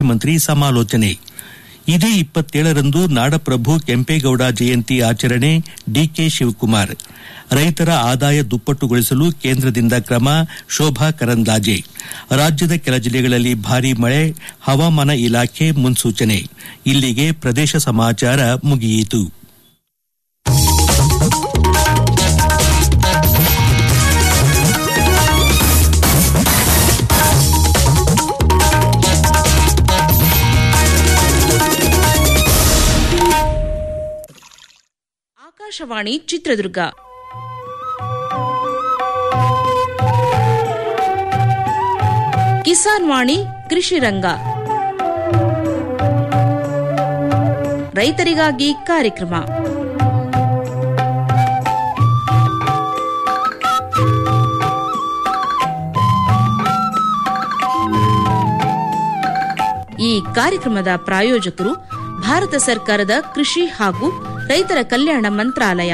ಮುಖ್ಯಮಂತ್ರಿ ಸಮಾಲೋಚನೆ ಇದೇ ಇಪ್ಪತ್ತೇಳರಂದು ನಾಡಪ್ರಭು ಕೆಂಪೇಗೌಡ ಜಯಂತಿ ಆಚರಣೆ ಡಿಕೆ ಶಿವಕುಮಾರ್ ರೈತರ ಆದಾಯ ದುಪ್ಪಟ್ಟುಗೊಳಿಸಲು ಕೇಂದ್ರದಿಂದ ಕ್ರಮ ಶೋಭಾ ಕರಂದ್ಲಾಜೆ ರಾಜ್ಯದ ಕೆಲ ಜಿಲ್ಲೆಗಳಲ್ಲಿ ಭಾರೀ ಮಳೆ ಹವಾಮಾನ ಇಲಾಖೆ ಮುನ್ಸೂಚನೆ ಇಲ್ಲಿಗೆ ಪ್ರದೇಶ ಸಮಾಚಾರ ಮುಗಿಯಿತು ಆಕಾಶವಾಣಿ ಚಿತ್ರದುರ್ಗ ಕಿಸಾನ್ ವಾಣಿ ಕೃಷಿ ರಂಗ ರೈತರಿಗಾಗಿ ಕಾರ್ಯಕ್ರಮ ಈ ಕಾರ್ಯಕ್ರಮದ ಪ್ರಾಯೋಜಕರು ಭಾರತ ಸರ್ಕಾರದ ಕೃಷಿ ಹಾಗೂ ರೈತರ ಕಲ್ಯಾಣ ಮಂತ್ರಾಲಯ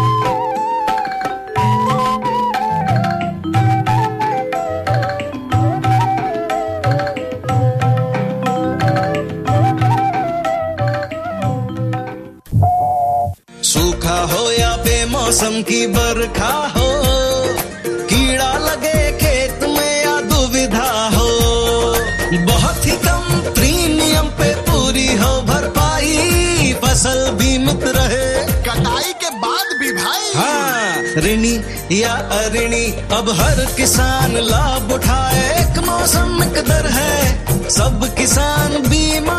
सूखा हो या बेमौसम की बरखा हो कीड़ा लगे खेत में या दुविधा हो बहुत ही कम प्रीमियम पे पूरी हो भरपाई फसल बीमित रहे कटाई के बाद भी भाई हाँ ऋणी या अऋणी अब हर किसान लाभ उठाए एक मौसम एक दर है सब किसान बीमा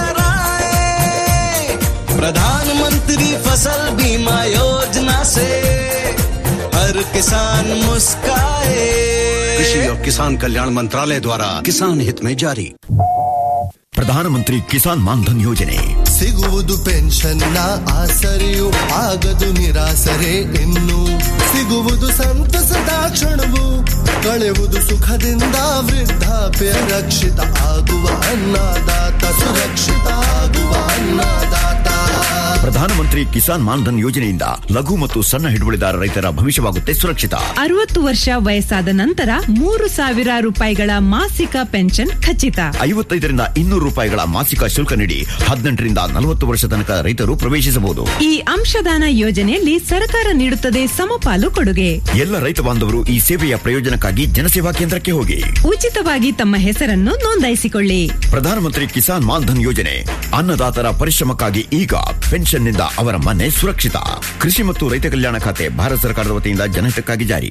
कराए प्रधानमंत्री फसल बीमा योजना से हर किसान मुस्काए कृषि और किसान कल्याण मंत्रालय द्वारा किसान हित में जारी ಪ್ರಧಾನಮಂತ್ರಿ ಕಿಸಾನ್ ಮಾನ್ಧನ್ ಯೋಜನೆ ಸಿಗುವುದು ಪೆನ್ಷನ್ನ ಆಸರೆಯು ಆಗದು ನಿರಾಸರೆ ಇನ್ನು ಸಿಗುವುದು ಸಂತಸದ ಕ್ಷಣವು ಕಳೆಯುವುದು ಸುಖದಿಂದ ವೃದ್ಧಾಪ್ಯ ರಕ್ಷಿತ ಆಗುವ ಅನ್ನದಾತ ಸುರಕ್ಷಿತ ಆಗುವ ಅನ್ನದಾತ ಪ್ರಧಾನಮಂತ್ರಿ ಕಿಸಾನ್ ಮಾನ್ಧನ್ ಯೋಜನೆಯಿಂದ ಲಘು ಮತ್ತು ಸಣ್ಣ ಹಿಡುವಳಿದಾರ ರೈತರ ಭವಿಷ್ಯವಾಗುತ್ತೆ ಸುರಕ್ಷಿತ ಅರವತ್ತು ವರ್ಷ ವಯಸ್ಸಾದ ನಂತರ ಮೂರು ಸಾವಿರ ರೂಪಾಯಿಗಳ ಮಾಸಿಕ ಪೆನ್ಷನ್ ಖಚಿತ ಐವತ್ತೈದರಿಂದ ಇನ್ನೂರು ರೂಪಾಯಿಗಳ ಮಾಸಿಕ ಶುಲ್ಕ ನೀಡಿ ಹದಿನೆಂಟರಿಂದ ನಲವತ್ತು ವರ್ಷ ತನಕ ರೈತರು ಪ್ರವೇಶಿಸಬಹುದು ಈ ಅಂಶದಾನ ಯೋಜನೆಯಲ್ಲಿ ಸರ್ಕಾರ ನೀಡುತ್ತದೆ ಸಮಪಾಲು ಕೊಡುಗೆ ಎಲ್ಲ ರೈತ ಬಾಂಧವರು ಈ ಸೇವೆಯ ಪ್ರಯೋಜನಕ್ಕಾಗಿ ಜನಸೇವಾ ಕೇಂದ್ರಕ್ಕೆ ಹೋಗಿ ಉಚಿತವಾಗಿ ತಮ್ಮ ಹೆಸರನ್ನು ನೋಂದಾಯಿಸಿಕೊಳ್ಳಿ ಪ್ರಧಾನಮಂತ್ರಿ ಕಿಸಾನ್ ಮಾನ್ಧನ್ ಯೋಜನೆ ಅನ್ನದಾತರ ಪರಿಶ್ರಮಕ್ಕಾಗಿ ಈಗ ಪೆನ್ಷನ್ನಿಂದ ಅವರ ಮನೆ ಸುರಕ್ಷಿತ ಕೃಷಿ ಮತ್ತು ರೈತ ಕಲ್ಯಾಣ ಖಾತೆ ಭಾರತ ಸರ್ಕಾರದ ವತಿಯಿಂದ ಜನಹಿತಕ್ಕಾಗಿ ಜಾರಿ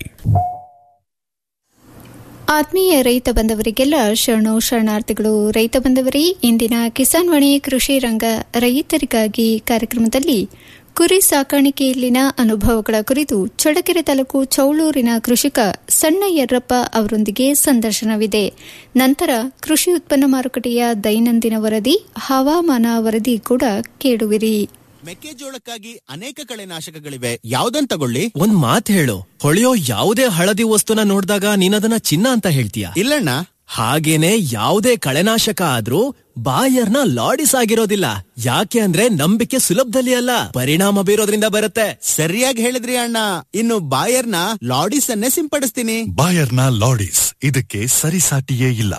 ಆತ್ಮೀಯ ರೈತ ಬಂದವರಿಗೆಲ್ಲ ಶರಣು ಶರಣಾರ್ಥಿಗಳು ರೈತ ಬಂದವರೇ ಇಂದಿನ ಕಿಸಾನ್ ವಾಣಿ ಕೃಷಿ ರಂಗ ರೈತರಿಗಾಗಿ ಕಾರ್ಯಕ್ರಮದಲ್ಲಿ ಕುರಿ ಸಾಕಾಣಿಕೆಯಲ್ಲಿನ ಅನುಭವಗಳ ಕುರಿತು ಚಳ್ಳಕೆರೆ ತಾಲೂಕು ಚೌಳೂರಿನ ಕೃಷಿಕ ಸಣ್ಣ ಯರ್ರಪ್ಪ ಅವರೊಂದಿಗೆ ಸಂದರ್ಶನವಿದೆ ನಂತರ ಕೃಷಿ ಉತ್ಪನ್ನ ಮಾರುಕಟ್ಟೆಯ ದೈನಂದಿನ ವರದಿ ಹವಾಮಾನ ವರದಿ ಕೂಡ ಕೇಳುವಿರಿ ಮೆಕ್ಕೆಜೋಳಕ್ಕಾಗಿ ಅನೇಕ ಕಳೆನಾಶಕಗಳಿವೆ ಯಾವ್ದನ್ ತಗೊಳ್ಳಿ ಒಂದ್ ಮಾತ್ ಹೇಳು ಹೊಳೆಯೋ ಯಾವುದೇ ಹಳದಿ ವಸ್ತುನ ನೋಡಿದಾಗ ನೀನದನ್ನ ಚಿನ್ನ ಅಂತ ಹೇಳ್ತೀಯ ಇಲ್ಲಣ್ಣ ಹಾಗೇನೆ ಯಾವುದೇ ಕಳೆನಾಶಕ ಆದ್ರೂ ಬಾಯರ್ನ ಲಾಡಿಸ್ ಆಗಿರೋದಿಲ್ಲ ಯಾಕೆ ಅಂದ್ರೆ ನಂಬಿಕೆ ಸುಲಭದಲ್ಲಿ ಅಲ್ಲ ಪರಿಣಾಮ ಬೀರೋದ್ರಿಂದ ಬರುತ್ತೆ ಸರಿಯಾಗಿ ಹೇಳಿದ್ರಿ ಅಣ್ಣ ಇನ್ನು ಬಾಯರ್ನ ಲಾಡಿಸ್ ಅನ್ನೇ ಸಿಂಪಡಿಸ್ತೀನಿ ಬಾಯರ್ನ ಲಾಡಿಸ್ ಇದಕ್ಕೆ ಸರಿಸಾಟಿಯೇ ಇಲ್ಲ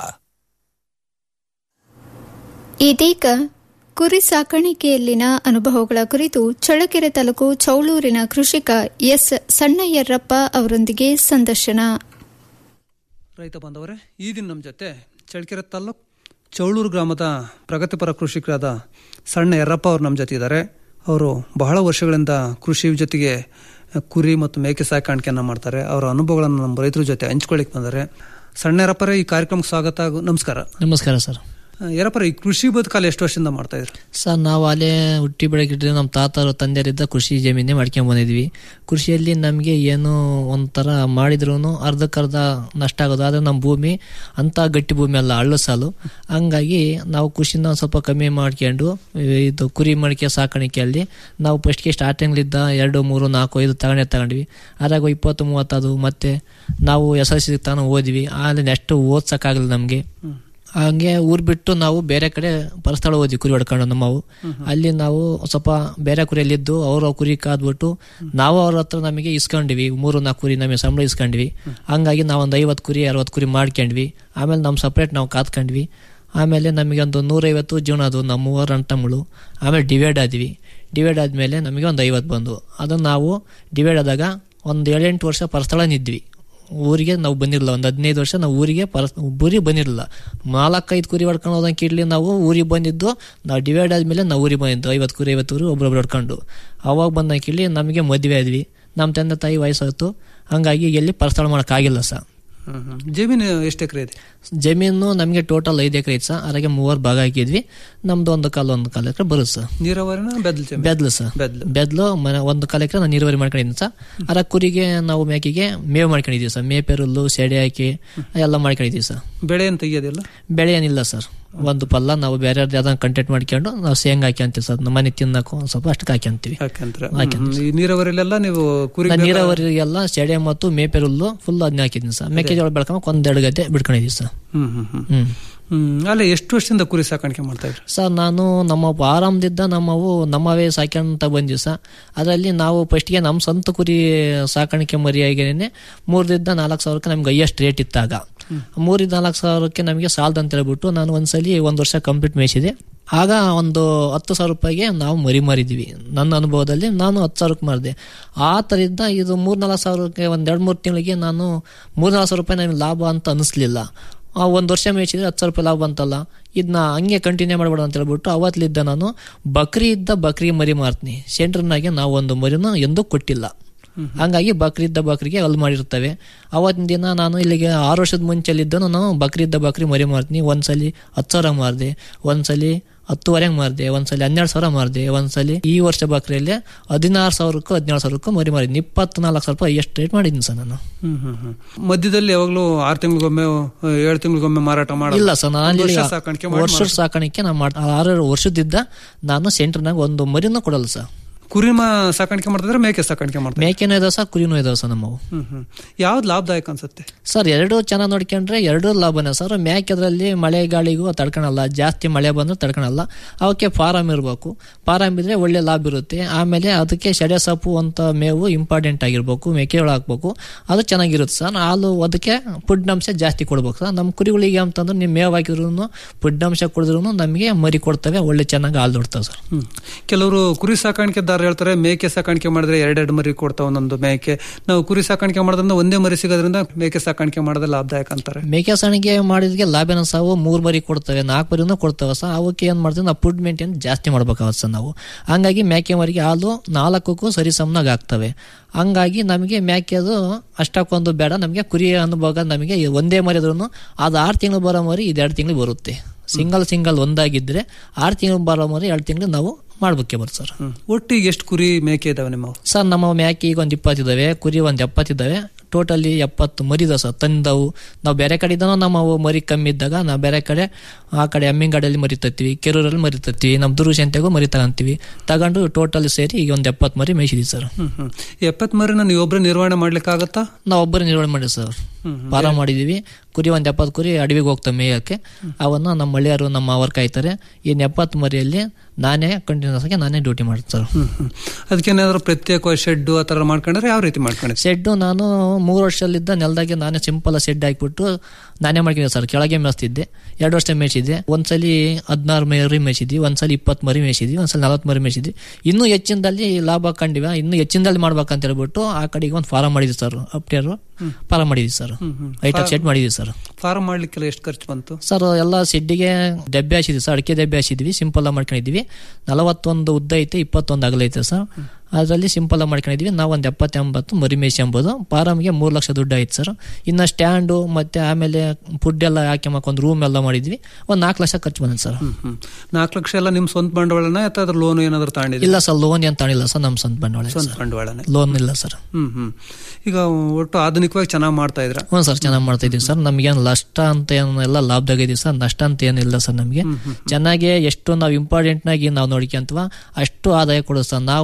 ಇದೀಗ ಕುರಿ ಸಾಕಾಣಿಕೆಯಲ್ಲಿನ ಅನುಭವಗಳ ಕುರಿತು ಚಳ್ಳಕೆರೆ ತಾಲೂಕು ಚೌಳೂರಿನ ಕೃಷಿಕ ಎಸ್ ಸಣ್ಣಯ್ಯರಪ್ಪ ಅವರೊಂದಿಗೆ ಸಂದರ್ಶನ ರೈತ ಬಾಂಧವರೇ ಈ ದಿನ ನಮ್ಮ ಜೊತೆ ಚಳ್ಳಕೆರೆ ತಾಲ್ಲೂಕು ಚೌಳೂರು ಗ್ರಾಮದ ಪ್ರಗತಿಪರ ಕೃಷಿಕರಾದ ಸಣ್ಣ ಯರ್ರಪ್ಪ ಅವರು ನಮ್ಮ ಜೊತೆ ಇದ್ದಾರೆ ಅವರು ಬಹಳ ವರ್ಷಗಳಿಂದ ಕೃಷಿ ಜೊತೆಗೆ ಕುರಿ ಮತ್ತು ಮೇಕೆ ಸಾಕಾಣಿಕೆಯನ್ನು ಮಾಡ್ತಾರೆ ಅವರ ಅನುಭವಗಳನ್ನು ನಮ್ಮ ರೈತರ ಜೊತೆ ಹಂಚ್ಕೊಳ್ಳಿಕ್ಕೆ ಬಂದರೆ ಸಣ್ಣ ಯರಪ್ಪರೇ ಈ ಕಾರ್ಯಕ್ರಮಕ್ಕೆ ಸ್ವಾಗತ ನಮಸ್ಕಾರ ನಮಸ್ಕಾರ ಸರ್ ಯರಪ್ಪರ ಈ ಕೃಷಿ ಬದುಕಲ್ಲಿ ಎಷ್ಟು ವರ್ಷದಿಂದ ಮಾಡ್ತಾ ಇದ್ರು ಸರ್ ನಾವು ಅಲ್ಲೇ ಹುಟ್ಟಿ ಬೆಳಗಿದ್ರೆ ನಮ್ಮ ತಾತರು ತಂದೆಯರಿದ್ದ ಕೃಷಿ ಜಮೀನೇ ಮಾಡ್ಕೊಂಡ್ ಬಂದಿದ್ವಿ ಕೃಷಿಯಲ್ಲಿ ನಮಗೆ ಏನು ಒಂಥರ ಮಾಡಿದ್ರು ಅರ್ಧಕ್ಕರ್ಧ ನಷ್ಟ ಆಗೋದು ಆದರೆ ನಮ್ಮ ಭೂಮಿ ಅಂತ ಗಟ್ಟಿ ಭೂಮಿ ಅಲ್ಲ ಹಳ್ಳು ಸಾಲು ಹಂಗಾಗಿ ನಾವು ಕೃಷಿನ ಸ್ವಲ್ಪ ಕಮ್ಮಿ ಮಾಡ್ಕೊಂಡು ಇದು ಕುರಿ ಮಡಿಕೆ ಸಾಕಾಣಿಕೆಯಲ್ಲಿ ನಾವು ಫಸ್ಟ್ಗೆ ಸ್ಟಾರ್ಟಿಂಗ್ಲಿದ್ದ ಎರಡು ಮೂರು ನಾಲ್ಕು ಐದು ತಗೊಂಡೇ ತಗೊಂಡ್ವಿ ಅದ್ರಾಗ ಇಪ್ಪತ್ತು ಮೂವತ್ತದು ಮತ್ತೆ ನಾವು ಎಸ್ ಎಲ್ ಸಿ ತಾನು ಓದ್ವಿ ಅಲ್ಲಿ ನೆಕ್ಸ್ಟ್ ಓದ್ಸಕ್ಕಾಗಲ್ಲ ನಮಗೆ ಹಂಗೆ ಊರ್ ಬಿಟ್ಟು ನಾವು ಬೇರೆ ಕಡೆ ಪರಸ್ಥಳ ಹೋದ್ವಿ ಕುರಿ ಹೊಡ್ಕೊಂಡು ನಮ್ಮವು ಅಲ್ಲಿ ನಾವು ಸ್ವಲ್ಪ ಬೇರೆ ಕುರಿಯಲ್ಲಿದ್ದು ಅವ್ರ ಕುರಿ ಕಾದ್ಬಿಟ್ಟು ನಾವು ಅವ್ರ ಹತ್ರ ನಮಗೆ ಇಸ್ಕೊಂಡಿವಿ ಮೂರು ನಾಲ್ಕು ಕುರಿ ನಮಗೆ ಸಂಬಳ ಇಸ್ಕೊಂಡ್ವಿ ಹಂಗಾಗಿ ನಾವು ಒಂದು ಐವತ್ತು ಕುರಿ ಅರವತ್ತು ಕುರಿ ಮಾಡ್ಕೊಂಡ್ವಿ ಆಮೇಲೆ ನಮ್ಮ ಸಪ್ರೇಟ್ ನಾವು ಕಾದ್ಕೊಂಡ್ವಿ ಆಮೇಲೆ ನಮಗೆ ಒಂದು ನೂರೈವತ್ತು ಜೀವನ ಅದು ನಮ್ಮ ಮೂವರು ಅಣ್ತಮ್ಮಳು ಆಮೇಲೆ ಡಿವೈಡ್ ಆದ್ವಿ ಡಿವೈಡ್ ಆದಮೇಲೆ ನಮಗೆ ಒಂದು ಐವತ್ತು ಬಂದು ಅದನ್ನು ನಾವು ಡಿವೈಡ್ ಆದಾಗ ಒಂದು ಏಳೆಂಟು ವರ್ಷ ಪರಸ್ಥಳನಿದ್ವಿ ಊರಿಗೆ ನಾವು ಬಂದಿರಲಿಲ್ಲ ಒಂದು ಹದಿನೈದು ವರ್ಷ ನಾವು ಊರಿಗೆ ಪರ ಊರಿಗೆ ಬಂದಿರಲಿಲ್ಲ ನಾಲ್ಕೈದು ಕುರಿ ಹೊಡ್ಕೊಂಡು ಹೋದಂಗೆ ಕಿಡ್ಲಿ ನಾವು ಊರಿಗೆ ಬಂದಿದ್ದು ನಾವು ಡಿವೈಡ್ ಆದಮೇಲೆ ನಾವು ಊರಿಗೆ ಬಂದಿದ್ದು ಐವತ್ತು ಕುರಿ ಐವತ್ತು ಊರು ಒಬ್ರೊಬ್ರು ಹೊಡ್ಕೊಂಡು ಅವಾಗ ಬಂದಂಗೆ ಕಿಡ್ಲಿ ನಮಗೆ ಮದುವೆ ಆದ್ವಿ ನಮ್ಮ ತಂದೆ ತಾಯಿ ವಯಸ್ಸಾಯ್ತು ಹಂಗಾಗಿ ಎಲ್ಲಿ ಪರಸ್ಥಳ ಮಾಡೋಕ್ಕಾಗಿಲ್ಲ ಸರ್ ಹ್ಮ್ ಹ್ಮ್. ಜಮೀನು ಎಷ್ಟು ಎಕರೆ ಇದೆ ಜಮೀನು ನಮಗೆ ಟೋಟಲ್ ಐದು ಎಕರೆ ಐತೆ ಸರ್ ಅದ್ರಾಗೆ ಮೂವರು ಭಾಗ ಹಾಕಿದ್ವಿ ನಮ್ದು ಒಂದು ಕಾಲು ಒಂದು ಕಾಲು ಎಕರೆ ಬರುತ್ತೆ ಸರ್ ನೀರಾವರಿನ ಬೆದ್ಲು ಜಮೀನು ಬೆದ್ಲು ಸರ್ ಬೆದ್ಲು ಬೆದ್ಲು ಮನೆ ಒಂದು ಕಾಲು ಎಕರೆ ನಾನು ನೀರಾವರಿ ಮಾಡ್ಕೊಂಡಿದ್ದೀನಿ ಸರ್ ಅದ್ರ ಕುರಿಗೆ ನಾವು ಮೇಕೆಗೆ ಮೇವು ಮಾಡ್ಕೊಂಡಿದ್ದೀವಿ ಸರ್ ಮೇಪೆರುಲ್ಲು ಸೆಡೆ ಹಾಕಿ ಎಲ್ಲ ಮಾಡ್ಕೊಂಡಿದ್ದೀವಿ ಸರ್ ಬೆಳೆ ಏನು ತೆಗಿಯೋದಿಲ್ಲ ಬೆಳೆ ಏನಿಲ್ಲ ಸರ್ ಒಂದು ಪಲ್ಲ ನಾವು ಬೇರೆ ಯಾವ್ದಾದ್ರು ಕಂಟೆಂಟ್ ಮಾಡ್ಕೊಂಡು ನಾವು ಶೇಂಗಾ ಹಾಕ್ಯಂತೀವಿ ಸರ್ ನಮ್ಮ ಮನೆ ತಿನ್ನಕ್ಕೂ ಒಂದು ಸ್ವಲ್ಪ ಅಷ್ಟಕ್ಕೆ ಹಾಕ್ಯಂತೀವಿ ಯಾಕಂದ್ರೆ ಹಾಕ್ಯಂತೀವಿ ಈ ನೀರಾವರಿಲೆಲ್ಲ ನೀವು ಕುರಿ ನಾನು ನೀರಾವರಿಗೆಲ್ಲ ಸೆಡೆ ಮತ್ತು ಮೇಪೆರುಲ್ಲು ಫುಲ್ ಅದನ್ನ ಹಾಕಿದ್ದೀನಿ ಸರ್ ಮೆಕ್ಕೆಜೋಳ ಬೆಳ್ಕೊಂಬ ಒಂದೆರಡು ಗದ್ದೆ ಬಿಡ್ಕೊಂಡಿದ್ದೀವಿ ಸರ್ ಹ್ಮ್ ಹ್ಮ್ ಹ್ಮ್ ಹ್ಮ್ ಹ್ಮ್ ಅಲ್ಲ ಎಷ್ಟು ವರ್ಷದಿಂದ ಕುರಿ ಸಾಕಾಣಿಕೆ ಮಾಡ್ತಾ ಇದ್ರಿ ಸರ್ ನಾನು ನಮ್ಮ ಆರಾಮದಿದ್ದ ನಮ್ಮವು ನಮ್ಮವೇ ಸಾಕ್ಯಂತ ಬಂದ್ವಿ ಸರ್ ಅದರಲ್ಲಿ ನಾವು ಫಸ್ಟ್ಗೆ ನಮ್ಮ ಸ್ವಂತ ಕುರಿ ಸಾಕಾಣಿಕೆ ಮರಿಯಾಗೇನೆ ಮೂರರಿಂದ ನಾಲ್ಕು ಸಾವಿರಕ್ಕೆ ನಮ್ಗೆ ಹೈಯೆಸ್ಟ್ ರೇಟ್ ಇತ್ತಾಗ ಮೂರಿಂದ ನಾಲ್ಕು ಸಾವಿರಕ್ಕೆ ನಮಗೆ ಸಾಲದ ಅಂತ ಹೇಳ್ಬಿಟ್ಟು ನಾನು ಒಂದ್ಸಲಿ ಒಂದು ವರ್ಷ ಕಂಪ್ಲೀಟ್ ಮೇಯಿಸಿದೆ ಆಗ ಒಂದು ಹತ್ತು ಸಾವಿರ ರೂಪಾಯಿಗೆ ನಾವು ಮರಿ ಮಾರಿದ್ವಿ ನನ್ನ ಅನುಭವದಲ್ಲಿ ನಾನು ಹತ್ತು ಸಾವಿರಕ್ಕೆ ಮಾರಿದೆ ಆ ಥರದಿಂದ ಇದು ಮೂರು ನಾಲ್ಕು ಸಾವಿರಕ್ಕೆ ಒಂದು ಎರಡು ಮೂರು ತಿಂಗಳಿಗೆ ನಾನು ಮೂರು ನಾಲ್ಕು ಸಾವಿರ ರೂಪಾಯಿ ನನಗೆ ಲಾಭ ಅಂತ ಅನಿಸ್ಲಿಲ್ಲ ಆ ಒಂದು ವರ್ಷ ಮೇಯಿಸಿದ್ರೆ ಹತ್ತು ಸಾವಿರ ರೂಪಾಯಿ ಲಾಭ ಬಂತಲ್ಲ ಇದನ್ನ ಹಂಗೆ ಕಂಟಿನ್ಯೂ ಮಾಡಬೇಡ ಅಂತ ಹೇಳ್ಬಿಟ್ಟು ಅವತ್ತಲಿದ್ದ ನಾನು ಬಕ್ರಿ ಇದ್ದ ಬಕ್ರಿ ಮರಿ ಮಾರ್ತೀನಿ ಸೆಂಟ್ರ್ನಾಗೆ ನಾವು ಒಂದು ಮರಿನ ಎಂದೂ ಕೊಟ್ಟಿಲ್ಲ ಹಂಗಾಗಿ ಬಕ್ರಿ ಇದ್ದ ಬಕ್ರಿಗೆ ಅಲ್ಲಿ ಮಾಡಿರ್ತವೆ ಅವತ್ತಿನ ದಿನ ನಾನು ಇಲ್ಲಿಗೆ ಆರು ವರ್ಷದ ಮುಂಚೆಲಿದ್ದ ನಾನು ಬಕ್ರಿ ಇದ್ದ ಬಕ್ರಿ ಮರಿ ಮಾರ್ತೀನಿ ಒಂದ್ಸಲಿ ಹತ್ತು ಸಾವಿರ ಮಾರಿದೆ ಒಂದ್ಸಲಿ ಹತ್ತುವರೆಗೆ ಮಾರಿದೆ ಒಂದ್ಸಲಿ ಹನ್ನೆರಡು ಸಾವಿರ ಮಾರಿದೆ ಒಂದ್ಸಲಿ ಈ ವರ್ಷ ಬಕ್ರಿಯಲ್ಲಿ ಹದಿನಾರು ಸಾವಿರಕ್ಕೂ ಹದಿನೇಳು ಸಾವಿರಕ್ಕೂ ಮರಿ ಮಾರಿದ್ದೀನಿ ಇಪ್ಪತ್ನಾಲ್ಕು ಸಾವಿರ ರೂಪಾಯಿ ಎಷ್ಟು ರೇಟ್ ಮಾಡಿದ್ದೀನಿ ಸರ್ ನಾನು ಹ್ಮ್ ಹ್ಮ್ ಹ್ಮ್ ಮಧ್ಯದಲ್ಲಿ ಯಾವಾಗ್ಲೂ ಆರು ತಿಂಗಳಿಗೊಮ್ಮೆ ಏಳು ತಿಂಗಳಿಗೊಮ್ಮೆ ಮಾರಾಟ ಮಾಡಲ್ಲ ಇಲ್ಲ ಸರ್ ನಾನು ಒಂದು ವರ್ಷ ಇಲ್ಲಿ ಸಾಕಾಣಿಕೆ ಮಾಡಿ ವರ್ಷದ ಸಾಕಾಣಿಕೆ ನಾನು ಮಾಡ್ ಆರು ವರ್ಷದಿದ್ದ ನಾನು ಸೆಂಟರ್ನಾಗ ಒಂದು ಮರಿನೂ ಕೊಡಲ್ಲ ಸರ್ ಕುರಿ ಮಾ ಸಾಕಾಣಿಕೆ ಮಾಡ್ತಿದ್ರೆ ಮೇಕೆ ಸಾಕಾಣಿಕೆ ಮಾಡ್ತಾರೆ ಮೇಕೆನೂ ಇದಾವೆ ಸರ್ ಕುರಿನೂ ಇದಾವೆ ಸರ್ ನಮ್ಮವು ಹ್ಮ್ ಹ್ಮ್ ಯಾವ್ದು ಲಾಭದಾಯಕ ಅನ್ಸುತ್ತೆ ಸರ್ ಎರಡು ಚೆನ್ನಾಗಿ ನೋಡ್ಕೊಂಡ್ರೆ ಎರಡೂ ಲಾಭನೇ ಸರ್ ಮೇಕೆದ್ರಲ್ಲಿ ಮಳೆ ಗಾಳಿಗೂ ತಡ್ಕೊಳಲ್ಲ ಜಾಸ್ತಿ ಮಳೆ ಬಂದ್ರೆ ತಡ್ಕೊಳಲ್ಲ ಅವಕ್ಕೆ ಫಾರಂ ಇರಬೇಕು ಫಾರಂ ಇದ್ರೆ ಒಳ್ಳೆ ಲಾಭ ಇರುತ್ತೆ ಆಮೇಲೆ ಅದಕ್ಕೆ ಸೆಡೆ ಸೊಪ್ಪು ಅಂತ ಮೇವು ಇಂಪಾರ್ಟೆಂಟ್ ಆಗಿರ್ಬೇಕು ಮೆಕ್ಕೆಜೋಳ ಹಾಕ್ಬೇಕು ಅದು ಚೆನ್ನಾಗಿರುತ್ತೆ ಸರ್ ಹಾಲು ಅದಕ್ಕೆ ಪುಡ್ಡಂಶ ಜಾಸ್ತಿ ಕೊಡ್ಬೇಕು ಸರ್ ನಮ್ಮ ಕುರಿಗಳಿಗೆ ಅಂತಂದ್ರೆ ನೀವು ಮೇವು ಹಾಕಿದ್ರು ಪುಡ್ಡಂಶ ಕುಡಿದ್ರು ನಮಗೆ ಮರಿ ಕೊಡ್ತವೆ ಒಳ್ಳೆ ಚೆನ್ನಾಗಿ ಹಾಲು ಕೊಡ್ತವೆ ಸರ್ ಹ್ಮ್ ಕೆಲವರು ಕುರಿ ಸಾಕಾಣಿಕೆದಾರ ಹೇಳ್ತಾರೆ ಮೇಕೆ ಸಾಕಾಣಿಕೆ ಮಾಡಿದ್ರೆ ಎರಡೆರಡು ಮರಿ ಕೊಡ್ತಾವ ಒಂದೊಂದು ಮೇಕೆ ನಾವು ಕುರಿ ಸಾಕಾಣಿಕೆ ಮಾಡೋದ್ರಿಂದ ಒಂದೇ ಮರಿ ಸಿಗೋದ್ರಿಂದ ಮೇಕೆ ಸಾಕಾಣಿಕೆ ಮಾಡೋದೇ ಲಾಭದಾಯಕ ಅಂತಾರೆ ಮೇಕೆ ಸಾಣಿಗೆ ಮಾಡಿದ್ಗೆ ಲಾಭನ ಸಾವು ಮೂರು ಮರಿ ಕೊಡ್ತವೆ ನಾಲ್ಕು ಮರಿನೂ ಕೊಡ್ತವೆ ಸರ್ ಅವಕ್ಕೆ ಏನು ಮಾಡ್ತೀವಿ ನಾವು ಫುಡ್ ಮೇಂಟೈನ್ ಜಾಸ್ತಿ ಮಾಡ್ಬೇಕಾಗುತ್ತೆ ಸರ್ ನಾವು ಹಂಗಾಗಿ ಮೇಕೆ ಮರಿಗೆ ಹಾಲು ನಾಲ್ಕಕ್ಕೂ ಸರಿ ಸಮನಾಗಿ ಆಗ್ತವೆ ಹಂಗಾಗಿ ನಮಗೆ ಮೇಕೆದು ಅಷ್ಟಕ್ಕೊಂದು ಬೇಡ ನಮಗೆ ಕುರಿ ಅನುಭವ ನಮಗೆ ಒಂದೇ ಮರಿದ್ರೂ ಅದು ಆರು ತಿಂಗಳು ಬರೋ ಮರಿ ಇದು ಎರಡು ತಿಂಗಳು ಬರುತ್ತೆ ಸಿಂಗಲ್ ಸಿಂಗಲ್ ಒಂದಾಗಿದ್ರೆ ಆರು ತಿಂಗಳು ಬರೋ ಮರಿ ಎರಡು ತಿಂಗಳು ನಾವು ಮಾಡ್ಬೇಕೆ ಬರುತ್ತೆ ಸರ್ ಒಟ್ಟಿಗೆ ಎಷ್ಟು ಕುರಿ ಮೇಕೆ ಇದಾವೆ ನಿಮ್ಮ ಸರ್ ನಮ್ಮ ಮ್ಯಾಕೆ ಈಗ ಒಂದು ಇಪ್ಪತ್ತಿದ್ದಾವೆ ಕುರಿ ಒಂದು ಎಪ್ಪತ್ತಿದ್ದಾವೆ ಟೋಟಲಿ ಎಪ್ಪತ್ತು ಮರಿದ ಸರ್ ತಂದವು ನಾವು ಬೇರೆ ಕಡೆ ಇದ್ದಾನೋ ನಮ್ಮ ಅವು ಮರಿ ಕಮ್ಮಿ ಇದ್ದಾಗ ನಾವು ಬೇರೆ ಕಡೆ ಆ ಕಡೆ ಎಮ್ಮಿಂಗಾಡಲ್ಲಿ ಮರಿ ತತ್ತೀವಿ ಕೆರೂರಲ್ಲಿ ಮರಿ ತತ್ತೀವಿ ನಮ್ಮ ದುರುಶಂತೆಗೂ ಮರಿ ತಗೊಂತೀವಿ ತಗೊಂಡು ಟೋಟಲ್ ಸೇರಿ ಈಗ ಒಂದು ಎಪ್ಪತ್ತು ಮರಿ ಮೇಯಿಸಿದ್ವಿ ಸರ್ ಹ್ಮ್ ಹ್ಮ್ ಎಪ್ಪತ್ ಮರಿನ ನೀವು ಒಬ್ರು ನಿರ್ವಹಣೆ ಮಾಡ್ಲಿಕ್ಕೆ ಆಗತ್ತಾ ನಾವು ಒಬ್ಬರು ನಿರ್ವಹಣೆ ಮಾಡಿ ಸರ್ ಪಾರ ಮಾಡಿದೀವಿ ಕುರಿ ಒಂದು ಎಪ್ಪತ್ತು ಕುರಿ ಅಡವಿಗೆ ಹೋಗ್ತವೆ ಮೇಯಕ್ಕೆ ಅವನ್ನ ನಮ್ಮ ಮಳೆಯರು ನಮ್ಮ ಅವ್ರ ಕಾಯ್ತಾರೆ ಇನ್ನು ಎಪ್ಪತ್ತು ಮರಿಯಲ್ಲಿ ನಾನೇ ಕಂಟಿನ್ಯೂಸ್ ಆಗಿ ನಾನೇ ಡ್ಯೂಟಿ ಮಾಡ್ತೀನಿ ಸರ್ ಹ್ಮ್ ಹ್ಮ್ ಅದಕ್ಕೇನಾದ್ರು ಪ್ರತ್ಯೇಕ ಶೆಡ್ ಆ ತರ ಮಾಡ್ಕೊಂಡ್ರೆ ಯಾವ ರೀತಿ ಮಾಡ್ಕೊಂಡ್ರೆ ಶೆಡ್ಡು ನಾನು ಮೂರು ವರ್ಷದಲ್ಲಿದ್ದ ನೆಲದಾಗೆ ನಾನೇ ಸಿಂಪಲ್ ಶೆಡ್ ಹಾಕ್ಬಿಟ್ಟು ನಾನೇ ಮಾಡ್ಕೊಂಡಿದ್ದೆ ಸರ್ ಕೆಳಗೆ ಮೇಯಿಸ್ತಿದ್ದೆ ಎರಡು ವರ್ಷ ಮೇಯಿಸಿದ್ದೆ ಒಂದ್ಸಲಿ ಹದಿನಾರು ಮರಿ ಮೇಯಿಸಿದ್ವಿ ಒಂದ್ಸಲಿ ಇಪ್ಪತ್ತು ಮರಿ ಮೇಯಿಸಿದ್ವಿ ಒಂದ್ಸಲಿ ನಲವತ್ತು ಮರಿ ಮೇಯಿಸಿದ್ವಿ ಇನ್ನೂ ಹೆಚ್ಚಿನದಲ್ಲಿ ಲಾಭ ಕಂಡಿವ ಇನ್ನೂ ಹೆಚ್ಚಿನದಲ್ಲಿ ಮಾಡ್ಬೇಕಂತ ಹೇಳ್ಬಿಟ್ಟು ಆ ಕಡೆಗೆ ಒಂದು ಫಾರಂ ಮಾಡಿದ್ವಿ ಸರ್ ಅಪ್ಟಿಯರು ಫಾರಂ ಮಾಡಿದ್ವಿ ಸರ್ ಐಟಕ್ ಶೆಡ್ ಮಾಡಿದ್ವಿ ಸರ್ ಫಾರ್ಮ್ ಮಾಡ್ಲಿಕ್ಕೆಲ್ಲ ಎಷ್ಟು ಖರ್ಚು ಬಂತು ಸರ್ ಎಲ್ಲ ಶೆಡ್ಡಿಗೆ ದೆಬ್ಬೆ ಹಾಸಿದ್ವಿ ಸರ್ ಅಡಿಕೆ ದೆಬ್ಬೆ ಹಾಸಿದ್ವಿ ಸಿಂಪಲ್ ಆಗಿ ಮಾಡ್ಕೊಂಡಿದ್ವಿ ನಲವತ್ತೊಂದು ಉದ್ದ ಐತೆ ಇಪ್ಪತ್ತೊಂದು ಅಗಲ ಐತೆ ಸರ್ ಅದರಲ್ಲಿ ಸಿಂಪಲ್ ಆಗಿ ಮಾಡ್ಕೊಂಡಿದ್ವಿ ನಾವು ಒಂದು ಎಪ್ಪತ್ತು ಎಂಬತ್ತು ಮರಿ ಮೇಯಿಸಿ ಎಂಬುದು ಫಾರಮ್ಗೆ ಮೂರು ಲಕ್ಷ ದುಡ್ಡು ಆಯ್ತು ಸರ್ ಇನ್ನು ಸ್ಟ್ಯಾಂಡು ಮತ್ತೆ ಆಮೇಲೆ ಫುಡ್ ಎಲ್ಲ ಹಾಕ್ಯಮಕ್ಕೆ ಒಂದು ರೂಮ್ ಎಲ್ಲ ಮಾಡಿದ್ವಿ ಒಂದು ನಾಲ್ಕು ಲಕ್ಷ ಖರ್ಚು ಬಂದಿದೆ ಸರ್ ಹ್ಮ್ ನಾಲ್ಕು ಲಕ್ಷ ಎಲ್ಲ ನಿಮ್ ಸ್ವಂತ ಬಂಡವಾಳನ ಅಥವಾ ಅದ್ರ ಲೋನ್ ಏನಾದ್ರು ತಗೊಂಡಿದ್ದೀರಾ ಇಲ್ಲ ಸರ್ ಲೋನ್ ಏನು ತಾಣಿಲ್ಲ ಸರ್ ನಮ್ಮ ಸ್ವಂತ ಬಂಡವಾಳ ಸ್ವಂತ ಬಂಡವಾಳನೇ ಲೋನ್ ಇಲ್ಲ ಸರ್ ಹ್ಮ್ ಹ್ಮ್ ಈಗ ಒಟ್ಟು ಆಧುನಿಕವಾಗಿ ಚೆನ್ನಾಗಿ ಮಾಡ್ತಾ ಇದ್ರ ಹ್ಞೂ ಸರ್ ಚೆನ್ನಾಗಿ ಮಾಡ್ತಾ ಇದೀವಿ ಸರ್ ನಮ್ಗೇನು ನಷ್ಟ ಅಂತ ಏನೆಲ್ಲ ಲಾಭದಾಗ ಇದೀವಿ ಸರ್ ನಷ್ಟ ಅಂತ ಏನಿಲ್ಲ ಸರ್ ನಮಗೆ ಚೆನ್ನಾಗಿ ಎಷ್ಟು ನಾವು ಇಂಪಾರ್ಟೆಂಟ್ನಾಗಿ ನಾವು ನೋಡ್ಕೊಂತೀವ ಅಷ್ಟು ಆದಾಯ ಕೊಡುತ್ತೆ ಸರ್ ನಾವು ಯಾವಾಗ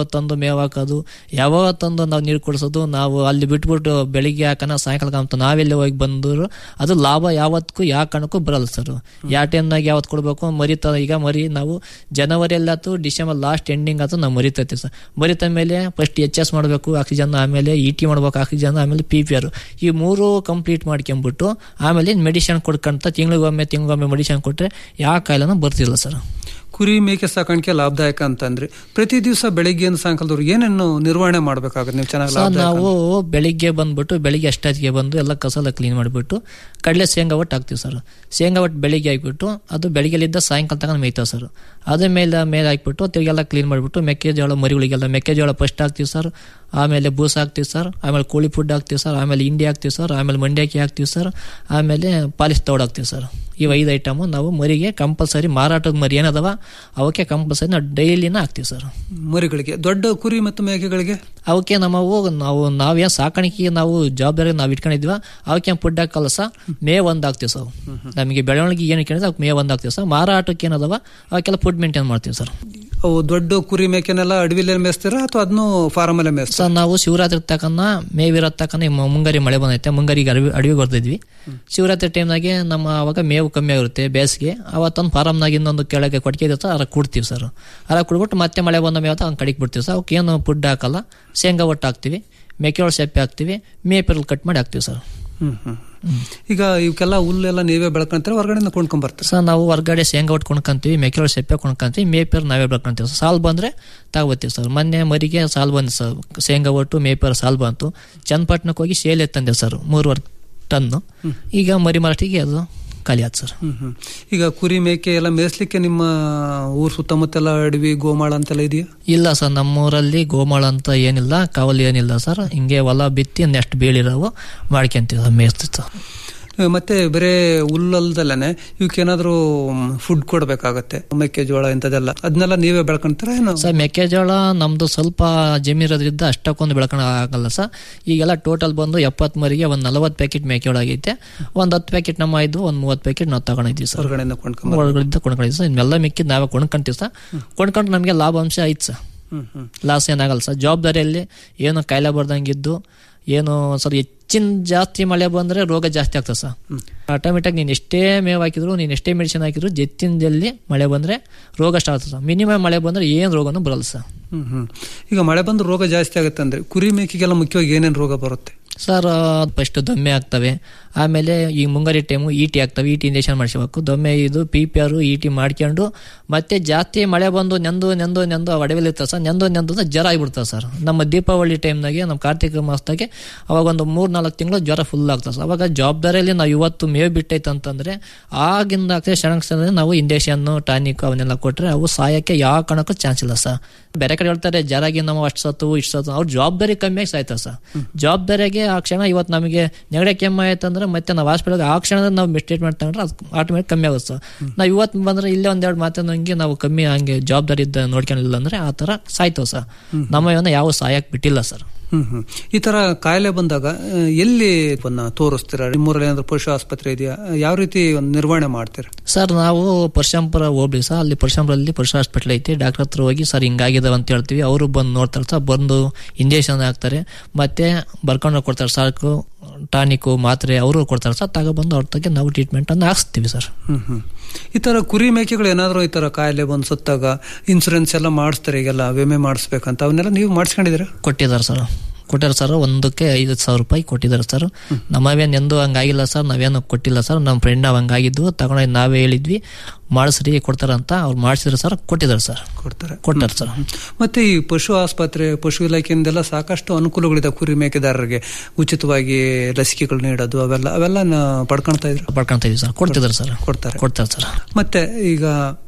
ತಂದು ಮೇವು ಹಾಕೋದು ಯಾವಾಗ ತಂದು ನಾವು ನೀರು ಕುಡಿಸೋದು ನಾವು ಅಲ್ಲಿ ಬಿಟ್ಬಿಟ್ಟು ಬೆಳಿಗ್ಗೆ ಹಾಕೋಣ ಸಾಯಂಕಾಲ ಅಂತ ನಾವೆಲ್ಲಿ ಹೋಗಿ ಬಂದ್ರು ಅದು ಲಾಭ ಯಾವತ್ತಕ್ಕೂ ಯಾವ ಕಾರಣಕ್ಕೂ ಬರಲ್ಲ ಸರ್ ಯಾವ ಟೈಮ್ನಾಗ ಯಾವತ್ತು ಕೊಡಬೇಕು ಮರಿತ ಈಗ ಮರಿ ನಾವು ಜನವರಿಯಲ್ಲಿ ಆಯ್ತು ಡಿಸೆಂಬರ್ ಲಾಸ್ಟ್ ಎಂಡಿಂಗ್ ಆಯ್ತು ನಾವು ಮರಿತೈತಿ ಸರ್ ಮರಿತ ಮೇಲೆ ಫಸ್ಟ್ ಎಚ್ ಎಸ್ ಮಾಡಬೇಕು ಆಕ್ಸಿಜನ್ ಆಮೇಲೆ ಇ ಟಿ ಮಾಡ್ಬೇಕು ಆಕ್ಸಿಜನ್ ಆಮೇಲೆ ಪಿ ಪಿ ಆರ್ ಈ ಮೂರು ಕಂಪ್ಲೀಟ್ ಮಾಡ್ಕೊಂಬಿಟ್ಟು ಆಮೇಲೆ ಮೆಡಿಸಿನ್ ಕೊಡ್ಕೊಂತ ತಿಂಗಳಿಗೊಮ್ಮೆ ತಿಂಗಳಿಗೊಮ್ಮೆ ಮೆಡಿಸಿನ್ ಕೊಟ್ಟರೆ ಯಾವ ಕಾಯಿಲೆನೂ ಬರ್ತಿಲ್ಲ ಸರ್ ಕುರಿ ಮೇಕೆ ಸಾಕಾಣಿಕೆ ಲಾಭದಾಯಕ ಅಂತಂದ್ರೆ ಪ್ರತಿ ದಿವಸ ಬೆಳಿಗ್ಗೆಯಿಂದ ಸಾಯಂಕಾಲದವ್ರು ಏನೇನು ನಿರ್ವಹಣೆ ಮಾಡ್ಬೇಕಾಗುತ್ತೆ ನೀವು ಚೆನ್ನಾಗಿ ಸರ್ ಲಾಭದಾಯಕ ನಾವು ಬೆಳಿಗ್ಗೆ ಬಂದ್ಬಿಟ್ಟು ಬೆಳಿಗ್ಗೆ ಅಷ್ಟೊತ್ತಿಗೆ ಬಂದು ಎಲ್ಲ ಕಸ ಎಲ್ಲ ಕ್ಲೀನ್ ಮಾಡಿಬಿಟ್ಟು ಕಡಲೆ ಶೇಂಗಾ ಒಟ್ಟು ಹಾಕ್ತೀವಿ ಸರ್ ಶೇಂಗಾ ಒಟ್ಟು ಬೆಳಿಗ್ಗೆ ಹಾಕ್ಬಿಟ್ಟು ಅದು ಬೆಳಿಗ್ಗೆಲಿದ್ದ ಸಾಯಂಕಾಲ ತನಕ ಮೇಯ್ತಾವೆ ಸರ್ ಅದ್ರ ಮೇಲೆ ಮೇಲೆ ಹಾಕ್ಬಿಟ್ಟು ತಿರುಗೆಲ್ಲ ಕ್ಲೀನ್ ಮಾಡಿಬಿಟ್ಟು ಮೆಕ್ಕೆಜೋಳ ಮರಿಗಳಿಗೆಲ್ಲ ಮೆಕ್ಕೆಜೋಳ ಫಸ್ಟ್ ಹಾಕ್ತೀವಿ ಸರ್ ಆಮೇಲೆ ಬೂಸ ಹಾಕ್ತೀವಿ ಸರ್ ಆಮೇಲೆ ಕೋಳಿ ಫುಡ್ ಹಾಕ್ತೀವಿ ಸರ್ ಆಮೇಲೆ ಇಂಡಿ ಹಾಕ್ತೀವಿ ಸರ್ ಆಮೇಲೆ ಮಂಡ್ಯಕ್ಕಿ ಹಾಕ್ತೀವಿ ಸರ್ ಆಮೇಲೆ ಪಾಲಿಸ್ ತೌಡ್ ಹಾಕ್ತೀವಿ ಸರ್ ಇವು ಐದು ಐಟಮು ನಾವು ಮರಿಗೆ ಕಂಪಲ್ಸರಿ ಮಾರಾಟದ ಮರಿ ಏನದವ ಅವಕ್ಕೆ ಕಂಪಲ್ಸರಿ ನಾವು ಡೈಲಿನ ಹಾಕ್ತೀವಿ ಸರ್ ಮರಿಗಳಿಗೆ ದೊಡ್ಡ ಕುರಿ ಮತ್ತು ಮೇಕೆಗಳಿಗೆ ಅವಕ್ಕೆ ನಮ್ಮವು ನಾವು ನಾವೇನು ಸಾಕಾಣಿಕೆ ನಾವು ಜವಾಬ್ದಾರಿ ನಾವು ಇಟ್ಕೊಂಡಿದ್ವಿ ಅವಕ್ಕೆ ಫುಡ್ ಹಾಕಲ್ಲ ಸರ್ ಮೇ ಒಂದು ಹಾಕ್ತೀವಿ ಸರ್ ನಮಗೆ ಬೆಳವಣಿಗೆ ಏನು ಕೇಳಿದ್ರೆ ಅವಕ್ಕೆ ಮೇ ಒಂದು ಹಾಕ್ತೀವಿ ಸರ್ ಮಾರಾಟಕ್ಕೆ ಏನದವ ಅವಕ್ಕೆಲ್ಲ ಫುಡ್ ಮೇಂಟೈನ್ ಮಾಡ್ತೀವಿ ಸರ್ ಅವು ದೊಡ್ಡ ಕುರಿ ಮೇಕೆನೆಲ್ಲ ಅಡವಿಲೇ ಮೇಯಿಸ್ತೀರಾ ಅಥವಾ ಅದನ್ನು ಫಾರಮ್ ಅಲ್ಲೇ ಮೇಯಿಸ್ತೀರಾ ಸರ್ ನಾವು ಶಿವರಾತ್ರಿ ತಕನ ಮೇವಿರೋ ತಕನ ಮುಂಗಾರಿ ಮಳೆ ಬಂದೈತೆ ಮುಂಗಾರಿಗೆ ಅಡವಿ ಅಡವಿ ಬರ್ತಿದ್ವಿ ಶಿವರಾತ್ರಿ ಟೈಮ್ನಾಗೆ ನಮ್ಮ ಅವಾಗ ಮೇವು ಕಮ್ಮಿ ಆಗಿರುತ್ತೆ ಬೇಸಿಗೆ ಅವತ್ತೊಂದು ಫಾರಮ್ನಾಗ ಇನ್ನೊಂದು ಕೆಳಗೆ ಕೊಟ್ಟಿಗೆ ಇರುತ್ತೆ ಅರ ಕೊಡ್ತೀವಿ ಸರ್ ಅರ ಕುಡ್ಬಿಟ್ಟು ಮತ್ತೆ ಮಳೆ ಬಂದ ಮೇವ ಹಂಗೆ ಕಡಿಗೆ ಬಿಡ್ತೀವಿ ಸರ್ ಅವಕ್ಕೆ ಏನು ಫುಡ್ ಹಾಕಲ್ಲ ಶೇಂಗಾ ಒಟ್ಟು ಹಾಕ್ತೀವಿ ಮೆಕ್ಕೆಜೋಳ ಸೆಪ್ಪೆ ಹಾಕ್ತೀವಿ ಮೇಪೆರಲ್ ಕಟ್ ಮಾಡಿ ಹಾಕ್ತೀವಿ ಸರ್ ಹ್ಮ್ ಹ್ಮ್ ಈಗ ಇವಕ್ಕೆಲ್ಲ ಹುಲ್ಲೆಲ್ಲ ನೀವೇ ಬೆಳ್ಕೊಂತೀರ ಹೊರಗಡೆಯಿಂದ ಕೊಂಡ್ಕೊಂಡ್ ಬರ್ತೀರ ಸರ್ ನಾವು ಹೊರಗಡೆ ಶೇಂಗಾ ಒಟ್ಟು ಕೊಂಡ್ಕೊಂತೀವಿ ಮೆಕ್ಕೆಜೋಳ ಸೆಪ್ಪೆ ಕೊಂಡ್ಕೊಂತೀವಿ ಮೇಪೇರ್ ನಾವೇ ಬೆಳ್ಕೊಂತೀವಿ ಸರ್ ಸಾಲ್ ಬಂದ್ರೆ ತಗೋತೀವಿ ಸರ್ ಮೊನ್ನೆ ಮರಿಗೆ ಸಾಲ್ ಬಂದು ಸರ್ ಶೇಂಗಾ ಒಟ್ಟು ಮೇಪೇರ್ ಸಾಲ್ ಬಂತು ಚನ್ನಪಟ್ಟಣಕ್ಕೆ ಹೋಗಿ ಸೇಲ್ ಎತ್ತಂದೆ ಸರ್ ಮೂರುವರೆ ಟನ್ನು ಈಗ ಮರಿ ಮಾರಾಟಿಗೆ ಅದು ಖಾಲಿ ಆಯ್ತು ಸರ್ ಹ್ಮ್ ಹ್ಮ್ ಈಗ ಕುರಿ ಮೇಕೆ ಎಲ್ಲ ಮೇಯಿಸ್ಲಿಕ್ಕೆ ನಿಮ್ಮ ಊರ್ ಸುತ್ತಮುತ್ತೆಲ್ಲ ಅಡವಿ ಗೋಮಾಳ ಅಂತೆಲ್ಲ ಇದೆಯಾ ಇಲ್ಲ ಸರ್ ನಮ್ಮೂರಲ್ಲಿ ಗೋಮಾಳ ಅಂತ ಏನಿಲ್ಲ ಕಾವಲಿ ಏನಿಲ್ಲ ಸರ್ ಹಿಂಗೆ ಹೊಲ ಬಿತ್ತಿ ನೆಕ್ಸ್ಟ್ ಬೀಳಿರೋವು ಮಾಡ್ಕೊಂತೀವಿ ಸರ್ ಮೇಯಿಸ್ತೀವಿ ಸರ್ ಆ, ಮತ್ತೆ ಬರೇ ಹುಲ್ಲಲ್ದಲ್ಲೇ ಇವಕ್ಕೇನಾದ್ರೂ ಫುಡ್ ಕೊಡ್ಬೇಕಾಗತ್ತೆ ಮೆಕ್ಕೆಜೋಳ ಇಂಥದ್ದೆಲ್ಲ ಅದನ್ನೆಲ್ಲ ನೀವೇ ಬೆಳ್ಕೊಂತೀರ ಏನು ಸರ್ ಮೆಕ್ಕೆಜೋಳ ನಮ್ದು ಸ್ವಲ್ಪ ಜಮೀನಿರೋದ್ರಿಂದ ಅಷ್ಟಕ್ಕೊಂದು ಬೆಳ್ಕೊಳ ಆಗಲ್ಲ ಸರ್ ಈಗೆಲ್ಲ ಟೋಟಲ್ ಬಂದು ಎಪ್ಪತ್ತು ಮರಿಗೆ ಒಂದು ನಲವತ್ತು ಪ್ಯಾಕೆಟ್ ಮೆಕ್ಕೆಜೋಳ ಆಗೈತೆ ಒಂದು ಹತ್ತು ಪ್ಯಾಕೆಟ್ ನಮ್ಮ ಇದ್ದು ಒಂದು ಮೂವತ್ತು ಪ್ಯಾಕೆಟ್ ನಾವು ತಗೊಂಡಿದ್ದೀವಿ ಸರ್ ಹೊರಗಡೆಯಿಂದ ಕೊಂಡ್ಕೊಂಡ್ ಹೊರಗಡೆಯಿಂದ ಕೊಂಡ್ಕೊಂಡಿದ್ದೀವಿ ಸರ್ ಇನ್ನೆಲ್ಲ ಮಿಕ್ಕಿದ್ ನಾವೇ ಕೊಂಡ್ಕೊಂತೀವಿ ಸರ್ ಕೊಂಡ್ಕೊಂಡು ನಮಗೆ ಲಾಭಾಂಶ ಐತೆ ಸರ್ ಹ್ಮ್ ಹ್ಮ್ ಲಾಸ್ ಏನಾಗಲ್ಲ ಸರ್ ಜವಾಬ್ದಾರಿಯಲ್ಲಿ ಏನು ಕಾಯಿಲೆ ಬರ್ದಂಗಿದ್ದು ಏನು ಸರ್ ಹೆಚ್ಚಿನ ಜಾಸ್ತಿ ಮಳೆ ಬಂದ್ರೆ ರೋಗ ಜಾಸ್ತಿ ಆಗ್ತದೆ ಸರ್ ಆಟೋಮೆಟಿಕ್ ನೀನು ಎಷ್ಟೇ ಮೇವು ಹಾಕಿದ್ರು ನೀನು ಎಷ್ಟೇ ಮೆಡಿಸಿನ್ ಹಾಕಿದ್ರು ಜತ್ತಿನದಲ್ಲಿ ಮಳೆ ಬಂದ್ರೆ ರೋಗ ಸ್ಟಾರ್ಟ್ ಆಗ್ತದೆ ಸರ್ ಮಿನಿಮಮ್ ಮಳೆ ಬಂದ್ರೆ ಏನು ರೋಗನೂ ಬರಲ್ಲ ಸರ್ ಹ್ಮ್ ಹ್ಮ್ ಈಗ ಮಳೆ ಬಂದು ರೋಗ ಜಾಸ್ತಿ ಆಗುತ್ತೆ ಅಂದ್ರೆ ಕುರಿ ಮೇಕೆಗೆಲ್ಲ ಮುಖ್ಯವಾಗಿ ಏನೇನು ರೋಗ ಬರುತ್ತೆ ಸರ್ ಫಸ್ಟ್ ದೊಮ್ಮೆ ಆಗ್ತವೆ ಆಮೇಲೆ ಈ ಮುಂಗಾರಿ ಟೈಮು ಇ ಟಿ ಆಗ್ತವೆ ಇ ಟಿ ಇಂಜೆಕ್ಷನ್ ಮಾಡಿಸ್ಬೇಕು ದೊಮ್ಮೆ ಇದು P P R E T ಮಾಡ್ಕೊಂಡು ಮತ್ತೆ ಜಾಸ್ತಿ ಮಳೆ ಬಂದು ನೆಂದು ನೆಂದು ನೆಂದು ಅಡವಿಲಿ ಇರ್ತದೆ ಸರ್ ನೆಂದು ನೆಂದು ಅಂದ್ರೆ ಜ್ವರ ಆಗಿಬಿಡ್ತದೆ ಸರ್ ನಮ್ಮ ದೀಪಾವಳಿ ಟೈಮ್ನಾಗೆ ನಮ್ಮ ಕಾರ್ತಿಕ ಮಾಸದಾಗೆ ಅವಾಗ ಒಂದು ಮೂರು ನಾಲ್ಕು ತಿಂಗಳು ಜ್ವರ ಫುಲ್ ಆಗ್ತದೆ ಸರ್ ಅವಾಗ ಜವಾಬ್ದಾರಿಯಲ್ಲಿ ನಾವು ಇವತ್ತು ಮೇವು ಬಿಟ್ಟೈತೆ ಅಂತಂದ್ರೆ ಆಗಿಂದ ಆಗ್ತದೆ ಕ್ಷಣ ನಾವು ಇಂಜೆಕ್ಷನ್ನು ಟಾನಿಕ್ ಅವನ್ನೆಲ್ಲ ಕೊಟ್ಟರೆ ಅವು ಸಾಯಕ್ಕೆ ಯಾವ ಕಾರಣಕ್ಕೂ ಚಾನ್ಸ್ ಇಲ್ಲ ಸರ್ ಬೇರೆ ಕಡೆ ಹೇಳ್ತಾರೆ ಜರಾಗಿ ನಾವು ಅಷ್ಟು ಸತ್ತು ಇಷ್ಟು ಸತ್ತು ಅವ್ರ ಜವಾಬ್ದಾರಿ ಕಮ್ಮಿಯಾಗಿ ಸಾಯ್ತಾರೆ ಸರ್ ಜವಾಬ್ದಾರಿಗೆ ಆ ಕ್ಷಣ ಇವತ್ತು ನಮಗೆ ನೆಗಡೆ ಕೆಮ್ಮು ಆಯ್ತು ಅಂದ್ರೆ ಮತ್ತೆ ನಾವು ಹಾಸ್ಪಿಟಲ್ಗೆ ಆ ಕ್ಷಣದ ನಾವು ಟ್ರೀಟ್ಮೆಂಟ್ ತಗೊಂಡ್ರೆ ಅದು ಆಟೋಮೆಟಿಕ್ ಕಮ್ಮಿ ಆಗುತ್ತೆ ಸರ್ ನಾವು ಇವತ್ತು ಬಂದ್ರೆ ಇಲ್ಲೇ ಒಂದೆರಡು ಮಾತಂದಂಗೆ ನಾವು ಕಮ್ಮಿ ಹಂಗೆ ಜವಾಬ್ದಾರಿ ಇದ್ದ ನೋಡ್ಕೊಂಡಿಲ್ಲ ಅಂದ್ರೆ ಆ ಥರ ಸಾಯ್ತವೆ ಸರ್ ನಮ್ಮ ಇವನ್ನ ಯಾವ ಸಾಯಕ್ಕೆ ಬಿಟ್ಟಿಲ್ಲ ಸರ್ ಹ್ಮ್ ಹ್ಮ್ ಈ ತರ ಕಾಯಿಲೆ ಬಂದಾಗ ಆ, ಎಲ್ಲಿ ಇವನ್ನ ತೋರಿಸ್ತೀರಾ ನಿಮ್ಮೂರಲ್ಲಿ ಏನಾದ್ರು ಪಶು ಆಸ್ಪತ್ರೆ ಇದೆಯಾ ಯಾವ ರೀತಿ ಒಂದು ನಿರ್ವಹಣೆ ಮಾಡ್ತೀರಾ ಸರ್ ನಾವು ಪರಶಂಪುರ ಹೋಗ್ಲಿ ಸರ್ ಅಲ್ಲಿ ಪರಶಂಪುರಲ್ಲಿ ಪಶು ಹಾಸ್ಪಿಟ್ಲ್ ಐತಿ ಡಾಕ್ಟರ್ ಹತ್ರ ಹೋಗಿ ಸರ್ ಹಿಂಗಾಗಿದಾವೆ ಅಂತ ಹೇಳ್ತೀವಿ ಅವರು ಬಂದು ನೋಡ್ತಾರೆ ಸರ್ ಬಂದು ಇಂಜೆಕ್ಷನ್ ಹಾಕ್ತಾರೆ ಮತ್ತೆ ಬರ್ಕೊಂಡು ಕೊಡ್ತಾರೆ ಸಾಕು ಟಾನಿಕು ಮಾತ್ರೆ ಅವರು ಕೊಡ್ತಾರೆ ಸರ್ ತಗೊಬಂದು ಅವ್ರ ತಗೆ ನಾವು ಟ್ರೀಟ್ಮೆಂಟ್ ಅನ್ನು ಹಾಕ್ಸ್ತೀವಿ ಸರ್ ಹ್ಮ್ ಹ್ಮ್ ಈ ತರ ಕುರಿ ಮೇಕೆಗಳು ಏನಾದ್ರು ಈ ತರ ಕಾಯಿಲೆ ಬಂದು ಸತ್ತಾಗ ಇನ್ಸೂರೆನ್ಸ್ ಎಲ್ಲ ಮಾಡಿಸ್ತಾರೆ ಈಗೆಲ್ಲ ವಿಮೆ ಮಾಡಿಸ್ಬೇಕಂತ ಅವನ್ನೆಲ್ಲ ನೀವು ಮಾಡಿಸ್ಕೊಂಡಿದ್ದೀರಾ ಕೊಟ್ಟಿದ್ದಾರೆ ಸರ್ ಕೊಟ್ಟಾರ ಸರ್ ಒಂದಕ್ಕೆ ಐದು ಸಾವಿರ ರೂಪಾಯಿ ಕೊಟ್ಟಿದ್ದಾರೆ ಸರ್ ನಮ್ಮವೇನು ಎಂದೂ ಹಂಗಾಗಿಲ್ಲ ಸರ್ ನಾವೇನು ಕೊಟ್ಟಿಲ್ಲ ಸರ್ ನಮ್ಮ ಫ್ರೆಂಡ್ ಅವ್ ಹಂಗಾಗಿದ್ವು ತಗೊಂಡು ನಾವೇ ಹೇಳಿದ್ವಿ ಮಾಡಿಸ್ರಿ ಕೊಡ್ತಾರಂತ ಅವ್ರು ಮಾಡಿಸಿದ್ರು ಸರ್ ಕೊಟ್ಟಿದ್ದಾರೆ ಸರ್ ಕೊಡ್ತಾರೆ ಕೊಟ್ಟಾರೆ ಸರ್ ಮತ್ತೆ ಈ ಪಶು ಆಸ್ಪತ್ರೆ ಪಶು ಇಲಾಖೆಯಿಂದೆಲ್ಲ ಸಾಕಷ್ಟು ಅನುಕೂಲಗಳಿದೆ ಕುರಿ ಮೇಕೆದಾರರಿಗೆ ಉಚಿತವಾಗಿ ಲಸಿಕೆಗಳು ನೀಡೋದು ಅವೆಲ್ಲ ಅವೆಲ್ಲ ನ- ಪಡ್ಕೊಳ್ತಾ ಇದ್ರು ಪಡ್ಕೊಂತ ಇದೀವಿ ಸರ್ ಕೊಡ್ತಿದ್ದಾರೆ ಸರ್ ಕೊಡ್ತಾರೆ ಕೊಡ್ತಾರೆ ಸರ್ ಮತ್ತೆ ಈಗ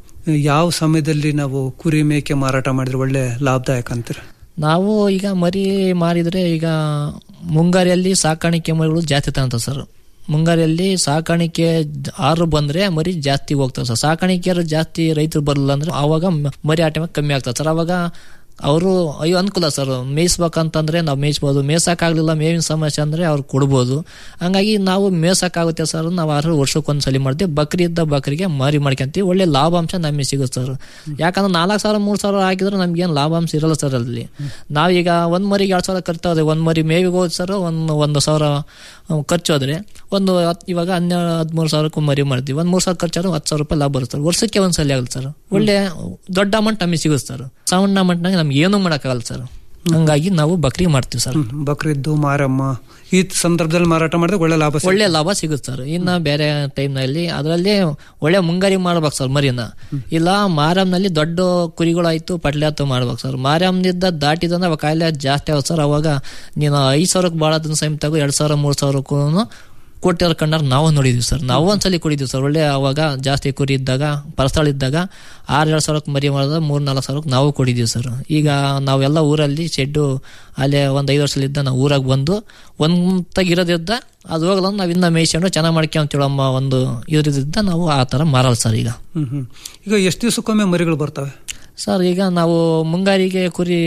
ಯಾವ ಸಮಯದಲ್ಲಿ ನಾವು ಕುರಿ ಮೇಕೆ ಮಾರಾಟ ಮಾಡಿದ್ರೆ ಒಳ್ಳೆ ಲಾಭದಾಯಕ ಅಂತೀರ ನಾವು ಈಗ ಮರಿ ಮಾರಿದ್ರೆ ಈಗ ಮುಂಗಾರಿಯಲ್ಲಿ ಸಾಕಾಣಿಕೆ ಮರಿಗಳು ಜಾಸ್ತಿ ತಗೊಂತ ಸರ್ ಮುಂಗಾರಿಯಲ್ಲಿ ಸಾಕಾಣಿಕೆ ಆರು ಬಂದ್ರೆ ಮರಿ ಜಾಸ್ತಿ ಹೋಗ್ತದೆ ಸರ್ ಸಾಕಾಣಿಕೆಯರು ಜಾಸ್ತಿ ರೈತರು ಬರಲ್ಲ ಅಂದ್ರೆ ಅವಾಗ ಮ- ಮರಿ ಆಟಮ ಕಮ್ಮಿ ಆಗ್ತದೆ ಸರ್ ಅವಾಗ ಅವರು ಅಯ್ಯೋ ಅನುಕೂಲ ಸರ್ ಮೇಯಿಸ್ಬೇಕಂತಂದ್ರೆ ನಾವು ಮೇಯಿಸ್ಬೋದು ಮೇಯ್ಸಕ್ಕಾಗಲಿಲ್ಲ ಮೇವಿನ ಸಮಸ್ಯೆ ಅಂದ್ರೆ ಅವ್ರು ಕೊಡ್ಬೋದು ಹಂಗಾಗಿ ನಾವು ಮೇಯ್ಸಕ್ಕಾಗುತ್ತೆ ಸರ್ ನಾವು ಆರು ವರ್ಷಕ್ಕೊಂದ್ಸಲಿ ಮಾಡ್ತೀವಿ ಬಕ್ರಿ ಇದ್ದ ಬಕ್ರಿಗೆ ಮಾರಿ ಮಾಡ್ಕೊಂತೀವಿ ಒಳ್ಳೆ ಲಾಭಾಂಶ ನಮಗೆ ಸಿಗುತ್ತೆ ಸರ್ ಯಾಕಂದ್ರೆ ನಾಲ್ಕು ಸಾವಿರ ಮೂರು ಸಾವಿರ ಹಾಕಿದ್ರೆ ನಮ್ಗೇನು ಲಾಭಾಂಶ ಇರಲ್ಲ ಸರ್ ಅಲ್ಲಿ ನಾವೀಗ ಒಂದ್ ಮರಿಗೆ ಎರಡು ಸಾವಿರ ಖರ್ಚು ಹೋದ್ರೆ ಒಂದ್ ಮರಿ ಮೇವಿಗೆ ಹೋದ್ ಸರ್ ಒಂದು ಒಂದು ಸಾವಿರ ಅಹ್, ಖರ್ಚು ಹೋದ್ರೆ ಒಂದು ಹತ್- ಇವಾಗ ಹನ್ನೆರಡು ಹದಿಮೂರು ಸಾವಿರಕ್ಕೂ ಮರಿ ಮಾಡ್ತೀವಿ ಒಂದು ಮೂರು ಸಾವಿರ ಖರ್ಚಾದ್ರೆ ಹತ್ತು ಸಾವಿರ ರೂಪಾಯಿ ಲಾಭ ಬರುತ್ತೆ ಸರ್ ವರ್ಷಕ್ಕೆ ಒಂದ್ಸಲಿ ಆಗುತ್ತೆ ಸರ್ ಒಳ್ಳೆ ದೊಡ್ಡ ಅಮೌಂಟ್ ನಮಗೆ ಸಿಗುತ್ತೆ ಸರ್ ಸಣ್ಣ ಅಮೌಂಟ್ನಾಗ ನಮ್ಗೆ ಏನೂ ಮಾಡೋಕ್ಕಾಗಲ್ಲ ಸರ್ ಹಂಗಾಗಿ ನಾವು ಬಕ್ರಿ ಮಾಡ್ತೀವಿ ಸರ್ ಬಕ್ರಿದ್ದು ಮಾರಮ್ಮ ಈ ಸಂದರ್ಭದಲ್ಲಿ ಮಾರಾಟ ಮಾಡಿದ್ರೆ ಒಳ್ಳೆ ಲಾಭ ಸಿಗುತ್ತೆ. ಒಳ್ಳೆ ಲಾಭ ಸಿಗುತ್ತೆ ಸರ್ ಇನ್ನ ಬೇರೆ ಟೈಮ್ನಲ್ಲಿ ಅದರಲ್ಲಿ ಒಳ್ಳೆ ಮುಂಗಾರಿ ಮಾಡ್ಬೇಕು ಸರ್ ಮರಿನ ಇಲ್ಲ ಮಾರಮ್ನಲ್ಲಿ ದೊಡ್ಡ ಕುರಿಗಳಾಯ್ತು ಪಟ್ಲೆ ಆಯ್ತು ಮಾಡ್ಬೇಕು ಸರ್ ಮಾರಮ್ನಿಂದ ದಾಟಿದಂದ್ರೆ ಅವಾಗ ಕಾಯಿಲೆ ಜಾಸ್ತಿ ಆಗುತ್ತೆ ಸರ್ ಅವಾಗ ನೀನು ಐದು ಸಾವಿರಕ್ಕೆ ಭಾಳ ದಿನ ಸೈಮ್ ತಗೋ ಎರಡು ಸಾವಿರ ಮೂರು ಸಾವಿರಕ್ಕೂ ಕೊಟ್ಟಿರೋ ಕಣ್ಣಾರ ನಾವು ನೋಡಿದ್ವಿ ಸರ್ ನಾವು ಒಂದ್ಸಲಿ ಕುಡಿದ್ವಿ ಸರ್ ಒಳ್ಳೆ ಅವಾಗ ಜಾಸ್ತಿ ಕುರಿ ಇದ್ದಾಗ ಪರಸ್ಥಳ ಇದ್ದಾಗ ಆರು ಏಳು ಸಾವಿರಕ್ಕೆ ಮರಿ ಮಾಡಿದ್ರೆ ಮೂರು ನಾಲ್ಕು ಸಾವಿರಕ್ಕೆ ನಾವು ಕೊಡಿದ್ವಿ ಸರ್ ಈಗ ನಾವೆಲ್ಲ ಊರಲ್ಲಿ ಶೆಡ್ಡು ಅಲ್ಲೇ ಒಂದು ಐದು ವರ್ಷಲಿದ್ದ ನಾವು ಊರಾಗ ಬಂದು ಒಂತಾಗಿರೋದಿದ್ದ ಅದು ಹೋಗಲ್ಲ ನಾವು ಇನ್ನ ಮೇಯ್ಸ್ಕೊಂಡು ಚೆನ್ನಾಗಿ ಮಾಡ್ಕೊಂತೀವಮ್ಮ ಒಂದು ಇದ್ರದಿಂದ ನಾವು ಆ ಥರ ಮಾರಲ್ಲ ಸರ್ ಈಗ ಹ್ಮ್ ಹ್ಮ್ ಈಗ ಎಷ್ಟು ದಿವಸಕ್ಕೊಮ್ಮೆ ಮರಿಗಳು ಬರ್ತವೆ ಸರ್ ಈಗ ನಾವು ಮುಂಗಾರಿಗೆ ಕುರಿ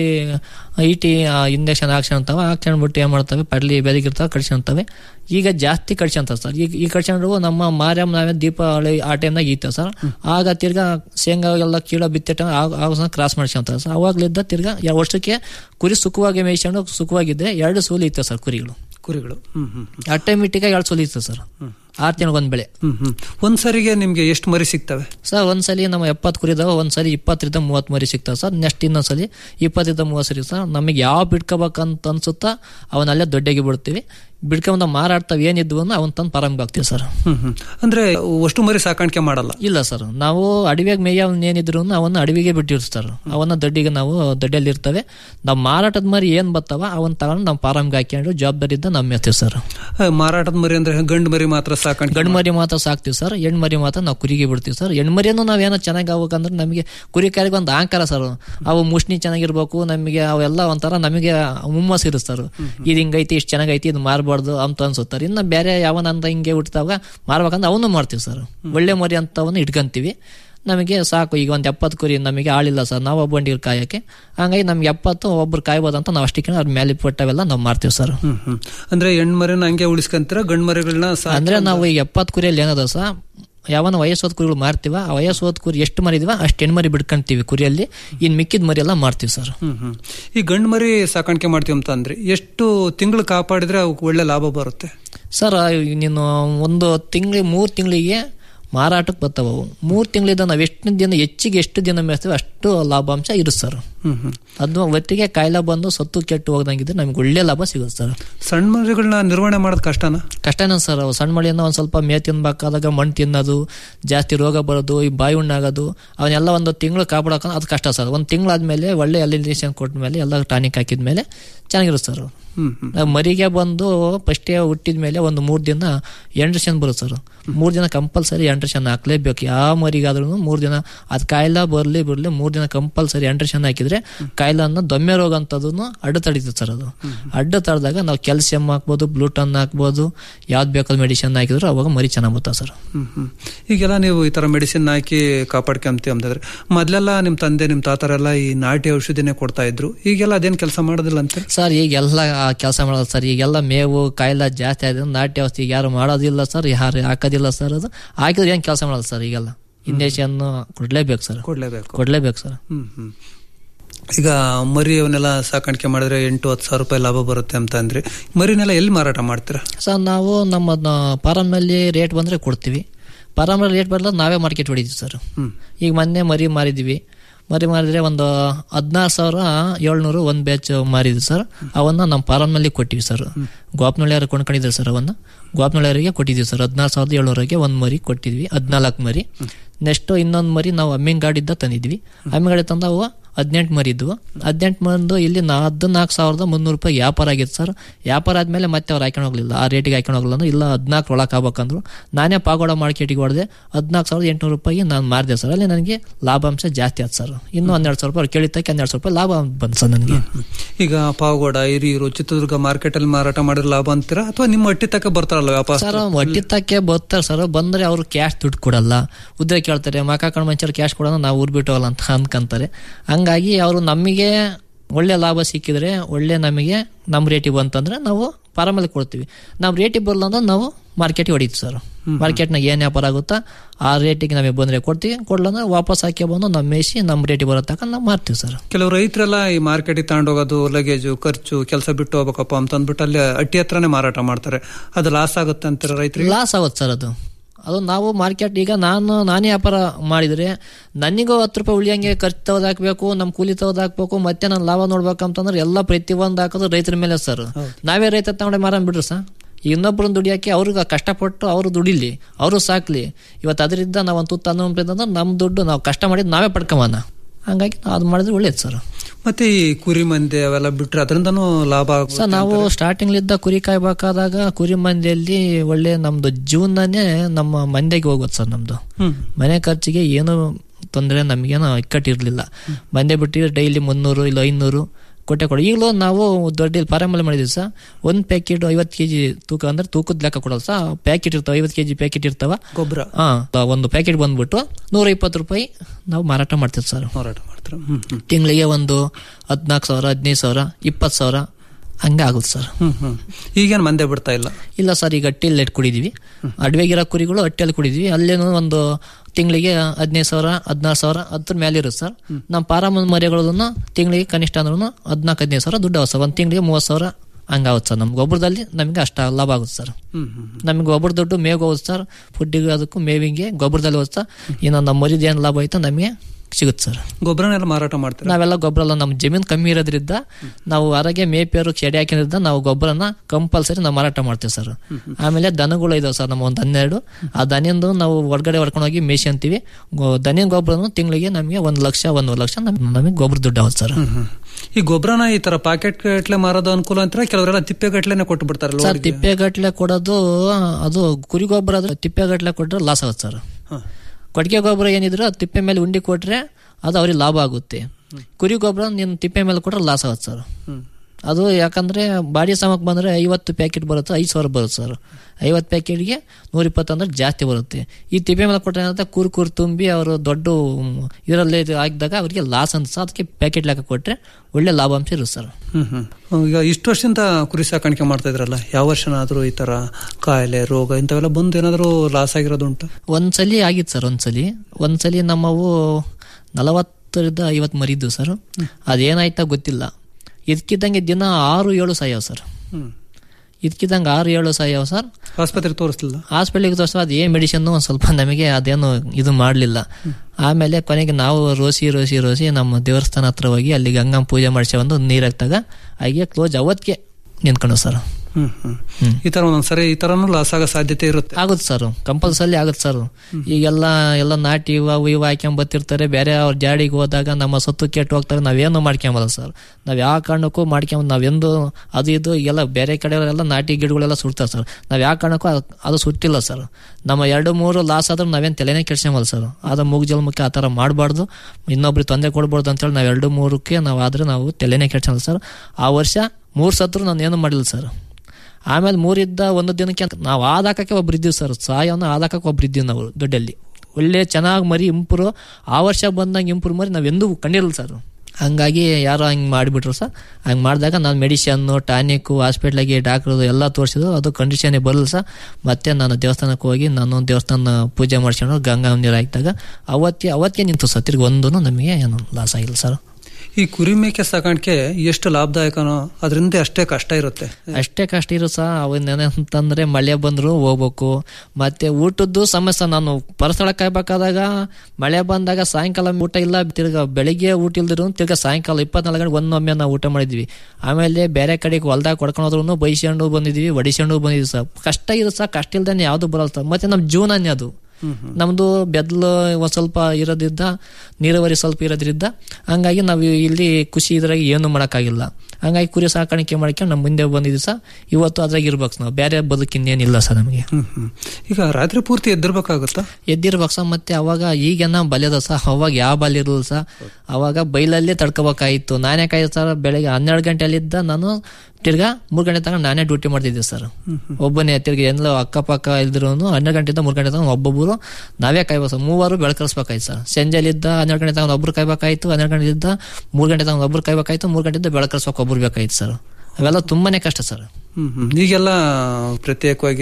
ಇಟಿ ಇಂಜೆಕ್ಷನ್ ಹಾಕ್ಸ್ಕೊಂತಾವ ಹಾಕ್ಸ್ಕೊಂಡ್ಬಿಟ್ಟು ಏನು ಮಾಡ್ತವೆ ಪಡ್ಲಿ ಬೆದಗಿರ್ತಾವೆ ಕಡ್ಸ್ಕೊಂತವೆ ಈಗ ಜಾಸ್ತಿ ಕಡ್ಸ್ಕೊಂತಾವೆ ಸರ್ ಈಗ ಈ ಕಡ್ಸ್ಕೊಂಡು ನಮ್ಮ ಮಾರ್ಯಮ್ಮ ನಾವೇ ದೀಪಾವಳಿ ಆ ಟೈಮ್ನಾಗ ಈತ ಸರ್ ಆಗ ತಿರ್ಗಾ ಶೇಂಗಾ ಎಲ್ಲ ಕೀಳೋ ಬಿತ್ತೆ ಆಗ ಕ್ರಾಸ್ ಮಾಡ್ಸ್ಕೊಂತಾರೆ ಸರ್ ಅವಾಗ್ಲಿದ್ದ ತಿರ್ಗಾ ಯಾ- ವರ್ಷಕ್ಕೆ ಕುರಿ ಸುಖವಾಗಿ ಮೇಯ್ಸ್ಕೊಂಡು ಸುಖವಾಗಿದ್ದೆ ಎರಡು ಸೂಲು ಇತ್ತು ಸರ್ ಕುರಿಗಳು ಕುರಿಗಳು ಹ್ಮ್ ಹ್ಮ್ ಆಟೋಮೆಟಿಕ್ ಎರಡು ಸೂಲು ಇತ್ತು ಸರ್ ಆರು ತಿಂಗಳಿಗೆ ಬೆಳೆ ಹ್ಮ್ ಹ್ಮ್ ಒಂದ್ಸರಿಗೆ ನಿಮ್ಗೆ ಎಷ್ಟು ಮರಿ ಸಿಗ್ತವೆ ಸರ್ ಒಂದ್ಸಲಿ ನಮ್ಮ ಎಪ್ಪತ್ತು ಕುರಿದಾವ ಒಂದ್ಸಲಿ ಇಪ್ಪತ್ತರಿಂದ ಮೂವತ್ತು ಮರಿ ಸಿಗ್ತಾವೆ ಸರ್ ನೆಕ್ಸ್ಟ್ ಇನ್ನೊಂದ್ಸಲಿ ಇಪ್ಪತ್ತರಿಂದ ಮೂವತ್ತು ಸರಿ ಸರ್ ನಮಗೆ ಯಾವ ಬಿಡ್ಕೋಬೇಕಂತ ಅನ್ಸುತ್ತಾ ಅವನ್ನಲ್ಲೇ ದೊಡ್ಡಗೆ ಬಿಡ್ತೀವಿ ಬಿಡ್ಕೊಂಬಂದ ಮಾರಾಡ್ತಾವ ಏನಿದ್ವು ಅಂದ್ರೆ ಅವನ್ ತಂದು ಪರಂಗ್ ಹಾಕ್ತೀವಿ ಸರ್ ಹ್ಮ್ ಹ್ಮ್ ಅಂದ್ರೆ ಅಷ್ಟು ಮರಿ ಸಾಕಾಣಿಕೆ ಮಾಡಲ್ಲ ಇಲ್ಲ ಸರ್ ನಾವು ಅಡವಿಯಾಗ ಮೇಯವನ್ ಏನಿದ್ರು ಅವನ್ನ ಅಡವಿಗೆ ಬಿಟ್ಟಿರ್ತಾರೆ ಅವನ್ನ ದಡ್ಡಿಗೆ ನಾವು ದಡ್ಡಿಯಲ್ಲಿ ಇರ್ತವೆ ನಾವು ಮಾರಾಟದ ಮರಿ ಏನ್ ಬರ್ತಾವ ಅವನ್ ತಗೊಂಡು ನಾವು ಪಾರಂಗೆ ಹಾಕೊಂಡು ಜವಾಬ್ದಾರಿಯಿಂದ ನಮ್ಮ ಮೇಯ್ತೀವಿ ಸರ್ ಆ, ಮಾರಾಟದ ಮರಿ ಅಂದ್ರೆ ಗಂಡು ಮರಿ ಮಾತ್ರ ಸಾಕಾಣಿಕೆ ಗಂಡು ಮರಿ ಮಾತ್ರ ಸಾಕ್ತಿವಿ ಸರ್ ಹೆಣ್ಣು ಮರಿ ಮಾತ್ರ ನಾವು ಕುರಿಗೆ ಬಿಡ್ತೀವಿ ಸರ್ ಹೆಣ್ಣು ಮರಿಯನ್ನು ನಾವೇನೋ ಚೆನ್ನಾಗಿ ಆಗ್ಬೇಕಂದ್ರೆ ನಮಗೆ ಕುರಿ ಕಾರಿಗೆ ಒಂದು ಅಹಂಕಾರ ಸರ್ ಅವು ಮುಷ್ಣಿ ಚೆನ್ನಾಗಿರ್ಬೇಕು ನಮಗೆ ಅವೆಲ್ಲ ಒಂಥರ ನಮಗೆ ಹುಮ್ಮಸ್ ಇರುತ್ತೆ ಸರ್ ಇದು ಹಿಂಗೈತಿ ಇಷ್ಟು ಚೆನ್ನಾಗೈತಿ ಇದು ಮಾರಬಾರ್ದು ಅಂತ ಅನ್ಸುತ್ತಾರೆ ಇನ್ನು ಬೇರೆ ಯಾವನ ಅಂತ ಹಿಂಗೆ ಹುಟ್ಟಿದಾಗ ಮಾರ್ಬೇಕಂದ್ರೆ ಅವನು ಮಾಡ್ತೀವಿ ಸರ್ ಒಳ್ಳೆ ಮರಿ ಅಂತವನ್ನ ಇಟ್ಕೊಂತೀವಿ ನಮಗೆ ಸಾಕು ಈಗ ಒಂದು ಎಪ್ಪತ್ತು ಕುರಿ ನಮಗೆ ಆಳಿಲ್ಲ ಸರ್ ನಾವು ಒಬ್ಬಂಡಿಗೆ ಕಾಯಕ್ಕೆ ಹಂಗಾಗಿ ನಮ್ಗೆ ಎಪ್ಪತ್ತು ಒಬ್ರು ಕಾಯ್ಬೋದಂತ ನಾವು ಅಷ್ಟಕ್ಕೆ ಅದ್ರ ಮೇಲೆ ಪಟ್ಟವೆಲ್ಲ ನಾವು ಮಾಡ್ತೀವಿ ಸರ್ ಹ್ಮ್ ಹ್ಮ್ ಅಂದ್ರೆ ಹೆಣ್ಮರಿನ ಹಂಗೆ ಉಳಿಸ್ಕೊಂತೀರ ಗಂಡು ಮರಿಗಳನ್ನ ಅಂದ್ರೆ ನಾವು ಈಗ ಎಪ್ಪತ್ತು ಕುರಿಯಲ್ಲಿ ಏನದ ಸರ್ ಯಾವನ ವಯಸ್ಸೋದ್ ಕುರಿಗಳು ಮಾರ್ತೀವ ಆ ವಯಸ್ಸೋದ್ ಕುರಿ ಎಷ್ಟು ಮರಿದೀವ ಅಷ್ಟು ಹೆಣ್ಣು ಮರಿ ಬಿಡ್ಕೊಂತೀವಿ ಕುರಿಯಲ್ಲಿ ಇನ್ ಮಿಕ್ಕಿದ ಮರಿ ಎಲ್ಲ ಮಾರ್ತೀವಿ ಸರ್ ಹ್ಮ್ ಹ್ಮ್ ಈ ಗಂಡು ಮರಿ ಸಾಕಾಣಿಕೆ ಮಾಡ್ತೀವಿ ಅಂತ ಅಂದ್ರೆ ಎಷ್ಟು ತಿಂಗಳು ಕಾಪಾಡಿದ್ರೆ ಅವಕ್ಕೆ ಒಳ್ಳೆ ಲಾಭ ಬರುತ್ತೆ ಸರ್ ನೀನು ಒಂದು ತಿಂಗಳಿಗೆ ಮೂರು ತಿಂಗಳಿಗೆ ಮಾರಾಟಕ್ಕೆ ಬರ್ತಾವ ಅವು ಮೂರು ತಿಂಗಳಿಂದ ನಾವು ಎಷ್ಟು ದಿನ ಹೆಚ್ಚಿಗೆ ಎಷ್ಟು ದಿನ ಮೇಯ್ತೀವಿ ಅಷ್ಟು ಲಾಭಾಂಶ ಇರುತ್ತೆ ಸರ್ ಹ್ಮ್ ಹ್ಮ್ ಅದು ಒಟ್ಟಿಗೆ ಕಾಯಿಲೆ ಬಂದು ಸತ್ತು ಕೆಟ್ಟು ಹೋಗ್ದಂಗಿದ್ರೆ ನಮ್ಗೆ ಒಳ್ಳೆ ಲಾಭ ಸಿಗುತ್ತೆ ಸರ್ ಸಣ್ಣ ಮರಿಗಳನ್ನ ನಿರ್ವಹಣೆ ಮಾಡೋದು ಕಷ್ಟನಾ ಕಷ್ಟನೇ ಸರ್ ಅವು ಸಣ್ಣ ಮಳಿಯಿಂದ ಒಂದು ಸ್ವಲ್ಪ ಮೇ ತಿನ್ಬೇಕಾದಾಗ ಮಣ್ಣು ತಿನ್ನೋದು ಜಾಸ್ತಿ ರೋಗ ಬರೋದು ಈ ಬಾಯಿ ಹುಣ್ಣಾಗೋದು ಅವನ್ನೆಲ್ಲ ಒಂದು ತಿಂಗಳು ಕಾಪಾಡೋಕೆ ಅದು ಕಷ್ಟ ಸರ್ ಒಂದು ತಿಂಗಳಾದ್ಮೇಲೆ ಒಳ್ಳೆ ಅಲ್ಲಿ ಇಂಜೆಕ್ಷನ್ ಕೊಟ್ಟ ಮೇಲೆ ಎಲ್ಲ ಟಾನಿಕ್ ಹಾಕಿದ ಮೇಲೆ ಚೆನ್ನಾಗಿರುತ್ತೆ ಸರ್ ಹ್ಮ್ ಹ್ಮ್ ನಾವು ಮರಿಗೆ ಬಂದು ಫಸ್ಟೇ ಹುಟ್ಟಿದ ಮೇಲೆ ಒಂದು ಮೂರು ದಿನ ಎಂಡ್ರಷನ್ ಬರುತ್ತೆ ಸರ್ ಮೂರು ದಿನ ಕಂಪಲ್ಸರಿ ಎಂಡ್ರಷನ್ ಹಾಕ್ಲೇಬೇಕು ಯಾವ ಮರಿಗಾದ್ರೂ ಮೂರು ದಿನ ಅದು ಕಾಯಿಲೆ ಬರಲಿ ಬಿಡಲಿ ಮೂರು ದಿನ ಕಂಪಲ್ಸರಿ ಎಂಡ್ರಷನ್ ಹಾಕಿದ್ರೆ ಕಾಯಿಲನ್ನು ದೊಮ್ಮೆ ರೋಗ ಅಂತದನ್ನು ಅಡ್ಡ ತಡೀತದೆ ಸರ್ ಅದು ಅಡ್ಡ ತಡೆದಾಗ ನಾವು ಕ್ಯಾಲ್ಸಿಯಂ ಹಾಕ್ಬೋದು ಬ್ಲೂಟನ್ ಹಾಕ್ಬೋದು ಯಾವ್ದು ಬೇಕಾದ ಮೆಡಿಸಿನ್ ಹಾಕಿದ್ರು ಅವಾಗ ಮರಿ ಚೆನ್ನಾಗಿ ಬರ್ತದೆ ಸರ್ ಹ್ಮ್ ಹ್ಮ್ ಈಗೆಲ್ಲ ನೀವು ಈ ತರ ಮೆಡಿಸಿನ್ ಹಾಕಿ ಕಾಪಾಡ್ಕೊಂತೀವಿ ಅಂತಂದ್ರೆ ಮೊದ್ಲೆಲ್ಲ ನಿಮ್ ತಂದೆ ನಿಮ್ ತಾತರೆಲ್ಲ ಈ ನಾಟಿ ಔಷಧಿನೇ ಕೊಡ್ತಾ ಇದ್ರು ಈಗೆಲ್ಲ ಅದೇನ್ ಕೆಲಸ ಮಾಡೋದಿಲ್ಲ ಅಂತ ಸರ್ ಈಗೆಲ್ಲ ಕೆಲಸ ಮಾಡೋದು ಸರ್ ಈಗೆಲ್ಲ ಮೇವು ಕಾಯಿಲೆ ಜಾಸ್ತಿ ಆಗಿದೆ ನಾಟ್ಯ ಔಷಧಿ ಈಗ ಯಾರು ಮಾಡೋದಿಲ್ಲ ಸರ್ ಯಾರು ಹಾಕೋದಿಲ್ಲ ಸರ್ ಅದು ಹಾಕಿದ್ರೆ ಏನು ಕೆಲಸ ಮಾಡೋದು ಸರ್ ಈಗೆಲ್ಲ ಇಂಜೆಕ್ಷನ್ ಕೊಡ್ಲೇಬೇಕು ಸರ್ ಕೊಡ್ಲೇಬೇಕು ಕೊಡ್ಲೇಬೇಕು ಸರ್ ಹ್ಮ್ ಹ್ಮ್ ಈಗ ಮರಿ ಅವನ್ನೆಲ್ಲ ಸಾಕಾಣಿಕೆ ಮಾಡಿದ್ರೆ ಎಂಟು ಹತ್ತು ಸಾವಿರ ರೂಪಾಯಿ ಲಾಭ ಬರುತ್ತೆ ಅಂತ ಅಂದ್ರೆ ಮರಿನೆಲ್ಲ ಎಲ್ಲಿ ಮಾರಾಟ ಮಾಡ್ತೀರಾ ಸರ್ ನಾವು ನಮ್ಮ ಫಾರಮ್ನಲ್ಲಿ ರೇಟ್ ಬಂದರೆ ಕೊಡ್ತೀವಿ ಫಾರಮ್ನಲ್ಲಿ ರೇಟ್ ಬರಲ್ಲ ನಾವೇ ಮಾರ್ಕೆಟ್ ಹೊಡಿತೀವಿ ಸರ್ ಹ್ಮ್. ಈಗ ಮೊನ್ನೆ ಮರಿ ಮಾರಿದ್ವಿ ಮರಿ ಮಾರಿದ್ರೆ ಒಂದು ಹದಿನಾರು ಸಾವಿರ ಏಳ್ನೂರು ಒಂದು ಬ್ಯಾಚ್ ಮಾರಿದ್ವಿ ಸರ್ ಅವನ್ನ ನಮ್ಮ ಫಾರಮ್ನಲ್ಲಿ ಕೊಟ್ಟಿವಿ ಸರ್ ಗೋಪ್ನಳ್ಳಿಯವರು ಕೊಂಡ್ಕೊಂಡಿದ್ರು ಸರ್ ಅವನ್ನ ಗೋಪ್ನಳ್ಳಿಯವರಿಗೆ ಕೊಟ್ಟಿದ್ವಿ ಸರ್ ಹದಿನಾರು ಸಾವಿರದ ಏಳ್ನೂರಿಗೆ ಒಂದು ಮರಿ ಕೊಟ್ಟಿದ್ವಿ ಹದಿನಾಲ್ಕು ಮರಿ ನೆಕ್ಸ್ಟ್ ಇನ್ನೊಂದು ಮರಿ ನಾವು ಅಮ್ಮಿಂಗ್ ಗಾಡಿದ್ದ ತಂದಿದ್ವಿ ಅಮ್ಮಿಂಗ್ ಗಾಡಿ ತಂದ ಅವು ಹದಿನೆಂಟು ಮರಿ ಇದ್ವು ಹದಿನೆಂಟು ಮಂದು ಇಲ್ಲಿ ನಾ ಹದಿನಾಲ್ಕು ಸಾವಿರದ ಮುನ್ನೂರು ರೂಪಾಯಿ ವ್ಯಾಪಾರ ಆಗಿತ್ತು ಸರ್ ವ್ಯಾಪಾರ ಆದ್ಮೇಲೆ ಮತ್ತೆ ಅವ್ರು ಹಾಕೊಂಡು ಹೋಗ್ಲಿಲ್ಲ ಆ ರೇಟಿಗೆ ಹಾಕೊಂಡು ಹೋಗಲ್ಲ ಅಂದ್ರೆ ಇಲ್ಲ ಹದಿನಾಲ್ಕು ಒಳಗೆ ಆಗ್ಬೇಕಂದ್ರು ನಾನೇ ಪಾಗೋಡ ಮಾರ್ಕೆಟಿಗೆ ಹೊಡೆದೆ ಹದಿನಾಲ್ಕು ಸಾವಿರದ ಎಂಟುನೂರು ರೂಪಾಯಿ ನಾನು ಮಾರಿದೆ ಸರ್ ಅಲ್ಲಿ ನನಗೆ ಲಾಭಾಂಶ ಜಾಸ್ತಿ ಆಯ್ತು ಸರ್ ಇನ್ನೂ ಹನ್ನೆರಡು ಸಾವಿರ ರೂಪಾಯಿ ಅವ್ರು ಕೇಳಿದ್ದಕ್ಕೆ ಹನ್ನೆರಡು ಸಾವಿರ ರೂಪಾಯಿ ಲಾಭ ಬಂತು ಸರ್ ನನಗೆ ಈಗ ಪಾವಗಡ ಹಿರಿಯೂರು ಚಿತ್ರದುರ್ಗ ಮಾರ್ಕೆಟ್ ಅಲ್ಲಿ ಮಾರಾಟ ಮಾಡಿದ್ರೆ ಲಾಭ ಅಂತೀರಾ ಅಥವಾ ನಿಮ್ಮ ಹಟ್ಟಿ ತಕ್ಕ ಬರ್ತಾರಲ್ಲ ವ್ಯಾಪಾರ ಸರ್ ಒಟ್ಟಿ ತಕ್ಕೆ ಬರ್ತಾರೆ ಸರ್ ಬಂದ್ರೆ ಅವ್ರು ಕ್ಯಾಶ್ ದುಡ್ಡು ಕೊಡಲ್ಲ ಉದ್ರೆ ಕೇಳ್ತಾರೆ ಮಕ ಕಣ್ ಮಂಚರು ಕ್ಯಾಶ್ ಕೊಡೋಣ ನಾವು ಊರ್ ಬಿಟ್ಟವಲ್ಲ ಅಂತ ಅನ್ಕಂತಾರೆ ಹಂಗಾಗಿ ಅವರು ನಮಗೆ ಒಳ್ಳೆ ಲಾಭ ಸಿಕ್ಕಿದ್ರೆ ಒಳ್ಳೆ ನಮಗೆ ನಮ್ಮ ರೇಟಿಗೆ ಬಂತಂದ್ರೆ ನಾವು ಫಾರಮಲ್ಲಿ ಕೊಡ್ತೀವಿ ನಮ್ಮ ರೇಟಿಗೆ ಬರಲ್ಲ ಅಂದ್ರೆ ನಾವು ಮಾರ್ಕೆಟಿಗೆ ಹೊಡಿತೀವಿ ಸರ್ ಮಾರ್ಕೆಟ್ನಾಗ ಏನು ವ್ಯಾಪಾರ ಆಗುತ್ತಾ ಆ ರೇಟಿಗೆ ನಮಗೆ ಬಂದರೆ ಕೊಡ್ತೀವಿ ಕೊಡಲ್ಲ ಅಂದ್ರೆ ವಾಪಸ್ ಹಾಕಿ ಬಂದು ನಮ್ಮ ಮೇಯಿಸಿ ನಮ್ಮ ರೇಟಿಗೆ ಬರೋ ತನಕ ನಾವು ಮಾರ್ತೀವಿ ಸರ್ ಕೆಲವು ರೈತರೆಲ್ಲ ಈ ಮಾರ್ಕೆಟಿಗೆ ತಗೊಂಡೋಗೋದು ಲಗೇಜು ಖರ್ಚು ಕೆಲಸ ಬಿಟ್ಟು ಹೋಗ್ಬೇಕಪ್ಪ ಅಂತ ಅಂದ್ಬಿಟ್ಟು ಅಲ್ಲಿ ಅಟ್ಟಿ ಹತ್ರನೇ ಮಾರಾಟ ಮಾಡ್ತಾರೆ ಅದು ಲಾಸ್ ಆಗುತ್ತೆ ಅಂತಾರೆ ರೈತರಿಗೆ ಲಾಸ್ ಆಗುತ್ತೆ ಸರ್ ಅದು ಅದು ನಾವು ಮಾರ್ಕೆಟ್ ಈಗ ನಾನು ನಾನೇ ವ್ಯಾಪಾರ ಮಾಡಿದರೆ ನನಗೂ ಹತ್ತು ರೂಪಾಯಿ ಉಳಿಯಂಗೆ ಖರ್ಚು ತೆಗೆದು ಹಾಕ್ಬೇಕು ನಮ್ಮ ಕೂಲಿ ತೆಗೆದು ಹಾಕ್ಬೇಕು ಮತ್ತೆ ನಾನು ಲಾಭ ನೋಡ್ಬೇಕಂತಂದ್ರೆ ಎಲ್ಲ ಪ್ರತಿಯೊಂದು ಹಾಕೋದು ರೈತರ ಮೇಲೆ ಸರ್ ನಾವೇ ರೈತ ತಗೊಂಡೆ ಮಾರ ಬಿಡ್ರಿ ಸರ್ ಇನ್ನೊಬ್ಬರನ್ನ ದುಡಿಯೋಕೆ ಅವ್ರಿಗೆ ಕಷ್ಟಪಟ್ಟು ಅವರು ದುಡಿಲಿ ಅವರು ಸಾಕ್ಲಿ ಇವತ್ತು ಅದರಿಂದ ನಾವು ಒಂದು ತುತ್ತು ಅನ್ನೋ ಅಂದ್ರೆ ನಮ್ಮ ದುಡ್ಡು ನಾವು ಕಷ್ಟ ಮಾಡಿದ್ದು ನಾವೇ ಪಡ್ಕೊಂಬನ ಹಂಗಾಗಿ ನಾವು ಅದು ಮಾಡಿದ್ರೆ ಒಳ್ಳೇದು ಸರ್ ಮತ್ತೆ ಈ ಕುರಿ ಮಂದಿ ಅವೆಲ್ಲ ಬಿಟ್ರೆ ಅದರಿಂದನೂ ಲಾಭ ಆಗುತ್ತೆ ಸರ್ ನಾವು ಸ್ಟಾರ್ಟಿಂಗ್ಲಿದ್ದ ಕುರಿ ಕಾಯ್ಬೇಕಾದಾಗ ಕುರಿ ಮಂದಿಯಲ್ಲಿ ಒಳ್ಳೆ ನಮ್ದು ಜೀವನನೇ ನಮ್ಮ ಮಂದಿಗೆ ಹೋಗುತ್ತೆ ಸರ್ ನಮ್ದು ಹ್ಮ್. ಮನೆ ಖರ್ಚಿಗೆ ಏನು ತೊಂದರೆ ನಮಗೇನು ಇಕ್ಕಟ್ಟಿರ್ಲಿಲ್ಲ ಮಂದೆ ಬಿಟ್ಟಿದ್ರೆ ಡೈಲಿ ಮುನ್ನೂರು ಇಲ್ಲ ಐನೂರು ಕೊಟ್ಟೆ ಕೊಡು ಈಗಲೂ ನಾವು ದೊಡ್ಡ ಫಾರಮಲ್ಲಿ ಮಾಡಿದ್ವಿ ಸರ್ ಒಂದು ಪ್ಯಾಕೆಟ್ ಐವತ್ತು ಕೆ ಜಿ ತೂಕ ಅಂದ್ರೆ ತೂಕದ ಲೆಕ್ಕ ಕೊಡಲ್ಲ ಸರ್ ಪ್ಯಾಕೆಟ್ ಇರ್ತಾವೆ ಐವತ್ತು ಕೆ ಜಿ ಪ್ಯಾಕೆಟ್ ಇರ್ತಾವ ಗೊಬ್ಬರ ಹಾ ಒಂದು ಪ್ಯಾಕೆಟ್ ಬಂದ್ಬಿಟ್ಟು ನೂರ ಇಪ್ಪತ್ತು ರೂಪಾಯಿ ನಾವು ಮಾರಾಟ ಮಾಡ್ತೀವಿ ಸರ್ ಮಾರಾಟ ಮಾಡ್ತಾರೆ ಹ್ಮ್ ಹ್ಮ್ ತಿಂಗಳಿಗೆ ಒಂದು ಹದಿನಾಲ್ಕು ಸಾವಿರ ಹದಿನೈದು ಸಾವಿರ ಇಪ್ಪತ್ತು ಸಾವಿರ ಹಂಗೆ ಆಗುತ್ತೆ ಸರ್ ಹ್ಮ್ ಹ್ಮ್ ಈಗೇನು ಮಂದೆ ಬಿಡ್ತಾ ಇಲ್ಲ ಇಲ್ಲ ಸರ್ ಈಗ ಅಟ್ಟಿಯಲ್ಲಿ ಎಟ್ ಕುಡಿದೀವಿ ಅಡವೆಗಿರೋ ಕುರಿಗಳು ಅಟ್ಟಿಯಲ್ಲಿ ಕುಡಿದೀವಿ ಅಲ್ಲೇನು ಒಂದು ತಿಂಗಳಿಗೆ ಹದಿನೈದು ಸಾವಿರ ಹದಿನಾರು ಸಾವಿರ ಅದ್ರ ಮೇಲೆ ಇರುತ್ತೆ ಸರ್ ನಮ್ಮ ಪಾರಾಮ ಮರಿಗಳನ್ನ ತಿಂಗಳಿಗೆ ಕನಿಷ್ಠ ಅಂದ್ರೂ ಹದಿನಾಲ್ಕು ಹದಿನೈದು ಸಾವಿರ ದುಡ್ಡು ಆಗುತ್ತೆ ಸರ್ ಒಂದು ತಿಂಗಳಿಗೆ ಮೂವತ್ತು ಸಾವಿರ ಹಂಗಾಗುತ್ತೆ ಸರ್ ನಮ್ಗೆ ಗೊಬ್ಬರದಲ್ಲಿ ನಮಗೆ ಅಷ್ಟ ಲಾಭ ಆಗುತ್ತೆ ಸರ್ ಹ್ಮ್ ಹ್ಮ್ ನಮಗೆ ಗೊಬ್ಬರ ದುಡ್ಡು ಮೇವು ಹೋಗುತ್ತೆ ಸರ್ ಫುಡ್ಡಿಗೆ ಅದಕ್ಕೂ ಮೇವಿಗೆ ಗೊಬ್ಬರದಲ್ಲಿ ಹೋಗುತ್ತೆ ಸರ್ ಇನ್ನು ನಮ್ಮ ಮರಿದ ಏನು ಲಾಭ ಆಯ್ತು ನಮಗೆ ಸಿಗುತ್ತೆ ಸರ್ ಗೊಬ್ಬರನೆಲ್ಲ ಮಾರಾಟ ಮಾಡ್ತಾರೆ ನಾವೆಲ್ಲ ಗೊಬ್ಬರ ಎಲ್ಲ ನಮ್ಮ ಜಮೀನು ಕಮ್ಮಿ ಇರೋದ್ರಿಂದ ನಾವು ಹೊರಗೆ ಮೇಪೇರು ಚೆಡಿ ಹಾಕಿದ್ರಿಂದ ನಾವು ಗೊಬ್ಬರನ ಕಂಪಲ್ಸರಿ ನಾವು ಮಾರಾಟ ಮಾಡ್ತೀವಿ ಸರ್ ಆಮೇಲೆ ದನಗಳು ಇದಾವೆ ಸರ್ ನಮ್ಮ ಒಂದು ಹನ್ನೆರಡು ಆ ದನಿಂದು ನಾವು ಹೊರಗಡೆ ಹೊಡ್ಕೊಂಡು ಹೋಗಿ ಮೇಯ್ಸಿ ಅಂತೀವಿ ಗೊ- ದನಿನ ಗೊಬ್ಬರನು ತಿಂಗಳಿಗೆ ನಮಗೆ ಒಂದು ಲಕ್ಷ ಒಂದೂವರೆ ಲಕ್ಷ ನಮ್- ನಮಗೆ ಗೊಬ್ಬರ ದುಡ್ಡು ಆಗುತ್ತೆ ಸರ್ ಈ ಗೊಬ್ಬರನ ಈ ತರ ಪ್ಯಾಕೆಟ್ ಗಟ್ಲೆ ಮಾರೋದು ಅನುಕೂಲ ಅಂತಾರೆ ಕೆಲವರೆಲ್ಲ ತಿಪ್ಪೆ ಗಟ್ಲೆನೆ ಕೊಟ್ಟು ಬಿಡ್ತಾರಲ್ಲ ಸರ್ ತಿಪ್ಪೆಗಟ್ಲೆ ಕೊಡೋದು ಅದು ಕುರಿ ಗೊಬ್ಬರ ಆದ್ರೆ ತಿಪ್ಪೆಗಟ್ಲೆ ಕೊಟ್ಟರೆ ಲಾಸ್ ಆಗುತ್ತೆ ಸರ್ ಕೊಟ್ಟಿಗೆ ಗೊಬ್ಬರ ಏನಿದ್ರು ಅದು ತಿಪ್ಪೆ ಮೇಲೆ ಉಂಡಿ ಕೊಟ್ರೆ ಅದು ಅವ್ರಿಗೆ ಲಾಭ ಆಗುತ್ತೆ ಕುರಿ ಗೊಬ್ಬರ ನೀನು ತಿಪ್ಪೆ ಮೇಲೆ ಕೊಟ್ರೆ ಲಾಸ್ ಆಗುತ್ತೆ ಸರ್ ಅದು ಯಾಕಂದ್ರೆ ಬಾಡಿ ಸಮಕ್ಕೆ ಬಂದ್ರೆ ಐವತ್ತು ಪ್ಯಾಕೆಟ್ ಬರುತ್ತೆ ಐದು ಸಾವಿರ ಬರುತ್ತೆ ಸರ್ ಐವತ್ತು ಪ್ಯಾಕೆಟ್ಗೆ ನೂರ ಇಪ್ಪತ್ತು ಅಂದ್ರೆ ಜಾಸ್ತಿ ಬರುತ್ತೆ ಈ ತಿಪ್ಪೆ ಮೇಲೆ ಕೊಟ್ಟರೆ ಏನಂತ ಕೂರ್ ಕೂರ್ ತುಂಬಿ ಅವರು ದೊಡ್ಡ ಇದರಲ್ಲಿ ಹಾಕಿದಾಗ ಅವರಿಗೆ ಲಾಸ್ ಅಂತ ಸರ್ ಅದಕ್ಕೆ ಪ್ಯಾಕೆಟ್ ಲೆಕ್ಕ ಕೊಟ್ಟರೆ ಒಳ್ಳೆ ಲಾಭಾಂಶ ಇರುತ್ತೆ ಸರ್ ಹ್ಮ್ ಹ್ಮ್ ಈಗ ಇಷ್ಟು ವರ್ಷದಿಂದ ಕುರಿ ಸಾಕಾಣಿಕೆ ಮಾಡ್ತಾ ಇದ್ರಲ್ಲ ಯಾವ ವರ್ಷನಾದ್ರೂ ಈ ತರ ಕಾಯಿಲೆ ರೋಗ ಇಂಥವೆಲ್ಲ ಬಂದು ಏನಾದ್ರೂ ಲಾಸ್ ಆಗಿರೋದು ಉಂಟು ಒಂದ್ಸಲಿ ಆಗಿತ್ತು ಸರ್ ಒಂದ್ಸಲಿ ಒಂದ್ಸಲಿ ನಮ್ಮವು ನಲವತ್ತರಿಂದ ಐವತ್ತು ಮರಿದ್ದು ಸರ್ ಅದೇನಾಯ್ತಾ ಗೊತ್ತಿಲ್ಲ ಇದಕ್ಕಿದ್ದಂಗೆ ದಿನ ಆರು ಏಳು ಸಾಯವ ಸರ್ ಹ್ಮ್ ಇದಕ್ಕಿದ್ದಂಗೆ ಆರು ಏಳು ಸಾಯವ ಸರ್ ಆಸ್ಪತ್ರೆ ತೋರಿಸ್ಲಿಲ್ಲ ಹಾಸ್ಪಿಟ್ಲಿಗೆ ತೋರಿಸ ಅದು ಏನು ಮೆಡಿಸಿನ್ ಒಂದು ಸ್ವಲ್ಪ ನಮಗೆ ಅದೇನು ಇದು ಮಾಡಲಿಲ್ಲ ಆಮೇಲೆ ಕೊನೆಗೆ ನಾವು ರೋಸಿ ರೋಸಿ ರೋಸಿ ನಮ್ಮ ದೇವಸ್ಥಾನ ಹತ್ರ ಹೋಗಿ ಅಲ್ಲಿ ಗಂಗಮ್ಮ ಪೂಜೆ ಮಾಡಿಸಿ ಒಂದು ನೀರು ಹಾಕ್ದಾಗ ಹಾಗೆ ಕ್ಲೋಸ್ ಅವತ್ತಿಗೆ ನಿಂತ್ಕೊಂಡು ಸರ್ ಹ್ಮ್ ಹ್ಮ್ ಈ ತರ ಒಂದೊಂದ್ಸರಿ ಈ ತರನು ಲಾಸ್ ಆಗೋ ಸಾಧ್ಯತೆ ಇರುತ್ತೆ ಆಗುತ್ತೆ ಸರ್ ಕಂಪಲ್ಸರಿ ಆಗುತ್ತೆ ಸರ್ ಈಗೆಲ್ಲ ಎಲ್ಲ ನಾಟಿ ಇವ ಇವ ಹಾಕ್ಕೊಂಡ್ ಬರ್ತಿರ್ತಾರೆ ಬೇರೆ ಅವ್ರ ಜಾಡಿಗೆ ಹೋದಾಗ ನಮ್ಮ ಸತ್ತು ಕೆಟ್ಟು ಹೋಗ್ತಾರೆ ನಾವೇನು ಮಾಡ್ಕೊಂಬಲ್ಲ ಸರ್ ನಾವ್ ಯಾವ ಕಾರಣಕ್ಕೂ ಮಾಡ್ಕೊಂಬ ನಾವೆಂದು ಅದು ಇದು ಎಲ್ಲ ಬೇರೆ ಕಡೆ ಎಲ್ಲ ನಾಟಿ ಗಿಡಗಳೆಲ್ಲ ಸುಡ್ತಾರೆ ಸರ್ ನಾವ್ ಯಾವ ಕಾರಣಕ್ಕೂ ಅದು- ಅದು ಸುಟ್ಟಿಲ್ಲ ಸರ್ ನಮ್ಮ ಎರಡು ಮೂರು ಲಾಸ್ ಆದ್ರೆ ನಾವೇನು ತಲೆನೇ ಕೆಡ್ಸ್ಕೊಂಬಲ್ಲ ಸರ್ ಅದು ಮುಗ್ ಜನ್ಮಕ್ಕೆ ಆ ಥರ ಮಾಡಬಾರ್ದು ಇನ್ನೊಬ್ರಿಗೆ ತೊಂದರೆ ಕೊಡ್ಬಾರ್ದು ಅಂತೇಳಿ ನಾವು ಎರಡು ಮೂರಕ್ಕೆ ನಾವು ಆದ್ರೆ ನಾವು ತಲೆನೇ ಕೆಡ್ಸಲ್ಲ ಸರ್ ಆ ವರ್ಷ ಮೂರು ಸತ್ರು ನಾನು ಏನು ಮಾಡಿಲ್ಲ ಸರ್ ಆಮೇಲೆ ಮೂರಿದ್ದ ಒಂದು ದಿನಕ್ಕೆ ನಾವು ಆದಾಕಕ್ಕೆ ಒಬ್ರು ಇದ್ದೀವಿ ಸರ್ ಸಾಯವನ್ನ ಆದಾಕಕ್ಕೆ ಒಬ್ರು ಇದ್ದೀವಿ ನಾವು ದೊಡ್ಡಲ್ಲಿ ಒಳ್ಳೆ ಚೆನ್ನಾಗಿ ಮರಿ ಇಂಪ್ರು ಆ ವರ್ಷ ಬಂದಂಗೆ ಇಂಪ್ರೂವ್ ಮರಿ ನಾವೆಂದೂ ಕಂಡಿರಲ್ಲ ಸರ್ ಹಂಗಾಗಿ ಯಾರೋ ಹಂಗೆ ಮಾಡಿಬಿಟ್ರು ಸರ್ ಹಂಗೆ ಮಾಡಿದಾಗ ನಾನು ಮೆಡಿಷನ್ನು ಟಾನಿಕ್ಕು ಹಾಸ್ಪಿಟ್ಲಿಗೆ ಡಾಕ್ಟ್ರದು ಎಲ್ಲ ತೋರಿಸಿದ್ರು ಅದು ಕಂಡೀಷನ್ನೇ ಬರಲ್ಲ ಸರ್ ಮತ್ತೆ ನಾನು ದೇವಸ್ಥಾನಕ್ಕೆ ಹೋಗಿ ನಾನು ದೇವಸ್ಥಾನ ಪೂಜೆ ಮಾಡ್ಸ್ಕೊಂಡು ಗಂಗಾ ನೀರು ಹಾಕಿದಾಗ ಅವತ್ತೇ ಅವತ್ತೇ ನಿಂತು ಸರ್ ತಿರ್ಗಿ ಒಂದೂ ನಮಗೆ ಏನು ಲಾಸ್ ಆಗಿಲ್ಲ ಸರ್ ಈ ಕುರಿ ಮೇಕೆ ಸಾಕಾಣಿಕೆ ಎಷ್ಟು ಲಾಭದಾಯಕನೋ ಅದರಿಂದ ಅಷ್ಟೇ ಕಷ್ಟ ಇರುತ್ತೆ ಅಷ್ಟೇ ಕಷ್ಟ ಇರು ಸಹ ಅವನ್ನೇನೆ ಅಂತಂದ್ರೆ ಮಳೆ ಬಂದ್ರು ಹೋಗ್ಬೇಕು ಮತ್ತೆ ಊಟದ್ದು ಸಮಸ್ಯೆ ನಾನು ಪರಸ್ಥಳ ಕಾಯ್ಬೇಕಾದಾಗ ಮಳೆ ಬಂದಾಗ ಸಾಯಂಕಾಲ ಊಟ ಇಲ್ಲ ತಿರ್ಗಾ ಬೆಳಿಗ್ಗೆ ಊಟ ಇಲ್ದಿರು ತಿರ್ಗಾ ಸಾಯಂಕಾಲ ಇಪ್ಪತ್ನಾಲ್ಕು ಗಂಟೆ ಒಂದೊಮ್ಮೆ ನಾವು ಊಟ ಮಾಡಿದ್ವಿ ಆಮೇಲೆ ಬೇರೆ ಕಡೆಗೆ ಹೊಲ್ದಾಗ ಕೊಡ್ಕೊಂಡು ಹೋದ್ರು ಬೈಸ್ಕೊಂಡು ಬಂದಿದ್ವಿ ಹೊಡಿಸ್ಕೊಂಡು ಬಂದಿದ್ವಿ ಸರ್ ಕಷ್ಟ ಇರು ಸಹ ಕಷ್ಟ ಇಲ್ದೇನೆ ಯಾವ್ದು ಬರಲ್ಲ ಸರ್ ಮತ್ತೆ ನಮ್ಮ ಜೀವನನೇ ಅದು ನಮ್ದು ಬೆದ್ಲು ಒಂದ್ ಸ್ವಲ್ಪ ಇರೋದ್ರಿಂದ ನೀರಾವರಿ ಸ್ವಲ್ಪ ಇರೋದ್ರಿಂದ ಹಂಗಾಗಿ ನಾವು ಇಲ್ಲಿ ಖುಷಿ ಇದ್ರಾಗ ಏನು ಮಾಡೋಕ್ಕಾಗಿಲ್ಲ ಹಂಗಾಗಿ ಕುರಿ ಸಾಕಾಣಿಕೆ ಮಾಡ್ಕೊಂಡು ನಮ್ಮ ಮುಂದೆ ಬಂದಿದ್ವಿ ಸರ್ ಇವತ್ತು ಅದ್ರಾಗ ಇರ್ಬೇಕು ನಾವು ಬೇರೆ ಬದುಕಿನ್ನೇನಿಲ್ಲ ಸರ್ ನಮಗೆ ಹ್ಮ್ ಹ್ಮ್ ಈಗ ರಾತ್ರಿ ಪೂರ್ತಿ ಎದ್ದಿರ್ಬೇಕಾಗುತ್ತಾ ಎದ್ದಿರ್ಬೇಕು ಸರ್ ಮತ್ತೆ ಅವಾಗ ಈಗೇನ ಬಲ್ಯದ ಸರ್ ಅವಾಗ ಯಾವ ಬಲ್ ಇರಲ್ಲ ಸರ್ ಅವಾಗ ಬೈಲಲ್ಲೇ ತಡ್ಕೋಬೇಕಾಗಿತ್ತು ನಾನೇ ಕಾಯ್ದು ಸರ್ ಬೆಳಗ್ಗೆ ಹನ್ನೆರಡು ಗಂಟೆಲಿದ್ದ ನಾನು ತಿರ್ಗಾ ಮೂರ್ ಗಂಟೆ ತನಕ ನಾನೇ ಡ್ಯೂಟಿ ಮಾಡ್ತಿದ್ದೆ ಸರ್ ಒಬ್ಬನೇ ತಿರ್ಗಿ ಎಲ್ಲ ಅಕ್ಕಪಕ್ಕ ಇಲ್ದಿರೋ ಹನ್ನೆರಡು ಗಂಟೆಯಿಂದ ಮೂರ್ ಗಂಟೆ ತನಕ ಒಬ್ಬೊಬ್ಬರು ನಾವೇ ಕಾಯ್ಬೇಕು ಸರ್ ಮೂವರು ಬೆಳಕರಿಸ್ಬೇಕಾಯ್ತು ಸರ್ ಸಂಜೆಲಿದ್ದ ಹನ್ನೆರಡು ಗಂಟೆ ತನಕ ಒಬ್ರು ಕಾಯ್ಬೇಕಾಯ್ತು ಹನ್ನೆರಡು ಗಂಟೆಲಿದ್ದ ಮೂರ್ ಗಂಟೆ ತನಕ ಒಬ್ರು ಕಾಯ್ಬೇಕಾಯ್ತು ಮೂರ್ ಗಂಟೆಯಿಂದ ಬೆಳಕರಿಸ್ಬೇಕು ಒಬ್ರು ಬೇಕಾಯ್ತು ಸರ್ ಅವೆಲ್ಲ ತುಂಬಾನೇ ಕಷ್ಟ ಸರ್ ಹ್ಮ್ ಹ್ಮ್. ಈಗೆಲ್ಲ ಪ್ರತ್ಯೇಕವಾಗಿ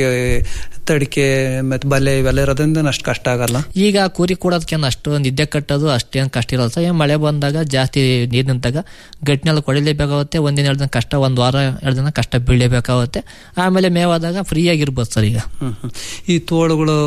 ತಡಿಕೆ ಮತ್ತೆ ಬಲೆ ಇವೆಲ್ಲ ಇರೋದ್ರಿಂದ ಅಷ್ಟು ಕಷ್ಟ ಆಗಲ್ಲ ಈಗ ಕುರಿ ಕೊಡೋದಕ್ಕೆ ಅಷ್ಟು ನಿದ್ದೆ ಕಟ್ಟೋದು ಅಷ್ಟೇನು ಕಷ್ಟ ಇರಲ್ಲ ಸರ್ ಏನ್ ಮಳೆ ಬಂದಾಗ ಜಾಸ್ತಿ ನೀರು ನಿಂತಾಗ ಗಟ್ಟಿನೆಲ್ಲ ಕೊಡಲೇಬೇಕಾಗುತ್ತೆ ಒಂದಿನ ಎರಡು ದಿನ ಕಷ್ಟ ಒಂದು ವಾರ ಎರಡು ದಿನ ಕಷ್ಟ ಬೀಳಲೇಬೇಕಾಗುತ್ತೆ ಆಮೇಲೆ ಮೇವಾದಾಗ ಫ್ರೀ ಆಗಿರ್ಬೋದು ಸರ್ ಈಗ ಹ್ಮ್ ಹ್ಮ್. ಈ ತೋಳುಗಳು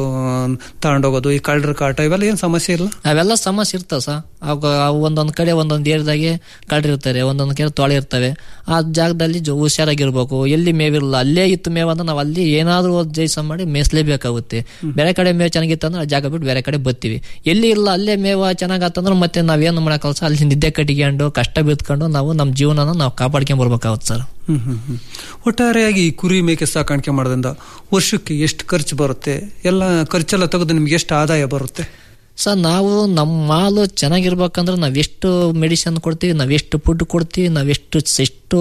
ತಗೊಂಡೋಗೋದು ಈ ಕಳ್ಳರ ಕಾಟ ಇವೆಲ್ಲ ಏನ್ ಸಮಸ್ಯೆ ಇಲ್ಲ ಅವೆಲ್ಲ ಸಮಸ್ಯೆ ಇರ್ತಾವ ಸರ್ ಅವಾಗ ಅವು ಒಂದೊಂದ್ ಕಡೆ ಒಂದೊಂದ್ ಏರಿಯಾದಾಗೆ ಕಳ್ರಿರ್ತಾರೆ ಒಂದೊಂದ್ ಕಡೆ ತೊಳೆ ಇರ್ತವೆ ಆ ಜಾಗದಲ್ಲಿ ಜೊ- ಹುಷಾರಾಗಿರ್ಬೇಕು ಎಲ್ಲಿ ಮೇವಿರಲ್ಲ ಅಲ್ಲೇ ಇತ್ತು ಮೇವ್ ಅಂದ್ರೆ ನಾವು ಅಲ್ಲಿ ಏನಾದ್ರೂ ಒಂದ್ ಜೈಸ ಮಾಡಿ ಮೇಯಿಸ್ಲೇಬೇಕಾಗುತ್ತೆ ಬೇರೆ ಕಡೆ ಮೇವ್ ಚೆನ್ನಾಗಿತ್ತು ಅಂದ್ರೆ ಆ ಜಾಗ ಬಿಟ್ಟು ಬೇರೆ ಕಡೆ ಬರ್ತೀವಿ ಎಲ್ಲಿ ಇಲ್ಲ ಅಲ್ಲೇ ಮೇವ ಚೆನ್ನಾಗತ್ತಂದ್ರೆ ಮತ್ತೆ ನಾವೇನು ಮಾಡಕ್ಕಲ್ಲ ಸರ್ ಅಲ್ಲಿ ನಿದ್ದೆ ಕಟ್ಟಿಕೊಂಡು ಕಷ್ಟ ಬಿದ್ಕೊಂಡು ನಾವು ನಮ್ಮ ಜೀವನನ ನಾವು ಕಾಪಾಡ್ಕೊಂಡ್ ಬರ್ಬೇಕಾಗುತ್ತೆ ಸರ್ ಹ್ಮ್ ಹ್ಮ್ ಹ್ಮ್. ಒಟ್ಟಾರೆಯಾಗಿ ಈ ಕುರಿ ಮೇಕೆ ಸಾಕಾಣಿಕೆ ಮಾಡೋದ್ರಿಂದ ವರ್ಷಕ್ಕೆ ಎಷ್ಟು ಖರ್ಚು ಬರುತ್ತೆ ಎಲ್ಲ ಖರ್ಚೆಲ್ಲ ತೆಗೆದು ನಿಮ್ಗೆ ಎಷ್ಟು ಆದಾಯ ಬರುತ್ತೆ ಸರ್ ನಾವು ನಮ್ಮ ಮಾಲು ಚೆನ್ನಾಗಿರ್ಬೇಕಂದ್ರೆ ನಾವೆಷ್ಟು ಮೆಡಿಸಿನ್ ಕೊಡ್ತೀವಿ ನಾವೆಷ್ಟು ಫುಡ್ ಕೊಡ್ತೀವಿ ನಾವೆಷ್ಟು ಎಷ್ಟು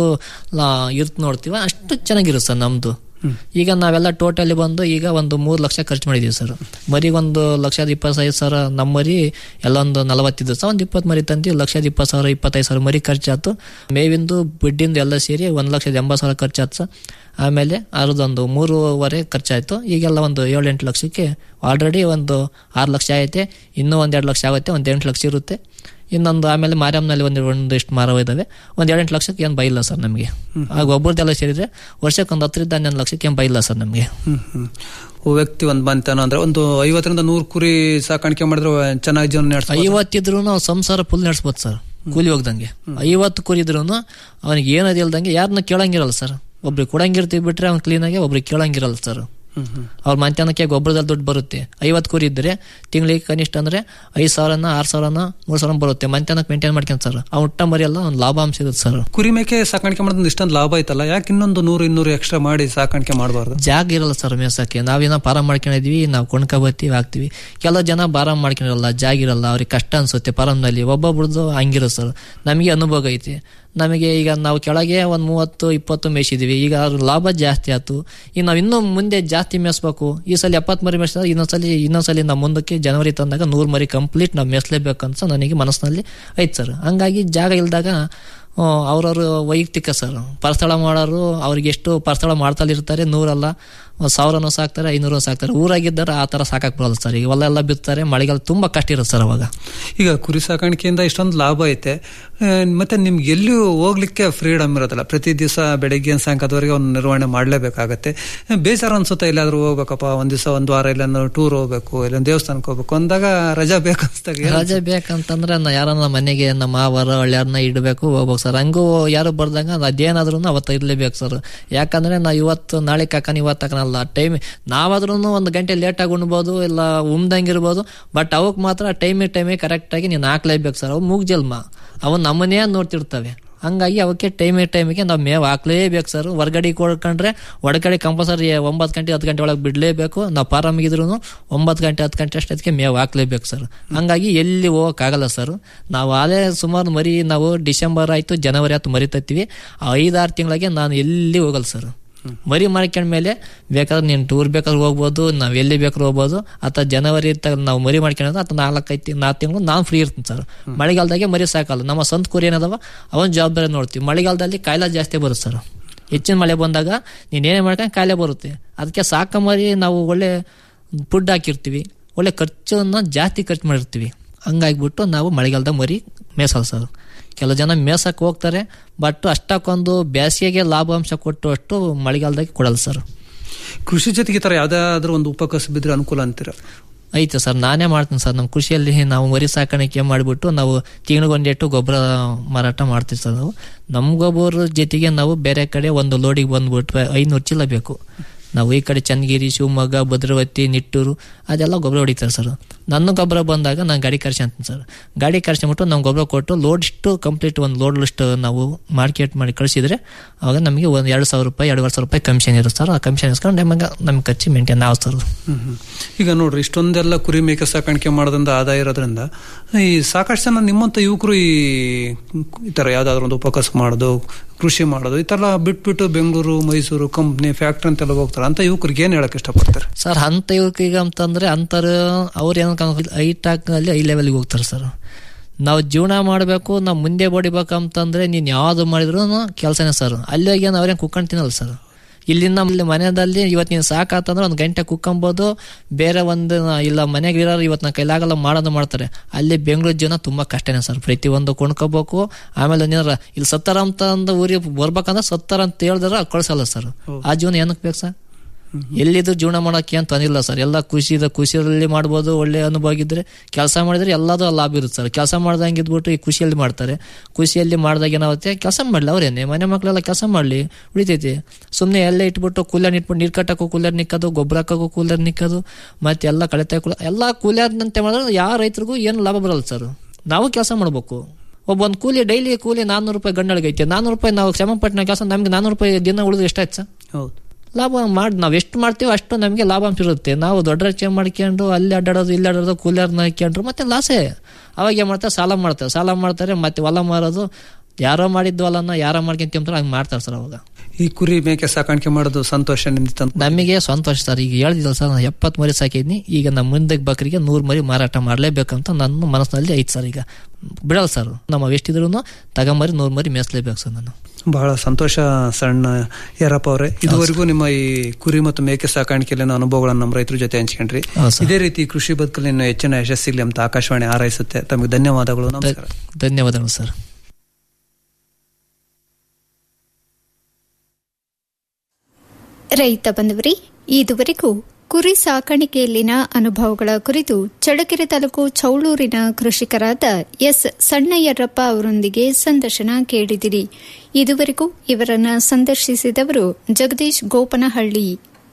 ಇರ್ತ್ ನೋಡ್ತೀವಿ ಅಷ್ಟು ಚೆನ್ನಾಗಿರುತ್ತೆ ಸರ್ ನಮ್ದು ಈಗ ನಾವೆಲ್ಲ ಟೋಟಲಿ ಬಂದು ಈಗ ಒಂದು ಮೂರು ಲಕ್ಷ ಖರ್ಚು ಮಾಡಿದೀವಿ ಸರ್ ಮರಿಗೆ ಒಂದು ಲಕ್ಷದ ಇಪ್ಪತ್ತೈದು ಸಾವಿರ ನಮ್ಮ ಮರಿ ಎಲ್ಲ ಒಂದು ನಲವತ್ತಿದ್ದು ಸರ್ ಒಂದು ಇಪ್ಪತ್ತು ಮರಿ ತಂದು ಲಕ್ಷದ ಇಪ್ಪತ್ತು ಸಾವಿರ ಇಪ್ಪತ್ತೈದು ಸಾವಿರ ಮರಿ ಖರ್ಚಾಯ್ತು ಮೇವಿಂದು ಬಿಡ್ಡಿಂದು ಎಲ್ಲ ಸೇರಿ ಒಂದು ಲಕ್ಷದ ಎಂಬತ್ತು ಸಾವಿರ ಖರ್ಚಾಯ್ತು ಸರ್ ಆಮೇಲೆ ಅದ್ರದ್ದೊಂದು ಮೂರುವರೆ ಖರ್ಚಾಯ್ತು ಈಗೆಲ್ಲ ಒಂದು ಏಳು ಎಂಟು ಲಕ್ಷಕ್ಕೆ ಆಲ್ರೆಡಿ ಒಂದು ಆರು ಲಕ್ಷ ಐತೆ ಇನ್ನೂ ಒಂದೆರಡು ಲಕ್ಷ ಆಗುತ್ತೆ ಒಂದು ಎಂಟು ಲಕ್ಷ ಇರುತ್ತೆ ಇನ್ನೊಂದು ಆಮೇಲೆ ಮಾರಮ್ಮನಲ್ಲಿ ಒಂದು ಒಂದಿಷ್ಟು ಮಾರವ ಇದಾವೆ ಒಂದು ಏಳೆಂಟು ಲಕ್ಷಕ್ಕೆ ಏನು ಬೈಲ್ಲ ಸರ್ ನಮಗೆ ಆಗ ಒಬ್ಬರದೆಲ್ಲ ಸೇರಿದ್ರೆ ವರ್ಷಕ್ಕೆ ಒಂದು ಹತ್ತರಿಂದ ಹನ್ನೊಂದು ಲಕ್ಷಕ್ಕೆ ಏನು ಬೈಲ್ಲ ಸರ್ ನಮಗೆ ಹ್ಮ್ ಹ್ಮ್. ಒಬ್ಬ ವ್ಯಕ್ತಿ ಒಂದ್ ಬಂತಾನ ಅಂದ್ರೆ ಒಂದು ಐವತ್ತರಿಂದ ನೂರು ಕುರಿ ಸಾಕಾಣಿಕೆ ಮಾಡಿದ್ರೆ ಚೆನ್ನಾಗಿ ಜೀವನ ನಡೆಸ್ಬೋದು ಐವತ್ತಿದ್ರು ನಾವು ಸಂಸಾರ ಫುಲ್ ನಡೆಸ್ಬೋದು ಸರ್ ಕೂಲಿ ಹೋಗ್ದಂಗೆ ಐವತ್ತು ಕುರಿ ಇದ್ರು ಅವನಿಗೆ ಏನದು ಇಲ್ದಂಗೆ ಯಾರನ್ನ ಕೇಳಂಗಿರಲ್ಲ ಸರ್ ಒಬ್ರಿಗೆ ಕೊಡಂಗಿರ್ತೀವಿ ಬಿಟ್ರೆ ಅವ್ನು ಕ್ಲೀನಾಗಿ ಒಬ್ರಿಗೆ ಕೇಳಂಗಿರಲ್ಲ ಸರ್ ಅವ್ರ ಮಧ್ಯಾಹ್ನಕ್ಕೆ ಗೊಬ್ಬರದಲ್ಲಿ ದುಡ್ಡು ಬರುತ್ತೆ ಐವತ್ತು ಕುರಿ ಇದ್ರೆ ತಿಂಗಳಿಗೆ ಕನಿಷ್ಠ ಅಂದ್ರೆ ಐದು ಸಾವಿರನ ಆರು ಸಾವಿರನ ಮೂರು ಸಾವಿರ ಬರುತ್ತೆ ಮಧ್ಯಾಹ್ನಕ್ಕೆ ಮೇಂಟೈನ್ ಮಾಡ್ಕೊಂತ ಸರ್ ಆ ಊಟ ಮರಿ ಎಲ್ಲ ಒಂದು ಲಾಭಾಂಶ ಇರುತ್ತೆ ಸರ್ ಕುರಿ ಮೇಕೆ ಸಾಕಾಣಿಕೆ ಮಾಡೋದ್ರಿಂದ ಇಷ್ಟೊಂದು ಲಾಭ ಐತಲ್ಲ ಯಾಕೆ ಇನ್ನೊಂದು ನೂರು ಇನ್ನೂರು ಎಕ್ಸ್ಟ್ರಾ ಮಾಡಿ ಸಾಕಾಣಿಕೆ ಮಾಡಬಾರ್ದು ಜಾಗ ಇರಲ್ಲ ಸರ್ ಮೇಸಕ್ಕೆ ನಾವೇನೋ ಪಾರ ಮಾಡ್ಕೊಂಡಿದೀವಿ ನಾವು ಕೊಂಡ್ಕೊ ಬರ್ತೀವಿ ಹಾಕ್ತಿವಿ ಕೆಲವು ಜನ ಬಾರ ಮಾಡ್ಕೊಂಡಿರಲ್ಲ ಜಾಗ ಇರಲ್ಲ ಅವ್ರಿಗೆ ಕಷ್ಟ ಅನ್ಸುತ್ತೆ ಪಾರಂನಲ್ಲಿ ಒಬ್ಬೊಬ್ರದ್ದು ಹಂಗಿರುತ್ತೆ ಸರ್ ನಮಗೆ ಅನುಭವ ಐತಿ ನಮಗೆ ಈಗ ನಾವು ಕೆಳಗೆ ಒಂದು ಮೂವತ್ತು ಇಪ್ಪತ್ತು ಮೇಯಿಸಿದೀವಿ ಈಗ ಅದ್ರ ಲಾಭ ಜಾಸ್ತಿ ಆಯ್ತು ಈಗ ನಾವು ಇನ್ನೂ ಮುಂದೆ ಜಾಸ್ತಿ ಮೇಯಿಸ್ಬೇಕು ಈ ಸಲ ಎಪ್ಪತ್ತು ಮರಿ ಮೇಯಿಸಿದಾಗ ಇನ್ನೊಂದ್ಸಲಿ ಇನ್ನೊಂದ್ಸಲಿ ನಾವು ಮುಂದಕ್ಕೆ ಜನವರಿ ತಂದಾಗ ನೂರು ಮರಿ ಕಂಪ್ಲೀಟ್ ನಾವು ಮೇಯಿಸ್ಲೇಬೇಕಂತ ನನಗೆ ಮನಸ್ಸಿನಲ್ಲಿ ಐತೆ ಸರ್ ಹಂಗಾಗಿ ಜಾಗ ಇಲ್ದಾಗ ಅವ್ರವ್ರ ವೈಯಕ್ತಿಕ ಸರ್ ಪರಸ್ಥಳ ಮಾಡೋರು ಅವ್ರಿಗೆ ಎಷ್ಟು ಪರಸ್ಥಳ ಮಾಡ್ತಲಿರ್ತಾರೆ ನೂರಲ್ಲ ಒಂದ್ ಸಾವಿರನೂ ಸಾಕ್ತಾರೆ ಐನೂರು ಸಾಕ್ತಾರೆ ಊರಾಗಿದ್ದಾರೆ ಆ ಥರ ಸಾಕಕ್ಕೆ ಬರಲ್ಲ ಸರ್ ಈಗ ಹೊಲ ಎಲ್ಲ ಬಿತ್ತಾರೆ ಮಳೆಗಾಲ ತುಂಬ ಕಷ್ಟ ಇರುತ್ತೆ ಸರ್ ಅವಾಗ ಈಗ ಕುರಿ ಸಾಕಾಣಿಕೆಯಿಂದ ಇಷ್ಟೊಂದು ಲಾಭ ಐತೆ ಆ, ಮತ್ತೆ ನಿಮ್ಗೆ ಎಲ್ಲಿಯೂ ಹೋಗ್ಲಿಕ್ಕೆ ಫ್ರೀಡಮ್ ಇರೋದಿಲ್ಲ ಪ್ರತಿ ದಿವಸ ಬೆಳಗ್ಗೆ ಸಾಯಂಕಾಲದವರೆಗೆ ಅವ್ನು ನಿರ್ವಹಣೆ ಮಾಡಲೇಬೇಕಾಗತ್ತೆ ಬೇಜಾರು ಅನ್ಸುತ್ತೆ ಎಲ್ಲಾದ್ರೂ ಹೋಗ್ಬೇಕಪ್ಪ ಒಂದ್ ದಿವಸ ಒಂದ್ ವಾರ ಇಲ್ಲ ಟೂರ್ ಹೋಗ್ಬೇಕು ಇಲ್ಲ ದೇವಸ್ಥಾನಕ್ಕೆ ಹೋಗ್ಬೇಕು ಅಂದಾಗ ರಜಾ ಬೇಕನ್ಸ್ದಾಗ ಏನ್ ರಜೆ ಬೇಕಂತಂದ್ರೆ ನಾ ಯಾರನ್ನ ಮನೆಗೆ ನಮ್ಮ ಮಾವರ ಹಳ್ಳ್ಯಾರನ್ನ ಇಡಬೇಕು ಹೋಗ್ಬೇಕು ಸರ್ ಹಂಗೂ ಯಾರು ಬರ್ದಂಗ ಅದೇನಾದ್ರೂ ಅವತ್ತು ಇರ್ಲೇಬೇಕು ಸರ್ ಯಾಕಂದ್ರೆ ನಾ ಇವತ್ತು ನಾಳೆ ಕಾಕನ ಇವತ್ತು ಹಾಕನಲ್ಲ ಟೈಮ್ ನಾವಾದ್ರೂ ಒಂದು ಗಂಟೆ ಲೇಟ್ ಆಗಿ ಉಣ್ಬೋದು ಇಲ್ಲ ಉಮ್ದಂಗಿರ್ಬೋದು ಬಟ್ ಅವಕ್ ಮಾತ್ರ ಟೈಮಿಗೆ ಟೈಮಿಗೆ ಕರೆಕ್ಟಾಗಿ ನೀನು ಹಾಕ್ಲೇಬೇಕು ಸರ್ ಅವು ಮೂಗ್ಜಲ್ಮ ಅವು ನಮ್ಮನೇ ನೋಡ್ತಿರ್ತವೆ ಹಂಗಾಗಿ ಅವಕ್ಕೆ ಟೈಮಿಗೆ ಟೈಮಿಗೆ ನಾವು ಮೇವು ಹಾಕ್ಲೇಬೇಕು ಸರ್ ಹೊರಗಡೆ ಕೊಡ್ಕೊಂಡ್ರೆ ಹೊರಗಡೆ ಕಂಪಲ್ಸರಿ ಒಂಬತ್ತು ಗಂಟೆ ಹತ್ತು ಗಂಟೆ ಒಳಗೆ ಬಿಡಲೇಬೇಕು ನಾವು ಪಾರಾಮಿಗಿದ್ರು ಒಂಬತ್ತು ಗಂಟೆ ಹತ್ತು ಗಂಟೆ ಅಷ್ಟೊತ್ತಿಗೆ ಮೇವು ಹಾಕ್ಲೇಬೇಕು ಸರ್ ಹಂಗಾಗಿ ಎಲ್ಲಿ ಹೋಗೋಕ್ಕಾಗಲ್ಲ ಸರ್ ನಾವು ಅದೇ ಸುಮಾರು ಮರಿ ನಾವು ಡಿಸೆಂಬರ್ ಆಯ್ತು ಜನವರಿ ಆಯ್ತು ಮರಿತತ್ತೀವಿ ಆ ಐದಾರು ತಿಂಗಳಿಗೆ ನಾನು ಎಲ್ಲಿ ಹೋಗಲ್ಲ ಸರ್ ಮರಿ ಮಾಡ್ಕೊಂಡ್ಮೇಲೆ ಬೇಕಾದ್ರೆ ನೀನು ಟೂರ್ ಬೇಕಾದ್ರೆ ಹೋಗ್ಬೋದು ನಾವು ಎಲ್ಲಿ ಬೇಕಾದ್ರೂ ಹೋಗ್ಬೋದು ಅಥವಾ ಜನವರಿ ತ ನಾವು ಮರಿ ಮಾಡ್ಕೊಂಡ್ರೆ ಅಥವಾ ನಾಲ್ಕೈದು ತಿಂಗ್ ನಾಲ್ಕು ತಿಂಗಳು ನಾನು ಫ್ರೀ ಇರ್ತೀನಿ ಸರ್ ಮಳೆಗಾಲದಾಗೆ ಮರಿ ಸಾಕಲ್ಲ ನಮ್ಮ ಸ್ವಂತ ಕುರಿ ಏನದವ ಅವನ ಜವಾಬ್ದಾರಿ ನೋಡ್ತೀವಿ ಮಳೆಗಾಲದಲ್ಲಿ ಕಾಯಿಲೆ ಜಾಸ್ತಿ ಬರುತ್ತೆ ಸರ್ ಹೆಚ್ಚಿನ ಮಳೆ ಬಂದಾಗ ನೀನೇನೇ ಮಾಡ್ಕೊಂಡು ಕಾಯಿಲೆ ಬರುತ್ತೆ ಅದಕ್ಕೆ ಸಾಕ ಮರಿ ನಾವು ಒಳ್ಳೆ ಫುಡ್ ಹಾಕಿರ್ತೀವಿ ಒಳ್ಳೆ ಖರ್ಚನ್ನ ಜಾಸ್ತಿ ಖರ್ಚು ಮಾಡಿರ್ತೀವಿ ಹಂಗಾಗ್ಬಿಟ್ಟು ನಾವು ಮಳೆಗಾಲದಾಗ ಮರಿ ಮೇಸಲ್ಲ ಸರ್ ಕೆಲವು ಜನ ಮೇಸಕ್ಕೆ ಹೋಗ್ತಾರೆ ಬಟ್ ಅಷ್ಟಕ್ಕೊಂದು ಬೇಸಿಗೆಗೆ ಲಾಭಾಂಶ ಕೊಟ್ಟು ಅಷ್ಟು ಮಳೆಗಾಲದಾಗ ಕೊಡಲ್ಲ ಸರ್ ಕೃಷಿ ಜೊತೆಗೆ ಈ ತರ ಯಾವ್ದಾದ್ರು ಒಂದು ಉಪಕಸಬು ಬಿದ್ರೆ ಅನುಕೂಲ ಅಂತೀರ ಐತೆ ಸರ್ ನಾನೇ ಮಾಡ್ತೀನಿ ಸರ್ ನಮ್ಮ ಕೃಷಿಯಲ್ಲಿ ನಾವು ಮರಿ ಸಾಕಾಣಿಕೆ ಮಾಡಿಬಿಟ್ಟು ನಾವು ತಿಂಗಳಿಗೊಂದೆಟ್ಟು ಗೊಬ್ಬರ ಮಾರಾಟ ಮಾಡ್ತೀವಿ ಸರ್ ನಾವು ನಮ್ಮ ಗೊಬ್ಬರ ಜೊತೆಗೆ ನಾವು ಬೇರೆ ಕಡೆ ಒಂದು ಲೋಡಿಗೆ ಬಂದ್ಬಿಟ್ರೆ ಐನೂರು ಚೀಲ ಬೇಕು ನಾವು ಈ ಕಡೆ ಚನ್ನಗಿರಿ ಶಿವಮೊಗ್ಗ ಭದ್ರಾವತಿ ನಿಟ್ಟೂರು ಅದೆಲ್ಲ ಗೊಬ್ಬರ ಹೊಡಿತಾರೆ ಸರ್ ನನ್ನ ಗೊಬ್ಬರ ಬಂದಾಗ ನಾನು ಗಾಡಿ ಕರ್ಸ್ಕೊಂತೀನಿ ಸರ್ ಗಾಡಿ ಕರ್ಸ್ಕೊಂಬಿಟ್ಟು ನಾವು ಗೊಬ್ಬರ ಕೊಟ್ಟು ಲೋಡ್ ಇಷ್ಟು ಕಂಪ್ಲೀಟ್ ಒಂದು ಲೋಡ್ ಲಿಸ್ಟ್ ನಾವು ಮಾರ್ಕೆಟ್ ಮಾಡಿ ಕಳಿಸಿದ್ರೆ ಅವಾಗ ನಮಗೆ ಒಂದು ಎರಡು ಸಾವಿರ ರೂಪಾಯಿ ಎರಡುವರೆ ಸಾವಿರ ರೂಪಾಯಿ ಕಮಿಷನ್ ಇರುತ್ತೆ ಸರ್ ಆ ಕಮಿಷನ್ ಇಸ್ಕೊಂಡು ನಮಗೆ ನಮ್ಗೆ ಖರ್ಚು ಮೇಂಟೈನ್ ನಾವು ಸರ್ ಹ್ಮ್ ಹ್ಮ್. ಈಗ ನೋಡ್ರಿ ಇಷ್ಟೊಂದೆಲ್ಲ ಕುರಿ ಮೇಕೆ ಸಾಕಾಣಿಕೆ ಮಾಡೋದ್ರಿಂದ ಆದಾಯ ಇರೋದ್ರಿಂದ ಈ ಸಾಕಷ್ಟು ಜನ ನಿಮ್ಮಂತ ಯುವಕರು ಈ ಈ ತರ ಯಾವ್ದಾದ್ರು ಒಂದು ಉಪಕಸಬು ಮಾಡೋದು ಕೃಷಿ ಮಾಡೋದು ಈ ತರ ಬಿಟ್ಬಿಟ್ಟು ಬೆಂಗಳೂರು ಮೈಸೂರು ಕಂಪ್ನಿ ಫ್ಯಾಕ್ಟ್ರಿ ಅಂತೆಲ್ಲ ಹೋಗ್ತಾರೆ ಅಂತ ಯುವಕರಿಗೆ ಏನ್ ಹೇಳಕ್ ಇಷ್ಟಪಡ್ತಾರೆ ಸರ್ ಅಂತ ಈಗ ಅಂತಂದ್ರೆ ಅಂತರ ಅವ್ರು ಏನೋ ಹೈಟ್ ಅಲ್ಲಿ ಐ ಲೆವೆಲ್ಗೆ ಹೋಗ್ತಾರೆ ಸರ್ ನಾವು ಜೀವನ ಮಾಡಬೇಕು ನಾವು ಮುಂದೆ ಬಡಿಬೇಕಂತಂದ್ರೆ ನೀನು ಯಾವ್ದು ಮಾಡಿದ್ರು ಕೆಲಸನೇ ಸರ್ ಅಲ್ಲಿ ಹೋಗಿ ಏನು ಅವ್ರೇನು ಕುಕ್ಕಂಡು ತಿನ್ನಲ್ಲ ಸರ್ ಇಲ್ಲಿಂದ ಇಲ್ಲಿ ಮನೆಯಲ್ಲಿ ಇವತ್ತು ನೀನು ಸಾಕಾತಂದ್ರೆ ಒಂದು ಗಂಟೆ ಕುಕ್ಕೊಂಬೋದು ಬೇರೆ ಒಂದು ಇಲ್ಲ ಮನೆಗೆ ಇರೋರು ಇವತ್ತು ನಾ ಕೈಲಾಗಲ್ಲ ಮಾಡೋದು ಮಾಡ್ತಾರೆ ಅಲ್ಲಿ ಬೆಂಗಳೂರು ಜೀವನ ತುಂಬ ಕಷ್ಟನೇ ಸರ್ ಪ್ರತಿಯೊಂದು ಕೊಂಡ್ಕೋಬೇಕು ಆಮೇಲೆ ನೀನಾರ ಇಲ್ಲಿ ಸತ್ತಾರ ಅಂತ ಅಂದ ಊರಿಗೆ ಬರ್ಬೇಕಂದ್ರೆ ಸತ್ತಾರ ಅಂತ ಹೇಳಿದ್ರೆ ಕಳ್ಸಲ್ಲ ಸರ್ ಆ ಜೀವನ ಏನಕ್ಕೆ ಬೇಕು ಸರ್ ಎಲ್ಲಿದ್ರು ಜೀವನ ಮಾಡೋಕೆ ಅಂತ ಅನಿಲ್ಲ ಸರ್ ಎಲ್ಲ ಖುಷಿ ಇದೆ ಖುಷಿಯಲ್ಲಿ ಮಾಡ್ಬೋದು ಒಳ್ಳೆ ಅನುಭವ ಆಗಿದ್ರೆ ಕೆಲಸ ಮಾಡಿದ್ರೆ ಎಲ್ಲದೂ ಲಾಭ ಇರುತ್ತೆ ಸರ್ ಕೆಲಸ ಮಾಡ್ದಂಗೆ ಇದ್ಬಿಟ್ಟು ಈ ಖುಷಿಯಲ್ಲಿ ಮಾಡ್ತಾರೆ ಖುಷಿಯಲ್ಲಿ ಮಾಡಿದಾಗ ಏನಾಗುತ್ತೆ ಕೆಲಸ ಮಾಡಲಿ ಅವ್ರೇನೆ ಮನೆ ಮಕ್ಕಳೆಲ್ಲ ಕೆಲಸ ಮಾಡಲಿ ಉಳಿತೈತಿ ಸುಮ್ಮನೆ ಎಲ್ಲ ಇಟ್ಬಿಟ್ಟು ಕೂಲರ್ ಇಟ್ಬಿಟ್ಟು ನೀರು ಕಟ್ಟಕ್ಕೂ ಕೂಲರ್ ನಿಕ್ಕೋದು ಗೊಬ್ಬರ ಹಾಕೋಕ್ಕೂ ಕೂಲರ್ ನಿಕ್ಕೋದು ಮತ್ತೆ ಎಲ್ಲ ಕಳೆತ ಎಲ್ಲ ಕೂಲರ್ನಂತೆ ಮಾಡಿದ್ರೆ ಯಾವ ರೈತರಿಗೂ ಏನು ಲಾಭ ಬರಲ್ಲ ಸರ್ ನಾವು ಕೆಲಸ ಮಾಡ್ಬೇಕು ಒಬ್ಬೊಂದು ಕೂಲಿ ಡೈಲಿ ಕೂಲಿ ನಾನ್ನೂರು ರೂಪಾಯಿ ಗಂಡಳಿಗೆ ಐತೆ ನಾನ್ನೂರು ರೂಪಾಯಿ ನಾವು ಶ್ರಮಪಟ್ಟಣ ಕೆಲಸ ನಮ್ಗೆ ನಾನ್ನೂರು ರೂಪಾಯಿ ದಿನ ಉಳಿದ್ರೆ ಎಷ್ಟಾಯ್ತು ಸರ್ ಹೌದು ಲಾಭ ಮಾಡಿ ನಾವು ಎಷ್ಟು ಮಾಡ್ತೀವೋ ಅಷ್ಟು ನಮಗೆ ಲಾಭಾಂಶ ಇರುತ್ತೆ ನಾವು ದೊಡ್ಡ ರಚನೆ ಮಾಡ್ಕೊಂಡು ಅಲ್ಲಿ ಅಡ್ಡಾಡೋದು ಇಲ್ಲಿ ಅಡ್ಡಾಡೋದು ಕೂಲರ್ನ ಹಾಕ್ಕೊಂಡ್ರು ಮತ್ತೆ ಲಾಸೇ ಅವಾಗ ಏನು ಮಾಡ್ತಾರೆ ಸಾಲ ಮಾಡ್ತಾರೆ ಸಾಲ ಮಾಡ್ತಾರೆ ಮತ್ತೆ ಹೊಲ ಮಾರೋದು ಯಾರೋ ಮಾಡಿದ್ದು ಹೊಲನ ಯಾರೋ ಮಾಡ್ಕೊಂತ ತಿಂತಾರೆ ಹಂಗೆ ಮಾಡ್ತಾರೆ ಸರ್ ಅವಾಗ ಈ ಕುರಿ ಮೇಕೆ ಸಾಕಾಣಿಕೆ ಮಾಡೋದು ಸಂತೋಷ ನಿಮ್ದು ನಮಗೆ ಸಂತೋಷ ಸರ್ ಈಗ ಹೇಳಿದಿಲ್ಲ ಸರ್ ನಾನು ಎಪ್ಪತ್ತು ಮರಿ ಸಾಕಿದ್ನಿ ಈಗ ನಮ್ಮ ಮುಂದೆ ಬಕರಿಗೆ ನೂರು ಮರಿ ಮಾರಾಟ ಮಾಡಲೇಬೇಕಂತ ನನ್ನ ಮನಸ್ಸಿನಲ್ಲಿ ಐತೆ ಸರ್ ಈಗ ಬಿಡಲ್ಲ ಸರ್ ನಮ್ಮ ಎಷ್ಟಿದ್ರು ತಗೊಂಬರಿ ನೂರು ಮರಿ ಮೇಯಿಸ್ಲೇಬೇಕು ಸರ್ ನಾನು ಬಹಳ ಸಂತೋಷ ಸಣ್ಣ ಯರಪ್ಪ ಅವರೇ ಇದುವರೆಗೂ ನಿಮ್ಮ ಈ ಕುರಿ ಮತ್ತು ಮೇಕೆ ಸಾಕಾಣಿಕೆಯಲ್ಲಿನ ಅನುಭವಗಳನ್ನು ನಮ್ಮ ರೈತರ ಜೊತೆ ಹಂಚ್ಕೊಂಡ್ರಿ ಇದೇ ರೀತಿ ಕೃಷಿ ಬದುಕಲ್ಲಿ ಇನ್ನು ಹೆಚ್ಚಿನ ಯಶಸ್ಸಿಲ್ಲ ಅಂತ ಆಕಾಶವಾಣಿ ಹಾರೈಸುತ್ತೆ ತಮಗೆ ಧನ್ಯವಾದಗಳು ನಮಸ್ಕಾರ ಧನ್ಯವಾದಗಳು ಸರ್ ರೈತ ಬಂದವರಿ ಇದುವರೆಗೂ ಕುರಿ ಸಾಕಾಣಿಕೆಯಲ್ಲಿನ ಅನುಭವಗಳ ಕುರಿತು ಚಳ್ಳಕೆರೆ ತಾಲೂಕು ಚೌಳೂರಿನ ಕೃಷಿಕರಾದ ಎಸ್ ಸಣ್ಣಯ್ಯರಪ್ಪ ಅವರೊಂದಿಗೆ ಸಂದರ್ಶನ ಕೇಳಿದಿರಿ ಇದುವರೆಗೂ ಇವರನ್ನ ಸಂದರ್ಶಿಸಿದವರು ಜಗದೀಶ್ ಗೋಪನಹಳ್ಳಿ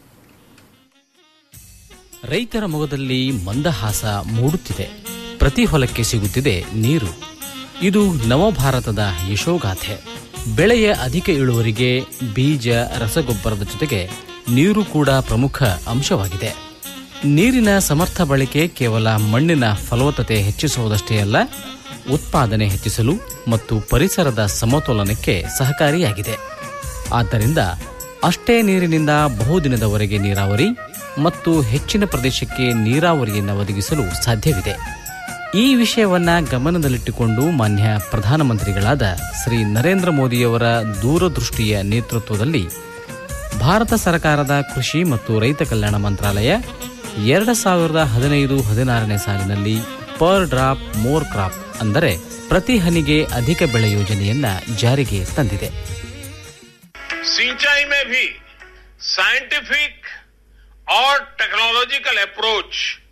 ರೈತರ ಮೊಗದಲ್ಲಿ ಮಂದಹಾಸ ಮೂಡುತ್ತಿದೆ ಪ್ರತಿ ಹೊಲಕ್ಕೆ ಸಿಗುತ್ತಿದೆ ನೀರು ಇದು ನವಭಾರತದ ಯಶೋಗಾಥೆ ಬೆಳೆಯ ಅಧಿಕ ಇಳುವರಿಗೆ ಬೀಜ ರಸಗೊಬ್ಬರದ ಜೊತೆಗೆ ನೀರು ಕೂಡ ಪ್ರಮುಖ ಅಂಶವಾಗಿದೆ ನೀರಿನ ಸಮರ್ಥ ಬಳಕೆ ಕೇವಲ ಮಣ್ಣಿನ ಫಲವತ್ತತೆ ಹೆಚ್ಚಿಸುವುದಷ್ಟೇ ಅಲ್ಲ ಉತ್ಪಾದನೆ ಹೆಚ್ಚಿಸಲು ಮತ್ತು ಪರಿಸರದ ಸಮತೋಲನಕ್ಕೆ ಸಹಕಾರಿಯಾಗಿದೆ ಆದ್ದರಿಂದ ಅಷ್ಟೇ ನೀರಿನಿಂದ ಬಹುದಿನದವರೆಗೆ ನೀರಾವರಿ ಮತ್ತು ಹೆಚ್ಚಿನ ಪ್ರದೇಶಕ್ಕೆ ನೀರಾವರಿಯನ್ನು ಒದಗಿಸಲು ಸಾಧ್ಯವಿದೆ ಈ ವಿಷಯವನ್ನ ಗಮನದಲ್ಲಿಟ್ಟುಕೊಂಡು ಮಾನ್ಯ ಪ್ರಧಾನಮಂತ್ರಿಗಳಾದ ಶ್ರೀ ನರೇಂದ್ರ ಮೋದಿಯವರ ದೂರದೃಷ್ಟಿಯ ನೇತೃತ್ವದಲ್ಲಿ ಭಾರತ ಸರ್ಕಾರದ ಕೃಷಿ ಮತ್ತು ರೈತ ಕಲ್ಯಾಣ ಮಂತ್ರಾಲಯ ಎರಡು ಸಾವಿರದ ಹದಿನೈದು ಹದಿನಾರನೇ ಸಾಲಿನಲ್ಲಿ ಪರ್ ಡ್ರಾಪ್ ಮೋರ್ ಕ್ರಾಪ್ ಅಂದರೆ ಪ್ರತಿ ಹನಿಗೆ ಅಧಿಕ ಬೆಳೆ ಯೋಜನೆಯನ್ನ ಜಾರಿಗೆ ತಂದಿದೆ सिंचाई में भी साइंटिफिक और टेक्नोलॉजिकल अप्रोच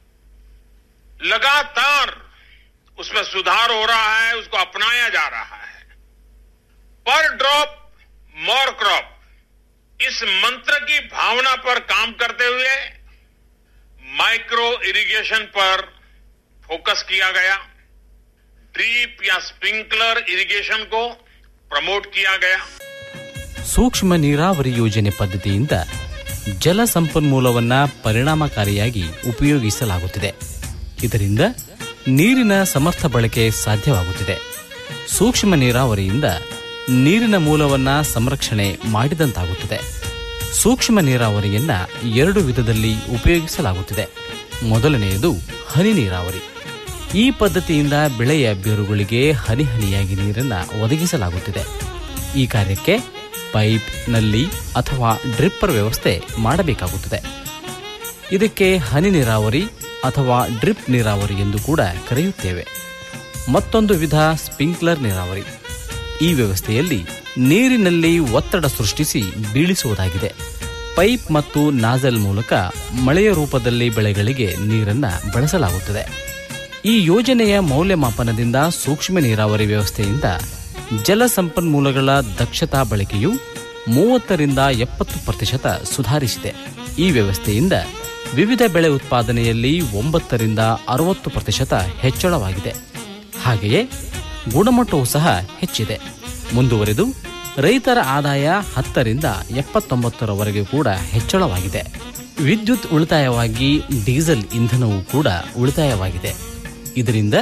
लगातार उसमें सुधार हो रहा है उसको अपनाया जा रहा है पर ड्रॉप मोर क्रॉप इस मंत्र की भावना पर काम करते हुए माइक्रो इरिगेशन पर फोकस किया गया ड्रीप या स्प्रिंकलर इरिगेशन को प्रमोट किया गया ಸೂಕ್ಷ್ಮ ನೀರಾವರಿ ಯೋಜನೆ ಪದ್ಧತಿಯಿಂದ ಜಲ ಸಂಪನ್ಮೂಲವನ್ನ ಪರಿಣಾಮಕಾರಿಯಾಗಿ ಉಪಯೋಗಿಸಲಾಗುತ್ತಿದೆ ಇದರಿಂದ ನೀರಿನ ಸಮರ್ಥ ಬಳಕೆ ಸಾಧ್ಯವಾಗುತ್ತಿದೆ ಸೂಕ್ಷ್ಮ ನೀರಾವರಿಯಿಂದ ನೀರಿನ ಮೂಲವನ್ನ ಸಂರಕ್ಷಣೆ ಮಾಡಿದಂತಾಗುತ್ತದೆ ಸೂಕ್ಷ್ಮ ನೀರಾವರಿಯನ್ನ ಎರಡು ವಿಧದಲ್ಲಿ ಉಪಯೋಗಿಸಲಾಗುತ್ತಿದೆ ಮೊದಲನೆಯದು ಹನಿ ನೀರಾವರಿ ಈ ಪದ್ಧತಿಯಿಂದ ಬೆಳೆಯ ಬೇರುಗಳಿಗೆ ಹನಿ ಹನಿಯಾಗಿ ನೀರನ್ನು ಒದಗಿಸಲಾಗುತ್ತಿದೆ ಈ ಕಾರ್ಯಕ್ಕೆ ಪೈಪ್ ನಲ್ಲಿ ಅಥವಾ ಡ್ರಿಪ್ಪರ್ ವ್ಯವಸ್ಥೆ ಮಾಡಬೇಕಾಗುತ್ತದೆ ಇದಕ್ಕೆ ಹನಿ ನೀರಾವರಿ ಅಥವಾ ಡ್ರಿಪ್ ನೀರಾವರಿ ಎಂದು ಕೂಡ ಕರೆಯುತ್ತೇವೆ ಮತ್ತೊಂದು ವಿಧ ಸ್ಪ್ರಿಂಕ್ಲರ್ ನೀರಾವರಿ ಈ ವ್ಯವಸ್ಥೆಯಲ್ಲಿ ನೀರಿನಲ್ಲಿ ಒತ್ತಡ ಸೃಷ್ಟಿಸಿ ಬೀಳಿಸುವುದಾಗಿದೆ ಪೈಪ್ ಮತ್ತು ನಾಜಲ್ ಮೂಲಕ ಮಳೆಯ ರೂಪದಲ್ಲಿ ಬೆಳೆಗಳಿಗೆ ನೀರನ್ನು ಬಳಸಲಾಗುತ್ತದೆ ಈ ಯೋಜನೆಯ ಮೌಲ್ಯಮಾಪನದಿಂದ ಸೂಕ್ಷ್ಮ ನೀರಾವರಿ ವ್ಯವಸ್ಥೆಯಿಂದ ಜಲ ಸಂಪನ್ಮೂಲಗಳ ದಕ್ಷತಾ ಬಳಕೆಯು ಮೂವತ್ತರಿಂದ ಎಪ್ಪತ್ತು ಪ್ರತಿಶತ ಸುಧಾರಿಸಿದೆ ಈ ವ್ಯವಸ್ಥೆಯಿಂದ ವಿವಿಧ ಬೆಳೆ ಉತ್ಪಾದನೆಯಲ್ಲಿ ಒಂಬತ್ತರಿಂದ ಅರವತ್ತು ಪ್ರತಿಶತ ಹೆಚ್ಚಳವಾಗಿದೆ ಹಾಗೆಯೇ ಗುಣಮಟ್ಟವೂ ಸಹ ಹೆಚ್ಚಿದೆ ಮುಂದುವರೆದು ರೈತರ ಆದಾಯ ಹತ್ತರಿಂದ ಎಪ್ಪತ್ತೊಂಬತ್ತರವರೆಗೆ ಕೂಡ ಹೆಚ್ಚಳವಾಗಿದೆ ವಿದ್ಯುತ್ ಉಳಿತಾಯವಾಗಿ ಡೀಸೆಲ್ ಇಂಧನವೂ ಕೂಡ ಉಳಿತಾಯವಾಗಿದೆ ಇದರಿಂದ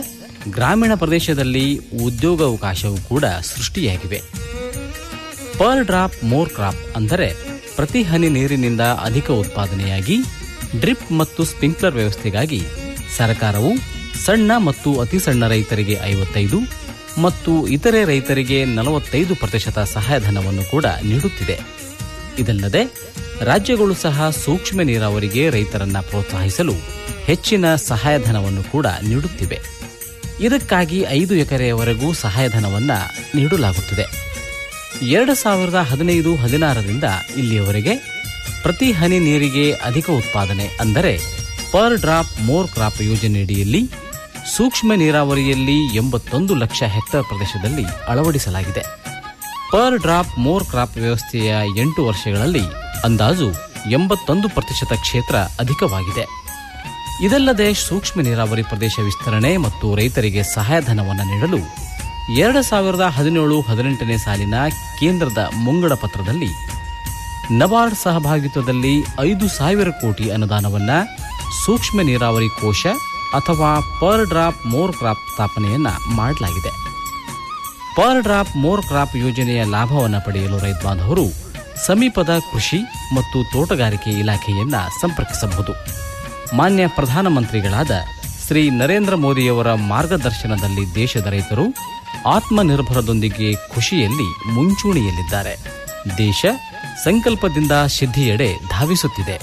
ಗ್ರಾಮೀಣ ಪ್ರದೇಶದಲ್ಲಿ ಉದ್ಯೋಗಾವಕಾಶವೂ ಕೂಡ ಸೃಷ್ಟಿಯಾಗಿವೆ ಪರ್ ಡ್ರಾಪ್ ಮೋರ್ ಕ್ರಾಪ್ ಅಂದರೆ ಪ್ರತಿ ಹನಿ ನೀರಿನಿಂದ ಅಧಿಕ ಉತ್ಪಾದನೆಯಾಗಿ ಡ್ರಿಪ್ ಮತ್ತು ಸ್ಪ್ರಿಂಕ್ಲರ್ ವ್ಯವಸ್ಥೆಗಾಗಿ ಸರ್ಕಾರವು ಸಣ್ಣ ಮತ್ತು ಅತಿ ಸಣ್ಣ ರೈತರಿಗೆ ಐವತ್ತೈದು ಮತ್ತು ಇತರೆ ರೈತರಿಗೆ ನಲವತ್ತೈದು ಪ್ರತಿಶತ ಸಹಾಯಧನವನ್ನು ಕೂಡ ನೀಡುತ್ತಿದೆ ಇದಲ್ಲದೆ ರಾಜ್ಯಗಳು ಸಹ ಸೂಕ್ಷ್ಮ ನೀರಾವರಿಗೆ ರೈತರನ್ನ ಪ್ರೋತ್ಸಾಹಿಸಲು ಹೆಚ್ಚಿನ ಸಹಾಯಧನವನ್ನು ಕೂಡ ನೀಡುತ್ತಿವೆ ಇದಕ್ಕಾಗಿ ಐದು ಎಕರೆಯವರೆಗೂ ಸಹಾಯಧನವನ್ನ ನೀಡಲಾಗುತ್ತದೆ ಎರಡು ಸಾವಿರದ ಹದಿನೈದು ಹದಿನಾರರಿಂದ ಇಲ್ಲಿಯವರೆಗೆ ಪ್ರತಿ ಹನಿ ನೀರಿಗೆ ಅಧಿಕ ಉತ್ಪಾದನೆ ಅಂದರೆ ಪರ್ ಡ್ರಾಪ್ ಮೋರ್ ಕ್ರಾಪ್ ಯೋಜನೆಯಡಿಯಲ್ಲಿ ಸೂಕ್ಷ್ಮ ನೀರಾವರಿಯಲ್ಲಿ ಎಂಬತ್ತೊಂದು ಲಕ್ಷ ಹೆಕ್ಟೇರ್ ಪ್ರದೇಶದಲ್ಲಿ ಅಳವಡಿಸಲಾಗಿದೆ ಪರ್ ಡ್ರಾಪ್ ಮೋರ್ ಕ್ರಾಪ್ ವ್ಯವಸ್ಥೆಯ ಎಂಟು ವರ್ಷಗಳಲ್ಲಿ ಅಂದಾಜು ಎಂಬತ್ತೊಂದು ಪ್ರತಿಶತ ಕ್ಷೇತ್ರ ಅಧಿಕವಾಗಿದೆ ಇದಲ್ಲದೆ ಸೂಕ್ಷ್ಮ ನೀರಾವರಿ ಪ್ರದೇಶ ವಿಸ್ತರಣೆ ಮತ್ತು ರೈತರಿಗೆ ಸಹಾಯಧನವನ್ನು ನೀಡಲು ಎರಡು ಸಾವಿರದ ಹದಿನೇಳು ಹದಿನೆಂಟನೇ ಸಾಲಿನ ಕೇಂದ್ರದ ಮುಂಗಡ ಪತ್ರದಲ್ಲಿ ನಬಾರ್ಡ್ ಸಹಭಾಗಿತ್ವದಲ್ಲಿ ಐದು ಸಾವಿರ ಕೋಟಿ ಅನುದಾನವನ್ನ ಸೂಕ್ಷ್ಮ ನೀರಾವರಿ ಕೋಶ ಅಥವಾ ಪರ್ ಡ್ರಾಪ್ ಮೋರ್ ಕ್ರಾಪ್ ಸ್ಥಾಪನೆಯನ್ನ ಮಾಡಲಾಗಿದೆ ಪರ್ ಡ್ರಾಪ್ ಮೋರ್ ಕ್ರಾಪ್ ಯೋಜನೆಯ ಲಾಭವನ್ನು ಪಡೆಯಲು ರೈತ ಬಾಂಧವರು ಸಮೀಪದ ಕೃಷಿ ಮತ್ತು ತೋಟಗಾರಿಕೆ ಇಲಾಖೆಯನ್ನ ಸಂಪರ್ಕಿಸಬಹುದು ಮಾನ್ಯ ಪ್ರಧಾನಮಂತ್ರಿಗಳಾದ ಶ್ರೀ ನರೇಂದ್ರ ಮೋದಿಯವರ ಮಾರ್ಗದರ್ಶನದಲ್ಲಿ ದೇಶದ ರೈತರು ಆತ್ಮನಿರ್ಭರದೊಂದಿಗೆ ಖುಷಿಯಲ್ಲಿ ಮುಂಚೂಣಿಯಲ್ಲಿದ್ದಾರೆ ದೇಶ ಸಂಕಲ್ಪದಿಂದ ಸಿದ್ಧಿಯೆಡೆ ಧಾವಿಸುತ್ತಿದೆ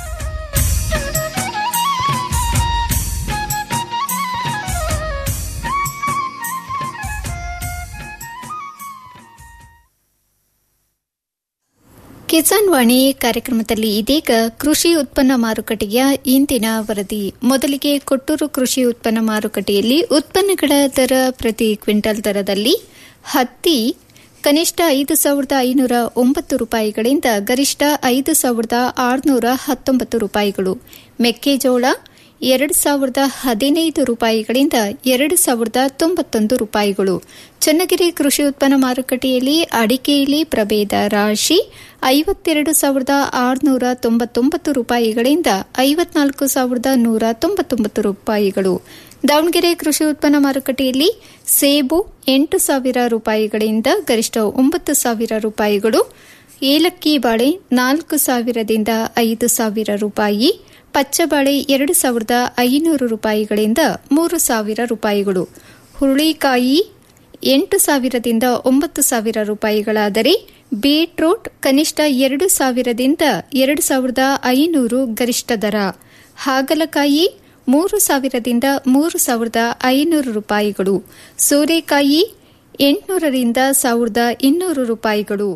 ಕಿಸಾನ್ ವಾಣಿ ಕಾರ್ಯಕ್ರಮದಲ್ಲಿ ಇದೀಗ ಕೃಷಿ ಉತ್ಪನ್ನ ಮಾರುಕಟ್ಟೆಯ ಇಂದಿನ ವರದಿ ಮೊದಲಿಗೆ ಕೊಟ್ಟೂರು ಕೃಷಿ ಉತ್ಪನ್ನ ಮಾರುಕಟ್ಟೆಯಲ್ಲಿ ಉತ್ಪನ್ನಗಳ ದರ ಪ್ರತಿ ಕ್ವಿಂಟಲ್ ದರದಲ್ಲಿ ಹತ್ತಿ ಕನಿಷ್ಠ ಐದು ಸಾವಿರದ ಐನೂರ ಒಂಬತ್ತು ರೂಪಾಯಿಗಳಿಂದ ಗರಿಷ್ಠ ಐದು ಸಾವಿರದ ಆರುನೂರ ಹತ್ತೊಂಬತ್ತು ರೂಪಾಯಿಗಳು ಮೆಕ್ಕೆಜೋಳ ಎರಡು ಸಾವಿರದ ಹದಿನೈದು ರೂಪಾಯಿಗಳಿಂದ ಎರಡು ಸಾವಿರದ ತೊಂಬತ್ತೊಂದು ರೂಪಾಯಿಗಳು ಚನ್ನಗಿರಿ ಕೃಷಿ ಉತ್ಪನ್ನ ಮಾರುಕಟ್ಟೆಯಲ್ಲಿ ಅಡಿಕೆಯಲ್ಲಿ ಪ್ರಭೇದ ರಾಶಿ ಐವತ್ತೆರಡು ಸಾವಿರದ ಆರುನೂರ ತೊಂಬತ್ತೊಂಬತ್ತು ರೂಪಾಯಿಗಳಿಂದ ಐವತ್ನಾಲ್ಕು ಸಾವಿರದ ನೂರ ತೊಂಬತ್ತೊಂಬತ್ತು ರೂಪಾಯಿಗಳು ದಾವಣಗೆರೆ ಕೃಷಿ ಉತ್ಪನ್ನ ಮಾರುಕಟ್ಟೆಯಲ್ಲಿ ಸೇಬು ಎಂಟು ಸಾವಿರ ರೂಪಾಯಿಗಳಿಂದ ಗರಿಷ್ಠ ಒಂಬತ್ತು ಸಾವಿರ ರೂಪಾಯಿಗಳು ಏಲಕ್ಕಿ ಬಾಳೆ ನಾಲ್ಕು ಸಾವಿರದಿಂದ ಐದು ಸಾವಿರ ರೂಪಾಯಿ ಪಚ್ಚಬಾಳೆ ಎರಡು ಸಾವಿರದ ಐನೂರು ರೂಪಾಯಿಗಳಿಂದ ಮೂರು ಸಾವಿರ ರೂಪಾಯಿಗಳು ಹುರುಳಿಕಾಯಿ ಎಂಟು ಸಾವಿರದಿಂದ ಒಂಬತ್ತು ಸಾವಿರ ರೂಪಾಯಿಗಳಾದರೆ ಬೀಟ್ರೂಟ್ ಕನಿಷ್ಠ ಎರಡು ಸಾವಿರದಿಂದ ಎರಡು ಸಾವಿರದ ಐನೂರು ಗರಿಷ್ಠ ದರ ಹಾಗಲಕಾಯಿ ಮೂರು ಸಾವಿರದಿಂದ ಮೂರು ಸಾವಿರದ ಐನೂರು ರೂಪಾಯಿಗಳು ಸೋರೆಕಾಯಿ ಎಂಟುನೂರರಿಂದ ಸಾವಿರದ ಇನ್ನೂರು ರೂಪಾಯಿಗಳು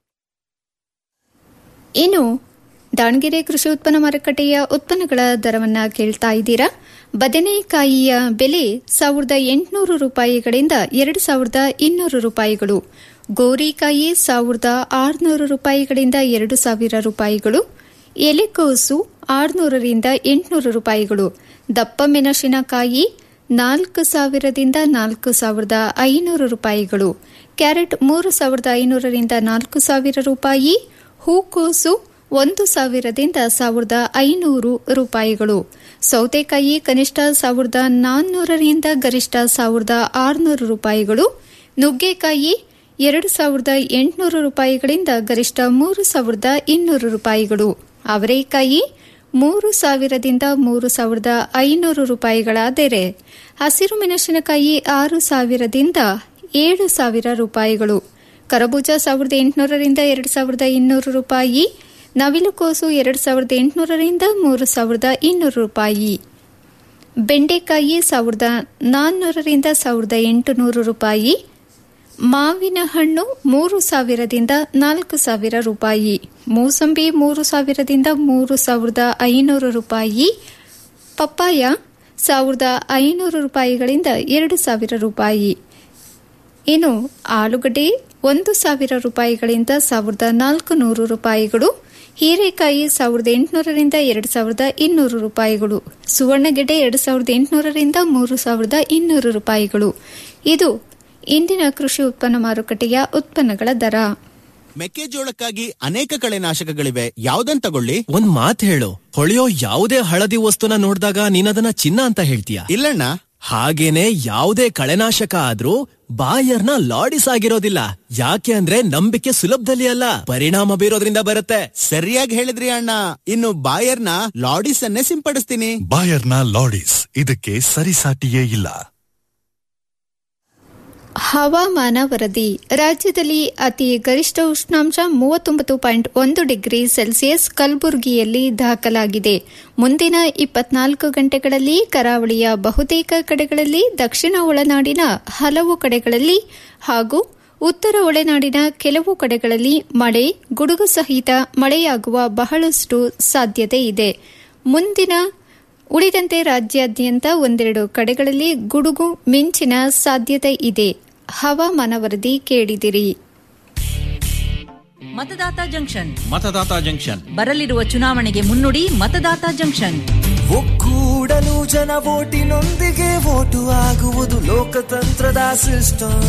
ಇನ್ನು ದಾವಣಗೆರೆ ಕೃಷಿ ಉತ್ಪನ್ನ ಮಾರುಕಟ್ಟೆಯ ಉತ್ಪನ್ನಗಳ ದರವನ್ನ ಕೇಳ್ತಾ ಇದ್ದೀರಾ ಬದನೆಕಾಯಿಯ ಬೆಲೆ ಸಾವಿರದ ಎಂಟುನೂರು ರೂಪಾಯಿಗಳಿಂದ ಎರಡು ಸಾವಿರದ ಇನ್ನೂರು ರೂಪಾಯಿಗಳು ಗೋರಿಕಾಯಿ ಸಾವಿರದ ಆರುನೂರು ರೂಪಾಯಿಗಳಿಂದ ಎರಡು ಸಾವಿರ ರೂಪಾಯಿಗಳು ಎಲೆಕೋಸು ಆರುನೂರರಿಂದ ಎಂಟುನೂರು ರೂಪಾಯಿಗಳು ದಪ್ಪ ಮೆಣಸಿನಕಾಯಿ ನಾಲ್ಕು ಸಾವಿರದಿಂದ ನಾಲ್ಕು ಸಾವಿರದ ಐನೂರು ರೂಪಾಯಿಗಳು ಕ್ಯಾರೆಟ್ ಮೂರು ಸಾವಿರದ ಐನೂರರಿಂದ ನಾಲ್ಕು ಸಾವಿರ ರೂಪಾಯಿ ಹೂಕೋಸು ಒಂದು ಸಾವಿರದಿಂದ ಸಾವಿರದ ಐನೂರು ರೂಪಾಯಿಗಳು ಸೌತೆಕಾಯಿ ಕನಿಷ್ಠ ಸಾವಿರದ ನಾನ್ನೂರರಿಂದ ಗರಿಷ್ಠ ಸಾವಿರದ ಆರುನೂರು ರೂಪಾಯಿಗಳು ನುಗ್ಗೆಕಾಯಿ ಎರಡು ಸಾವಿರದ ಎಂಟುನೂರು ರೂಪಾಯಿಗಳಿಂದ ಗರಿಷ್ಠ ಮೂರು ಸಾವಿರದ ಇನ್ನೂರು ರೂಪಾಯಿಗಳು ಅವರೆಕಾಯಿ ಮೂರು ಸಾವಿರದಿಂದ ಮೂರು ಸಾವಿರದ ಐನೂರು ರೂಪಾಯಿಗಳಾದರೆ ಹಸಿರು ಮೆಣಸಿನಕಾಯಿ ಆರು ಸಾವಿರದಿಂದ ಏಳು ಸಾವಿರ ರೂಪಾಯಿಗಳು ಕರಬೂಜ ಸಾವಿರದ ಎಂಟುನೂರರಿಂದ ಎರಡು ಸಾವಿರದ ಇನ್ನೂರು ರೂಪಾಯಿ ನವಿಲುಕೋಸು ಎರಡು ಸಾವಿರದ ಎಂಟುನೂರರಿಂದ ಮೂರು ಸಾವಿರದ ಇನ್ನೂರು ರೂಪಾಯಿ ಬೆಂಡೆಕಾಯಿ ಸಾವಿರದ ನಾನ್ನೂರರಿಂದ ಸಾವಿರದ ಎಂಟುನೂರು ರೂಪಾಯಿ ಮಾವಿನ ಹಣ್ಣು ಮೂರು ಸಾವಿರದಿಂದ ನಾಲ್ಕು ಸಾವಿರ ರೂಪಾಯಿ ಮೂಸಂಬಿ ಮೂರು ಸಾವಿರದಿಂದ ಮೂರು ಸಾವಿರದ ಐನೂರು ರೂಪಾಯಿ ಪಪ್ಪಾಯ ಸಾವಿರದ ಐನೂರು ರೂಪಾಯಿಗಳಿಂದ ಎರಡು ಸಾವಿರ ರೂಪಾಯಿ ಇನ್ನು ಆಲೂಗಡ್ಡೆ ಒಂದು ಸಾವಿರ ರೂಪಾಯಿಗಳಿಂದ ಸಾವಿರದ ನಾಲ್ಕು ನೂರು ರೂಪಾಯಿಗಳು ಹೀರೆಕಾಯಿ ಸಾವಿರದ ಎಂಟುನೂರರಿಂದ ಎರಡು ಸಾವಿರದ ಇನ್ನೂರು ರೂಪಾಯಿಗಳು ಸುವರ್ಣಗೆಡ್ಡೆ ಎರಡು ಸಾವಿರದ ಎಂಟುನೂರರಿಂದ ಮೂರು ಸಾವಿರದ ಇನ್ನೂರು ರೂಪಾಯಿಗಳು ಇದು ಇಂದಿನ ಕೃಷಿ ಉತ್ಪನ್ನ ಮಾರುಕಟ್ಟೆಯ ಉತ್ಪನ್ನಗಳ ದರ ಮೆಕ್ಕೆಜೋಳಕ್ಕಾಗಿ ಅನೇಕ ಕಳೆನಾಶಕಗಳಿವೆ ಯಾವ್ದನ್ ತಗೊಳ್ಳಿ ಒಂದ್ ಮಾತ್ ಹೇಳು ಹೊಳೆಯೋ ಯಾವುದೇ ಹಳದಿ ವಸ್ತುನ ನೋಡಿದಾಗ ನೀನದನ್ನ ಚಿನ್ನ ಅಂತ ಹೇಳ್ತೀಯ ಇಲ್ಲಣ್ಣ ಹಾಗೇನೆ ಯಾವುದೇ ಕಳೆನಾಶಕ ಆದ್ರೂ ಬಾಯರ್ನ ಲಾಡಿಸ್ ಆಗಿರೋದಿಲ್ಲ ಯಾಕೆ ಅಂದ್ರೆ ನಂಬಿಕೆ ಸುಲಭದಲ್ಲಿ ಅಲ್ಲ ಪರಿಣಾಮ ಬೀರೋದ್ರಿಂದ ಬರುತ್ತೆ ಸರಿಯಾಗಿ ಹೇಳಿದ್ರಿ ಅಣ್ಣ ಇನ್ನು ಬಾಯರ್ನ ಲಾಡಿಸ್ ಅನ್ನೇ ಸಿಂಪಡಿಸ್ತೀನಿ ಬಾಯರ್ನ ಲಾಡಿಸ್ ಇದಕ್ಕೆ ಸರಿಸಾಟಿಯೇ ಇಲ್ಲ ಹವಾಮಾನ ವರದಿ ರಾಜ್ಯದಲ್ಲಿ ಅತಿ ಗರಿಷ್ಠ ಉಷ್ಣಾಂಶ ಮೂವತ್ತೊಂಬತ್ತು ಪಾಯಿಂಟ್ ಒಂದು ಡಿಗ್ರಿ ಸೆಲ್ಸಿಯಸ್ ಕಲಬುರಗಿಯಲ್ಲಿ ದಾಖಲಾಗಿದೆ ಮುಂದಿನ ಇಪ್ಪತ್ನಾಲ್ಕು ಗಂಟೆಗಳಲ್ಲಿ ಕರಾವಳಿಯ ಬಹುತೇಕ ಕಡೆಗಳಲ್ಲಿ ದಕ್ಷಿಣ ಒಳನಾಡಿನ ಹಲವು ಕಡೆಗಳಲ್ಲಿ ಹಾಗೂ ಉತ್ತರ ಒಳನಾಡಿನ ಕೆಲವು ಕಡೆಗಳಲ್ಲಿ ಮಳೆ ಗುಡುಗು ಸಹಿತ ಮಳೆಯಾಗುವ ಬಹಳಷ್ಟು ಸಾಧ್ಯತೆ ಇದೆ ಮುಂದಿನ ಉಳಿದಂತೆ ರಾಜ್ಯಾದ್ಯಂತ ಒಂದೆರಡು ಕಡೆಗಳಲ್ಲಿ ಗುಡುಗು ಮಿಂಚಿನ ಸಾಧ್ಯತೆ ಇದೆ ಹವಾಮಾನ ವರದಿ ಕೇಳಿದಿರಿ ಮತದಾತ ಜಂಕ್ಷನ್ ಮತದಾತ ಜಂಕ್ಷನ್ ಬರಲಿರುವ ಚುನಾವಣೆಗೆ ಮುನ್ನುಡಿ ಮತದಾತ ಜಂಕ್ಷನ್ ಒಕ್ಕೂಡಲು ಜನ ಓಟಿನೊಂದಿಗೆ ಓಟು ಆಗುವುದು ಲೋಕತಂತ್ರದ ಸಿಸ್ಟಮ್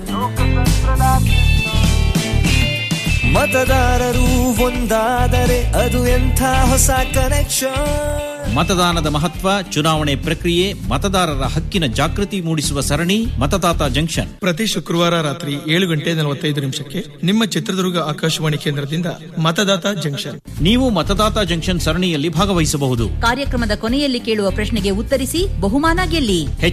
ಮತದಾರರು ಒಂದಾದರೆ ಅದು ಎಂಥ ಹೊಸ ಕನೆಕ್ಷನ್ ಮತದಾನದ ಮಹತ್ವ ಚುನಾವಣೆ ಪ್ರಕ್ರಿಯೆ ಮತದಾರರ ಹಕ್ಕಿನ ಜಾಗೃತಿ ಮೂಡಿಸುವ ಸರಣಿ ಮತದಾತ ಜಂಕ್ಷನ್ ಪ್ರತಿ ಶುಕ್ರವಾರ ರಾತ್ರಿ ಏಳು ಗಂಟೆ ನಲವತ್ತೈದು ನಿಮಿಷಕ್ಕೆ ನಿಮ್ಮ ಚಿತ್ರದುರ್ಗ ಆಕಾಶವಾಣಿ ಕೇಂದ್ರದಿಂದ ಮತದಾತ ಜಂಕ್ಷನ್ ನೀವು ಮತದಾತ ಜಂಕ್ಷನ್ ಸರಣಿಯಲ್ಲಿ ಭಾಗವಹಿಸಬಹುದು ಕಾರ್ಯಕ್ರಮದ ಕೊನೆಯಲ್ಲಿ ಕೇಳುವ ಪ್ರಶ್ನೆಗೆ ಉತ್ತರಿಸಿ ಬಹುಮಾನ ಗೆಲ್ಲಿ